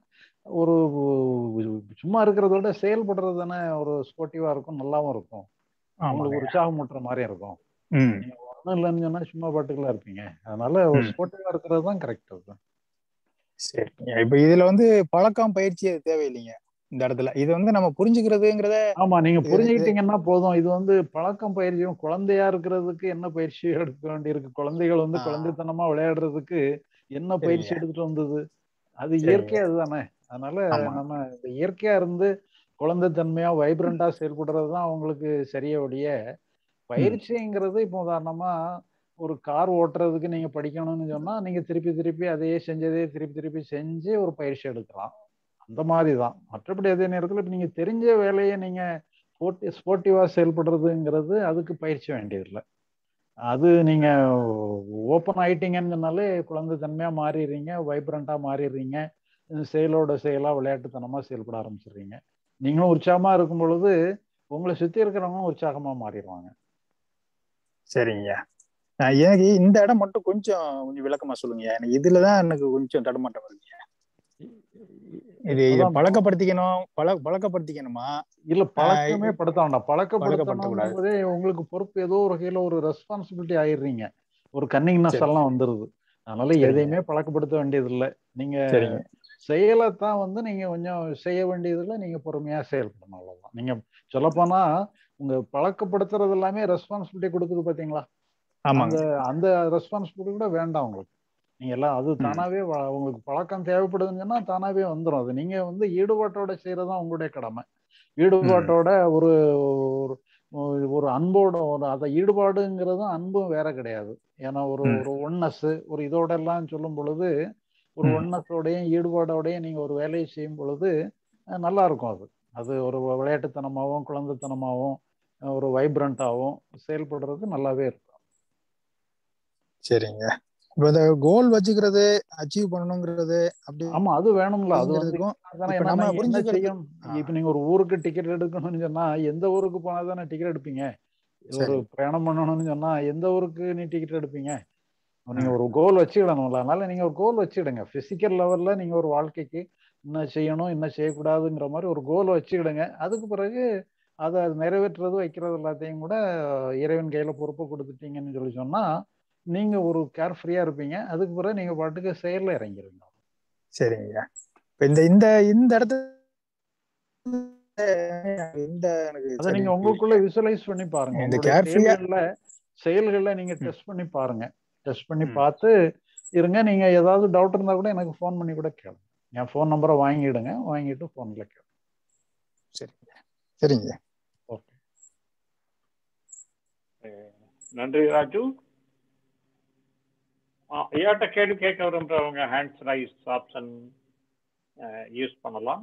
ஒரு சும்மா இருக்கிறத விட செயல்படுறது தானே ஒரு ஸ்போர்ட்டிவா இருக்கும் நல்லாவும் இருக்கும் அவங்களுக்கு ஆமாங்க உற்சாகம் ஊட்டுற மாதிரியும் இருக்கும் ம் நீங்க ஒன்றும் இல்லைன்னு சொன்னா சும்மா பாட்டுக்குலாம் இருப்பீங்க அதனால ஒரு ம் ஸ்போர்ட்டிவா இருக்கிறது தான் கரெக்ட் அது சரிங்க இப்ப இதுல வந்து பழக்கம் பயிற்சி அது தேவையில்லைங்க இந்த இடத்துல இது வந்து நம்ம புரிஞ்சுக்கிறதுங்கிறத ஆமா நீங்க இது இது புரிஞ்சுக்கிட்டீங்கன்னா போதும் இது வந்து பழக்கம் பயிற்சியும் குழந்தையா இருக்கிறதுக்கு என்ன பயிற்சி எடுக்க வேண்டியிருக்கு குழந்தைகள் வந்து ஆ குழந்தைத்தனமா விளையாடுறதுக்கு என்ன பயிற்சி சரிங்க எடுத்துட்டு வந்தது அது சரிங்க இயற்கையா அதுதானே அதனால ஆமா நம்ம இந்த இயற்கையா இருந்து குழந்தைத்தன்மையா வைப்ரண்டா செயல்படுறது தான் அவங்களுக்கு சரியா ஒழிய ம் பயிற்சிங்கிறது இப்போ உதாரணமா ஒரு கார் ஓட்டுறதுக்கு நீங்க படிக்கணும்னு சொன்னா நீங்க திருப்பி திருப்பி அதையே செஞ்சதே திருப்பி திருப்பி செஞ்சு ஒரு பயிற்சி எடுக்கலாம் அந்த மாதிரி தான் மற்றபடி அதே நேரத்தில் இப்போ நீங்கள் தெரிஞ்ச வேலையை நீங்கள் ஸ்போர்ட்டி ஸ்போர்ட்டிவாக செயல்படுறதுங்கிறது அதுக்கு பயிற்சி வேண்டியதில்லை அது நீங்கள் ஓப்பன் ஆயிட்டீங்கன்னு சொன்னாலே குழந்தைத்தன்மையாக மாறிடுறீங்க வைப்ரண்ட்டாக மாறிடுறீங்க செயலோட செயலாக விளையாட்டுத்தனமாக செயல்பட ஆரம்பிச்சிடுறீங்க நீங்களும் உற்சாகமாக இருக்கும் பொழுது உங்களை சுற்றி இருக்கிறவங்களும் உற்சாகமாக மாறிடுவாங்க சரிங்க நான் எனக்கு இந்த இடம் மட்டும் கொஞ்சம் கொஞ்சம் விளக்கமா சொல்லுங்க எனக்கு இதுலதான் எனக்கு கொஞ்சம் தடுமாட்டம் வருதுங்க இது இது அதான் பழக்கப்படுத்திக்கணும் பழ பழக்கப்படுத்திக்கணுமா இல்ல ஆஹ் பழக்கமே இது படுத்த வேண்டாம் பழக்கப்படுத்தக்கூடாது பழக்கப்படுத்தணும்னும் போதே உங்களுக்கு பொறுப்பு ஏதோ ஒரு வகையில ஒரு ரெஸ்பான்சிபிலிட்டி ஆயிடுறீங்க ஒரு கன்னிங்னஸ் சரி எல்லாம் வந்துருது அதனால சரிங்க எதையுமே பழக்கப்படுத்த வேண்டியது இல்லை நீங்க சரிங்க செயலை தான் வந்து நீங்க கொஞ்சம் செய்ய வேண்டியதுல நீங்க பொறுமையா செயல்படணும் அவ்வளவுதான் நீங்க சொல்லப்போனா உங்க பழக்கப்படுத்துறது எல்லாமே ரெஸ்பான்சிபிலிட்டி கொடுக்குது பாத்தீங்களா அந்த ஆமாங்க அந்த ரெஸ்பான்சிபிலிட்டி கூட வேண்டாம் உங்களுக்கு நீங்க எல்லாம் அது ம் தானாவே வ- உங்களுக்கு பழக்கம் தேவைப்படுதுன்னு சொன்னா தானாவே வந்துடும் அது நீங்க வந்து ஈடுபாட்டோட செய்யறதுதான் உங்களுடைய கடமை ம் ஈடுபாட்டோட ஒரு ஒரு ஒரு அன்போட ஒரு அதை ஈடுபாடுங்கிறதும் அன்பும் வேற கிடையாது ஏன்னா ஒரு ம் ஒரு ஒன்னஸ் ஒரு இதோட எல்லாம் சொல்லும் பொழுது ஒரு ம் ஒன்னஸோடையும் ஈடுபாடோடையும் நீங்க ஒரு வேலையை செய்யும் பொழுது அஹ், நல்லா இருக்கும் அது அது ஒரு விளையாட்டுத்தனமாகவும் குழந்தைத்தனமாகவும் அஹ், ஒரு வைப்ரண்டாகவும் செயல்படுறது நல்லாவே இருக்கும் சரிங்க இப்போ இந்த கோல் வச்சுக்கிறது அச்சீவ் பண்ணணுங்கிறது அப்படி ஆமா அது வேணும்ல அது வந்து அப்படிங்கிறதுக்கும் தானே இப்ப ஏன்னா நம்ம நீங்க என்ன புரிஞ்சுக்கிறது செய்யணும் ஆ இப்ப நீங்க ஒரு ஊருக்கு டிக்கெட் எடுக்கணும்னு சொன்னா எந்த ஊருக்கு போனா தானே டிக்கெட் எடுப்பீங்க ஒரு சரி பிரயாணம் பண்ணணும்னு சொன்னா எந்த ஊருக்கு நீ டிக்கெட் எடுப்பீங்க நீங்க ம் ஒரு கோல் வச்சுக்கிடணும்ல அதனால நீங்க ஒரு கோல் வச்சுக்கிடுங்க பிசிக்கல் லெவல்ல நீங்க ஒரு வாழ்க்கைக்கு என்ன செய்யணும் என்ன செய்யக்கூடாதுங்கிற மாதிரி ஒரு கோல் வச்சுக்கிடுங்க அதுக்கு பிறகு அதை நிறைவேற்றுறது வைக்கிறது எல்லாத்தையும் கூட இறைவன் கையில பொறுப்பு கொடுத்துட்டீங்கன்னு சொல்லி சொன்னா நீங்க ஒரு கேர் ஃப்ரீயா இருப்பீங்க அதுக்கு பிறகு நீங்க பாட்டுக்கு செயல்ல இறங்கிருங்க சரிங்க இப்ப இந்த இந்த இந்த இடத்துல இந்த எனக்கு அதை சரி நீங்க உங்களுக்குள்ள விசுவலைஸ் பண்ணி பாருங்க இந்த உங்களுடைய கேர் ஃப்ரீயா செயல்கள்ல செயல்களை நீங்க ம் டெஸ்ட் பண்ணி பாருங்க டெஸ்ட் பண்ணி ம் பார்த்து இருங்க நீங்க ஏதாவது டவுட் இருந்தா கூட எனக்கு ஃபோன் பண்ணி கூட கேளுங்க என் ஃபோன் நம்பரை வாங்கிடுங்க வாங்கிட்டு ஃபோன்ல கேளுங்க சரிங்க சரிங்க ஓகே நன்றி ராஜு ஆ, ஐயாட்ட கேள்வி கேட்க விரும்புறவங்க ஹேண்ட்ஸ் ரைஸ் ஆப்ஷன் யூஸ் பண்ணலாம்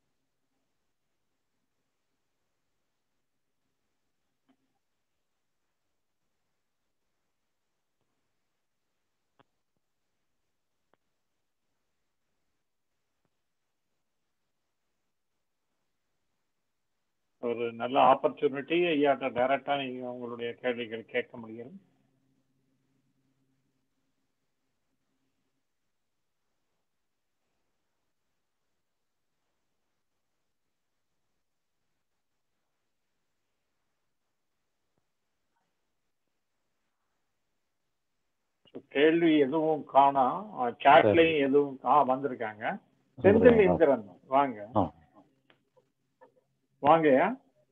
ஒரு நல்ல ஆப்பர்ச்சுனிட்டி ஐயாட்ட டைரக்டா நீங்க உங்களுடைய கேள்விகள் கேட்க முடியும் So, கேள்வி எதுவும் காணோம் சரி சாட்லயும் எதுவும் ஆ வந்திருக்காங்க செந்தில் வந்துருவாங்க இந்திரன் வாங்க ஆ வாங்கய்யா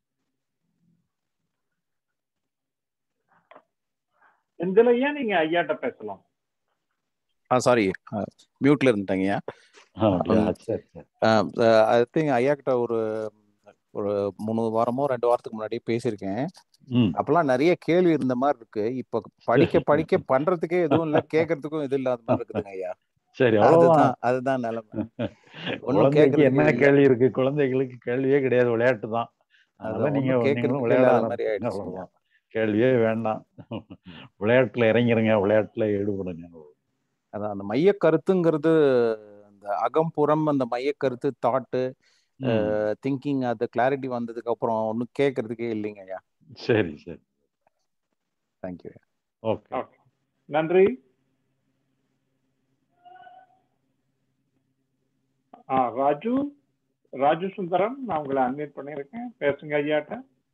செந்தில் ஐயா நீங்க ஐயாட்ட பேசலாம் ஆ சாரி மியூட்ல இருந்துட்டேங்கய்யா ஆ, அப்படியா சரி சரி ஐ திங்க் ஐயா கிட்ட ஒரு ஒரு மூணு வாரமோ ரெண்டு வாரத்துக்கு முன்னாடி பேசியிருக்கேன் ம் அப்பெல்லாம் நிறைய கேள்வி இருந்த மாதிரி இருக்கு இப்ப படிக்க சரி படிக்க பண்றதுக்கே எதுவும் இல்ல கேட்கறதுக்கும் இது இல்லாத மாதிரி இருக்குதுங்க ஐயா சரி அவ்வளவுதான் அதுதான் அதுதான் நிலைமை ஒன்னும் குழந்தைக்கு என்ன கேட்கறதுக்கு இல்ல கேள்வி இருக்கு குழந்தைகளுக்கு கேள்வியே கிடையாது விளையாட்டு தான் அதனால அதான் நீங்க ஒன்னும் நீங்களும் கேட்கறதுக்கு விளையாட இல்லாத மாதிரி ஆரம்பிச்சுங்க ஆயிடுச்சுங்க அவ்வளவுதான் கேள்வியே வேண்டாம் விளையாட்டுல இறங்கிருங்க விளையாட்டுல ஈடுபடுங்க அதான் அந்த மைய கருத்துங்கிறது அந்த அகம்புறம் அந்த மைய கருத்து தாட்டு ம் திங்கிங் அது கிளாரிட்டி வந்ததுக்கு அப்புறம் ஒன்னும் கேட்கறதுக்கே இல்லைங்க ஐயா சரி சரி தேங்க்யூ ஓகே ஓகே நன்றி ஆ ராஜு ராஜு சுந்தரம் நான் உங்களை அன்மியூட் பண்ணியிருக்கேன் பேசுங்க ஐயாட்ட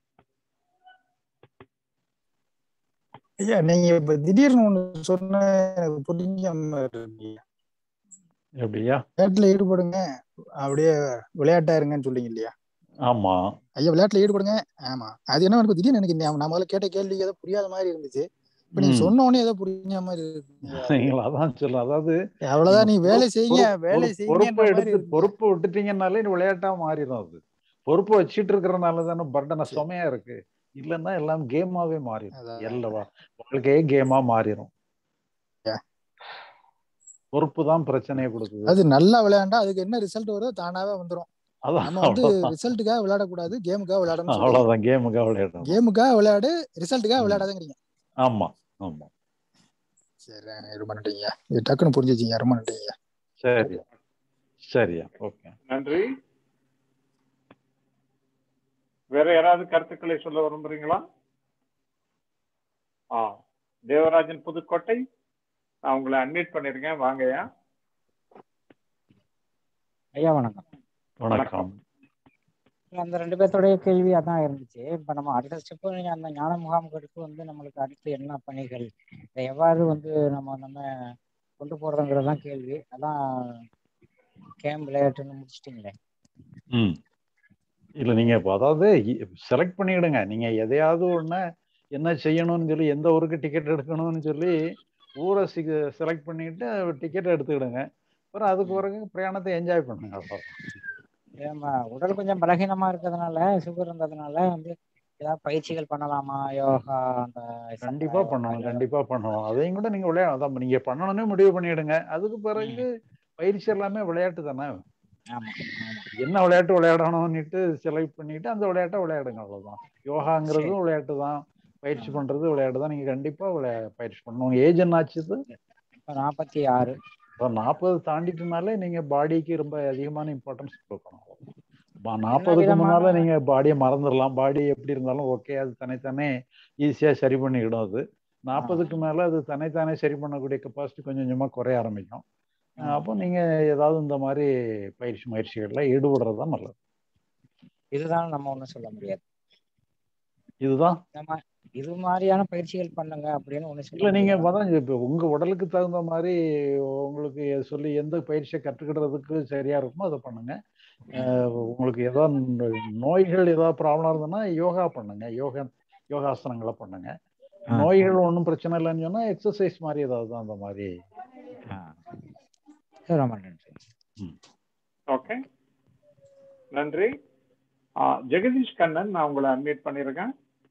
ஐயா நீங்க இப்ப திடீர்னு ஒண்ணு சொன்ன எனக்கு புரியாம இருக்கு எப்படியா விளையாட்டுல ஈடுபடுங்க அப்படியே விளையாட்டா இருங்கன்னு சொல்றீங்க இல்லையா ஆமா ஐயா விளையாட்டுல ஈடுபடுங்க ஆமா அது என்ன எனக்கு திடீர்னு எனக்கு ஞாபகம். நான் முதல்ல கேட்ட கேள்வி ஏதோ புரியாத மாதிரி இருந்துச்சு இப்ப நீங்க ம். சொன்ன உடனே ஏதோ புரிஞ்ச மாதிரி இருக்குங்க நீங்களா அதான் சொல்ல அதாவது அவ்வளவுதான் நீ வேலை பொறுப்பு- செய்யுங்க பொறுப்பு- வேலை பொறுப்பு செய்யுங்கன்ற மாதிரி எடுத்து இருக்கு பொறுப்பு விட்டுட்டீங்கன்னாலே இது விளையாட்டா மாறிடும் அது பொறுப்பு வச்சிட்டு இருக்கிறனால தானே பர்டனை சுமையா இருக்கு இல்லைன்னா எல்லாம் கேமாவே மாறிடும் எல்லா வாழ்க்கையே கேமா மாறிடும் பொறுப்பு தான் பிரச்சனையை கொடுக்குது அது நல்லா விளையாண்டா அதுக்கு என்ன ரிசல்ட் வருதோ தானாவே வந்துரும் அதான் நம்ம வந்து அவ்வளவுதான் ரிசல்ட்டுக்காக விளையாடக்கூடாது கேமுக்காக விளையாடணும்னு சொல்றீங்க அவ்வளவுதான் கேமுக்காக விளையாடணும் கேமுக்காக விளையாடு ரிசல்ட்டுக்காக விளையாடாதங்கிறீங்க ஆமா ஆமா சரி ரொம்ப நன்றிங்க இது டக்குன்னு புரிஞ்சிச்சிங்க ரொம்ப நன்றிங்க சரி சரியா ஓகே நன்றி வேற யாராவது கருத்துக்களை சொல்ல விரும்புறீங்களா ஆ தேவராஜன் புதுக்கோட்டை நான் உங்களை அன்மியூட் பண்ணிருக்கேன் வாங்கய்யா ஐயா வணக்கம் வணக்கம் அந்த ரெண்டு பேர்த்தோடைய கேள்வி அதான் இருந்துச்சு இப்ப நம்ம அடுத்த ஸ்டெப் நீங்க அந்த ஞான முகாம்களுக்கு வந்து நம்மளுக்கு அடுத்து என்ன பணிகள் இதை எவ்வாறு வந்து நம்ம நம்ம கொண்டு போறதுங்கிறது தான் கேள்வி அதான் கேம் விளையாட்டுன்னு முடிச்சிட்டீங்களே ம் இல்ல நீங்க இப்போ அதாவது செலக்ட் பண்ணிடுங்க நீங்க எதையாவது ஒண்ணு என்ன செய்யணும்னு சொல்லி எந்த ஊருக்கு டிக்கெட் எடுக்கணும்னு சொல்லி ஊரை செலக்ட் பண்ணிட்டு டிக்கெட் எடுத்துக்கிடுங்க அப்புறம் அதுக்கு பிறகு பிரயாணத்தை என்ஜாய் பண்ணுங்க அவ்வளவுதான். நம்ம உடல் கொஞ்சம் பலகீனமா இருக்கிறதுனால சுகர் இருந்ததுனால வந்து ஏதாவது பயிற்சிகள் பண்ணலாமா யோகா அந்த கண்டிப்பா பண்ணணும் கண்டிப்பா பண்ணணும் அதையும் கூட நீங்க விளையாட அதான் நீங்க பண்ணணும்னு முடிவு பண்ணிடுங்க அதுக்கு பிறகு பயிற்சி எல்லாமே விளையாட்டு தானே ஆமா ஆமா என்ன விளையாட்டு விளையாடணும்னுட்டு செலக்ட் பண்ணிட்டு அந்த விளையாட்டை விளையாடுங்க அவ்வளவுதான் யோகாங்கிறதும் விளையாட்டு தான் பயிற்சி பண்றது விளையாட்டு தான் நீங்க கண்டிப்பா விளையா பயிற்சி பண்ணணும் ஏஜ் என்ன ஆச்சுது இப்ப நாற்பத்தி ஆறு இப்போ நாற்பது தாண்டிட்டுனாலே நீங்க பாடிக்கு ரொம்ப அதிகமான இம்பார்ட்டன்ஸ் கொடுக்கணும் பா- நாற்பதுக்கு விதமான- முன்னால நீங்க பாடியை மறந்துடலாம் பாடி எப்படி இருந்தாலும் ஓகே அது தனித்தானே ஈஸியா சரி பண்ணிக்கிடும் அது நாற்பதுக்கு மேல அது தனித்தானே சரி பண்ணக்கூடிய கெப்பாசிட்டி கொஞ்சம் கொஞ்சமா குறைய ஆரம்பிக்கும் அஹ் அப்போ நீங்க ஏதாவது இந்த மாதிரி பயிற்சி முயற்சிகள்ல ஈடுபடுறது தான் நல்லது இதுதான் நம்ம ஒண்ணும் சொல்ல முடியாது இதுதான் நம்ம இது மாதிரியான பயிற்சிகள் பண்ணுங்க அப்படின்னு ஒண்ணு சொல்ல இல்ல நீங்க முடியாது. அதான் இப்போ உங்க உடலுக்கு தகுந்த மாதிரி உங்களுக்கு எ- சொல்லி எந்த பயிற்சியை கற்றுக்கிடுறதுக்கு சரியா இருக்குமோ அதை பண்ணுங்க அஹ் உங்களுக்கு ஏதாவது நோய்கள் ஏதாவது ப்ராப்ளம் இருந்ததுன்னா யோகா பண்ணுங்க யோகா யோகாசனங்களை பண்ணுங்க நோய்கள் ஒன்றும் பிரச்சனை இல்லைன்னு சொன்னா எக்ஸசைஸ் மாதிரி ஏதாவது தான் அந்த மாதிரி சரி, ரொம்ப நன்றி ஓகே நன்றி ஆ, ஜெகதீஷ் கண்ணன் நான் உங்களை அன்மியூட் பண்ணியிருக்கேன்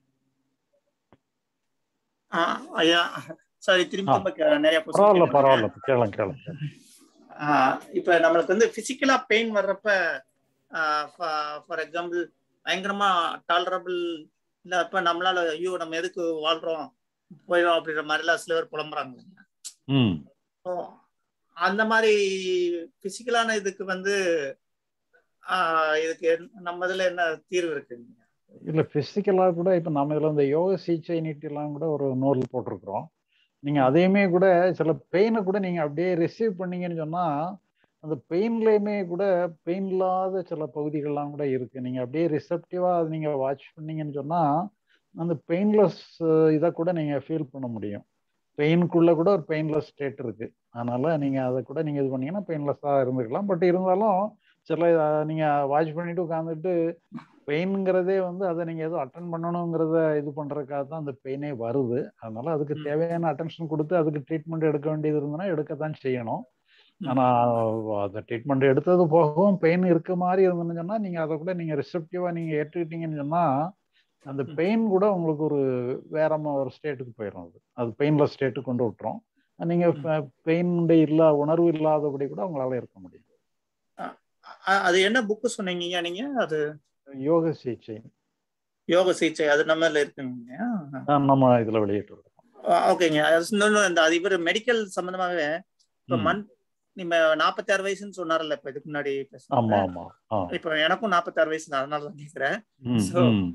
ஆ, ஐயா சாரி திரும்பி ஆ. திரும்ப கே- நிறைய question பரவாயில்ல கேக்குறீங்க. பரவாயில்ல கேளுங்க கேளுங்க ஆ, இப்ப நம்மளுக்கு வந்து பிசிக்கலா பெயின் வர்றப்ப ஃபார் எக்ஸாம்பிள் பயங்கரமா டாலரபிள் இல்லப்ப நம்மளால ஐயோ நம்ம எதுக்கு வாழ்றோம் போயிடும் அப்படின்ற மாதிரி எல்லாம் சில பேர் புலம்புறாங்க ம் So, அந்த மாதிரி பிசிக்கலான இதுக்கு வந்து ஆ, இதுக்கு என்ன- நம்ம இதுல என்ன தீர்வு இருக்குங்க இல்ல பிசிக்கலா கூட இப்ப நம்ம இதுல இந்த யோக சிகிச்சை நீட்டிலாம் கூட ஒரு நூல் போட்டிருக்கிறோம் நீங்க அதையுமே கூட சில பெயினை கூட நீங்க அப்படியே ரிசீவ் பண்ணீங்கன்னு சொன்னா அந்த பெயின்லயுமே கூட பெயின் இல்லாத சில பகுதிகள்லாம் கூட இருக்கு நீங்க அப்படியே ரிசப்டிவா அதை நீங்க வாட்ச் பண்ணீங்கன்னு சொன்னா அந்த பெயின்லெஸ் இதை கூட நீங்க ஃபீல் பண்ண முடியும் பெயினுக்குள்ள கூட ஒரு பெயின்லெஸ் ஸ்டேட் இருக்கு அதனால நீங்க அதை கூட நீங்க இது பண்ணீங்கன்னா பெயின்லெஸ்ஸா இருந்துக்கலாம் பட் இருந்தாலும் சில அஹ், நீங்க வாட்ச் பண்ணிட்டு உட்காந்துட்டு பெயின்ங்கிறதே வந்து அதை நீங்க ஏதோ அட்டன் பண்ணணுங்கிறத இது பண்றதுக்காக தான் அந்த பெயினே வருது அதனால அதுக்கு தேவையான அட்டென்ஷன் கொடுத்து அதுக்கு ட்ரீட்மெண்ட் எடுக்க வேண்டியது இருந்ததுன்னா எடுக்கத்தான் செய்யணும் ஆனா அந்த ட்ரீட்மெண்ட் எடுத்தது போகவும் பெயின் இருக்க மாதிரி இருந்ததுன்னு சொன்னா நீங்க அதை கூட நீங்க ரிசப்டிவா நீங்க ஏற்றுக்கிட்டீங்கன்னு சொன்னா அந்த பெயின் கூட உங்களுக்கு ஒரு வேற ம- ஒரு ஸ்டேட்டுக்கு போயிடும் அது அது பெயின்லெஸ் ஸ்டேட்டுக்கு கொண்டு விட்டுரும் நீங்க பெயின் இல்லா உணர்வு இல்லாதபடி கூட உங்களால இருக்க முடியும் அ- அது என்ன புக்கு சொன்னீங்க நீங்க அது யோக சிகிச்சை யோக சிகிச்சை அது நம்ம இதுல இருக்குங்க ஆஹ் நம்ம இதுல வெளியிட்டு இருக்கோம் ஓகேங்க அது இன்னொன்னு இந்த அது இவர் மெடிக்கல் சம்பந்தமாவே இப்ப ம். மண் நீங்க நாற்பத்தி ஆறு வயசுன்னு சொன்னார்ல இப்ப இதுக்கு முன்னாடி ஆமா பேசுனது ஆமா ஆ இப்ப எனக்கும் நாற்பத்தி ஆறு வயசு தான் அதனால தான் கேக்குறேன் ம், ஸோ ம்.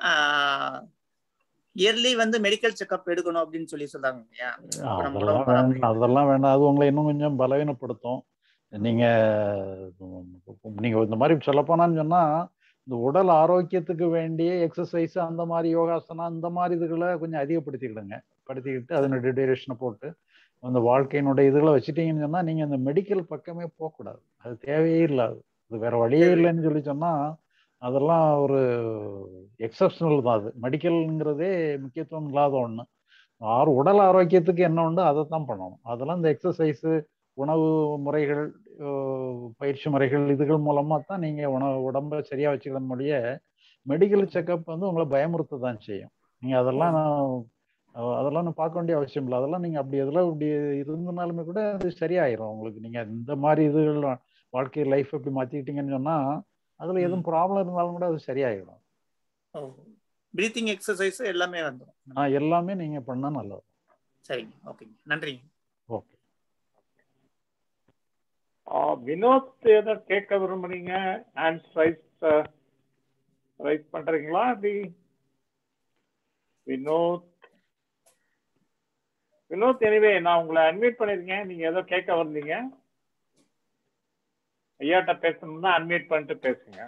இயர்லி வந்து மெடிக்கல் செக்அப் எடுக்கணும் அப்படின்னு சொல்லி சொல்றாங்க இல்லையா இப்ப நம்ம அதெல்லாம் உடம்பு வேண்டாம் அதெல்லாம் வேண்டாம் அது உங்களை இன்னும் கொஞ்சம் பலவீனப்படுத்தும் நீங்க நீங்க இந்த மாதிரி சொல்லப்போனான்னு சொன்னா இந்த உடல் ஆரோக்கியத்துக்கு வேண்டிய எக்ஸசைஸ் அந்த மாதிரி யோகாசனம் இந்த மாதிரி இதுகளை கொஞ்சம் அதிகப்படுத்திக்கிடுங்க படுத்திக்கிட்டு அதனுடைய டியூரேஷனை போட்டு அந்த வாழ்க்கையினுடைய இதுகளை வச்சுட்டீங்கன்னு சொன்னா நீங்க அந்த மெடிக்கல் பக்கமே போகக்கூடாது அது தேவையே இல்லாது அது வேற வழியே இல்லைன்னு சொல்லி சொன்னா அதெல்லாம் ஒரு எக்ஸப்ஷனல் தான் அது மெடிக்கல்ங்கிறதே முக்கியத்துவம் இல்லாத ஒண்ணு ஆறு உடல் ஆரோக்கியத்துக்கு என்ன உண்டோ அதை தான் பண்ணணும் அதெல்லாம் இந்த எக்ஸசைஸு உணவு முறைகள் அஹ் பயிற்சி முறைகள் இதுகள் மூலமா தான் நீங்க உணவு உடம்ப சரியா வச்சுக்கிற முடிய மெடிக்கல் செக்கப் வந்து உங்களை பயமுறுத்த தான் செய்யும் நீங்க அதெல்லாம் நான் அஹ் அதெல்லாம் நான் பார்க்க வேண்டிய அவசியம் இல்லை அதெல்லாம் நீங்க அப்படி எதெல்லாம் இப்படி இருந்தனாலுமே கூட அது சரியாயிரும் உங்களுக்கு நீங்க இந்த மாதிரி இதுகள் வாழ்க்கை லைஃப் இப்படி மாத்திக்கிட்டீங்கன்னு சொன்னா அதுல எதுவும் ப்ராப்ளம் இருந்தாலும் கூட அது சரியாயிடும் பிரீத்திங் எக்ஸசைஸ் எல்லாமே வந்துடும் ஆஹ் எல்லாமே நீங்க பண்ணா நல்லது சரிங்க ஓகேங்க நன்றிங்க ஓகே வினோத் ஏதோ கேட்க விரும்புறீங்க ஹேண்ட்ஸ் ரைஸ் ரைஸ் பண்றீங்களா அப்படி வினோத் வினோத் எனிவே நான் உங்களை அட்மிட் பண்ணிருக்கேன் நீங்க ஏதோ கேட்க வந்தீங்க ஐயாட்ட பேசணும்னா அன்மியூட் பண்ணிட்டு பேசுங்க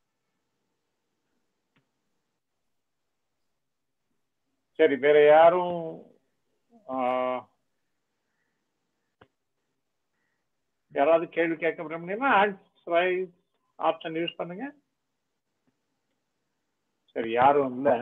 சரி வேற யாரும் ஆஹ், யாராவது கேள்வி கேட்க விரும்புனீங்கன்னா ஹேண்ட்ஸ் ரைஸ் ஆப்ஷன் யூஸ் பண்ணுங்க சரி யாரும் இல்லை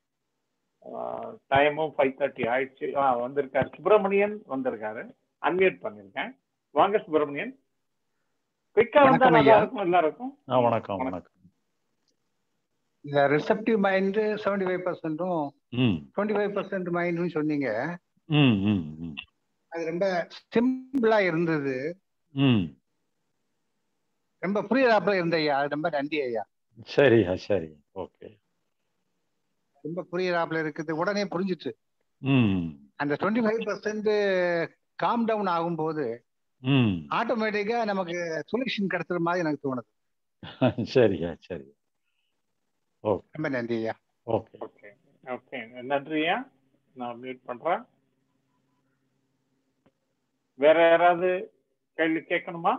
டைமும் ஃபைவ் தேர்ட்டி ஆயிடுச்சு ஆ வந்திருக்காரு சுப்பிரமணியன் வந்திருக்காரு அன்மியூட் பண்ணிருக்கேன் வாங்க சுப்பிரமணியன் குயிக்கா வந்தா வணக்கம் நல்லா ஐயா. இருக்கும் எல்லாருக்கும் ஆ வணக்கம் வணக்கம் இந்த ரிசப்டிவ் மைண்ட் செவன்டி ஃபைவ் பர்சன்ட்டும் ம் டுவெண்ட்டி ஃபைவ் பர்சன்ட் மைண்டும் சொன்னீங்க ம் ம் ம் அது ரொம்ப சிம்பிளா இருந்தது ம் ரொம்ப புரியாதாப்புல இருந்த ஐயா அது ரொம்ப நன்றி ஐயா சரியா சரி ஓகே ரொம்ப புரியாதாப்புல இருக்குது உடனே புரிஞ்சிச்சு ம் அந்த twenty five percent calm down ஆகும்போது ம் ஆட்டோமேட்டிக்கா நமக்கு சொல்யூஷன் கிடைச்சிற மாதிரி எனக்கு தோணுது சரியா சரி ஓகே ரொம்ப நன்றி ஐயா ஓகே ஓகே ஓகே நன்றியா நான் மியூட் பண்றேன் வேற யாராவது கேள்வி கேட்கணுமா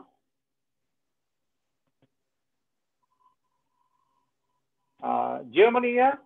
ஜெர்மனியா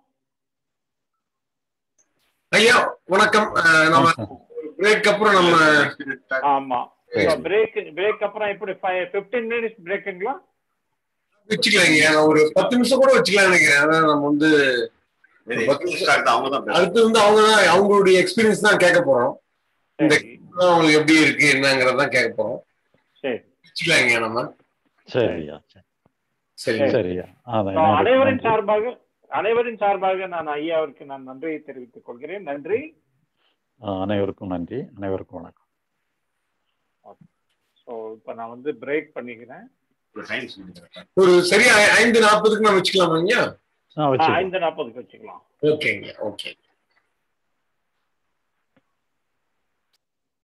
ஐயா வணக்கம் அஹ், நம்ம பிரேக் அப்புறம் நம்ம ஆமா பிரேக் பிரேக் அப்புறம் எப்படி பிப்டீன் மினிட்ஸ் பிரேக்குங்களா வச்சுக்கலாங்க நான் ஒரு பத்து நிமிஷம் கூட வச்சுக்கலாம் நினைக்கிறேன் அதான் நம்ம வந்து ஒரு பத்து நிமிஷம் அடுத்து வந்து அவங்க தான் அவங்களுடைய எக்ஸ்பீரியன்ஸ் தான் கேட்க போறோம் இந்த தான் அவங்களுக்கு எப்படி இருக்கு என்னங்கறதான் கேட்க போறோம் சரி வச்சுக்கலாங்க நம்ம சரியா சரி சரியா அதான் So, என்னோட அனைவரின் நன்றி. சார்பாக அனைவரின் சார்பாக நான் ஐயாவிற்கு நான் நன்றியை தெரிவித்துக் கொள்கிறேன் நன்றி ஆ, அனைவருக்கும் நன்றி அனைவருக்கும் வணக்கம் ஸோ இப்போ நான் வந்து பிரேக் பண்ணிக்கிறேன் ஒரு சரியா ஐந்து நாற்பதுக்கு நம்ம வச்சுக்கலாமா ஐயா ஆ வச்சு ஐந்து நாற்பதுக்கு வச்சுக்கலாம் ஓகேங்க ஓகே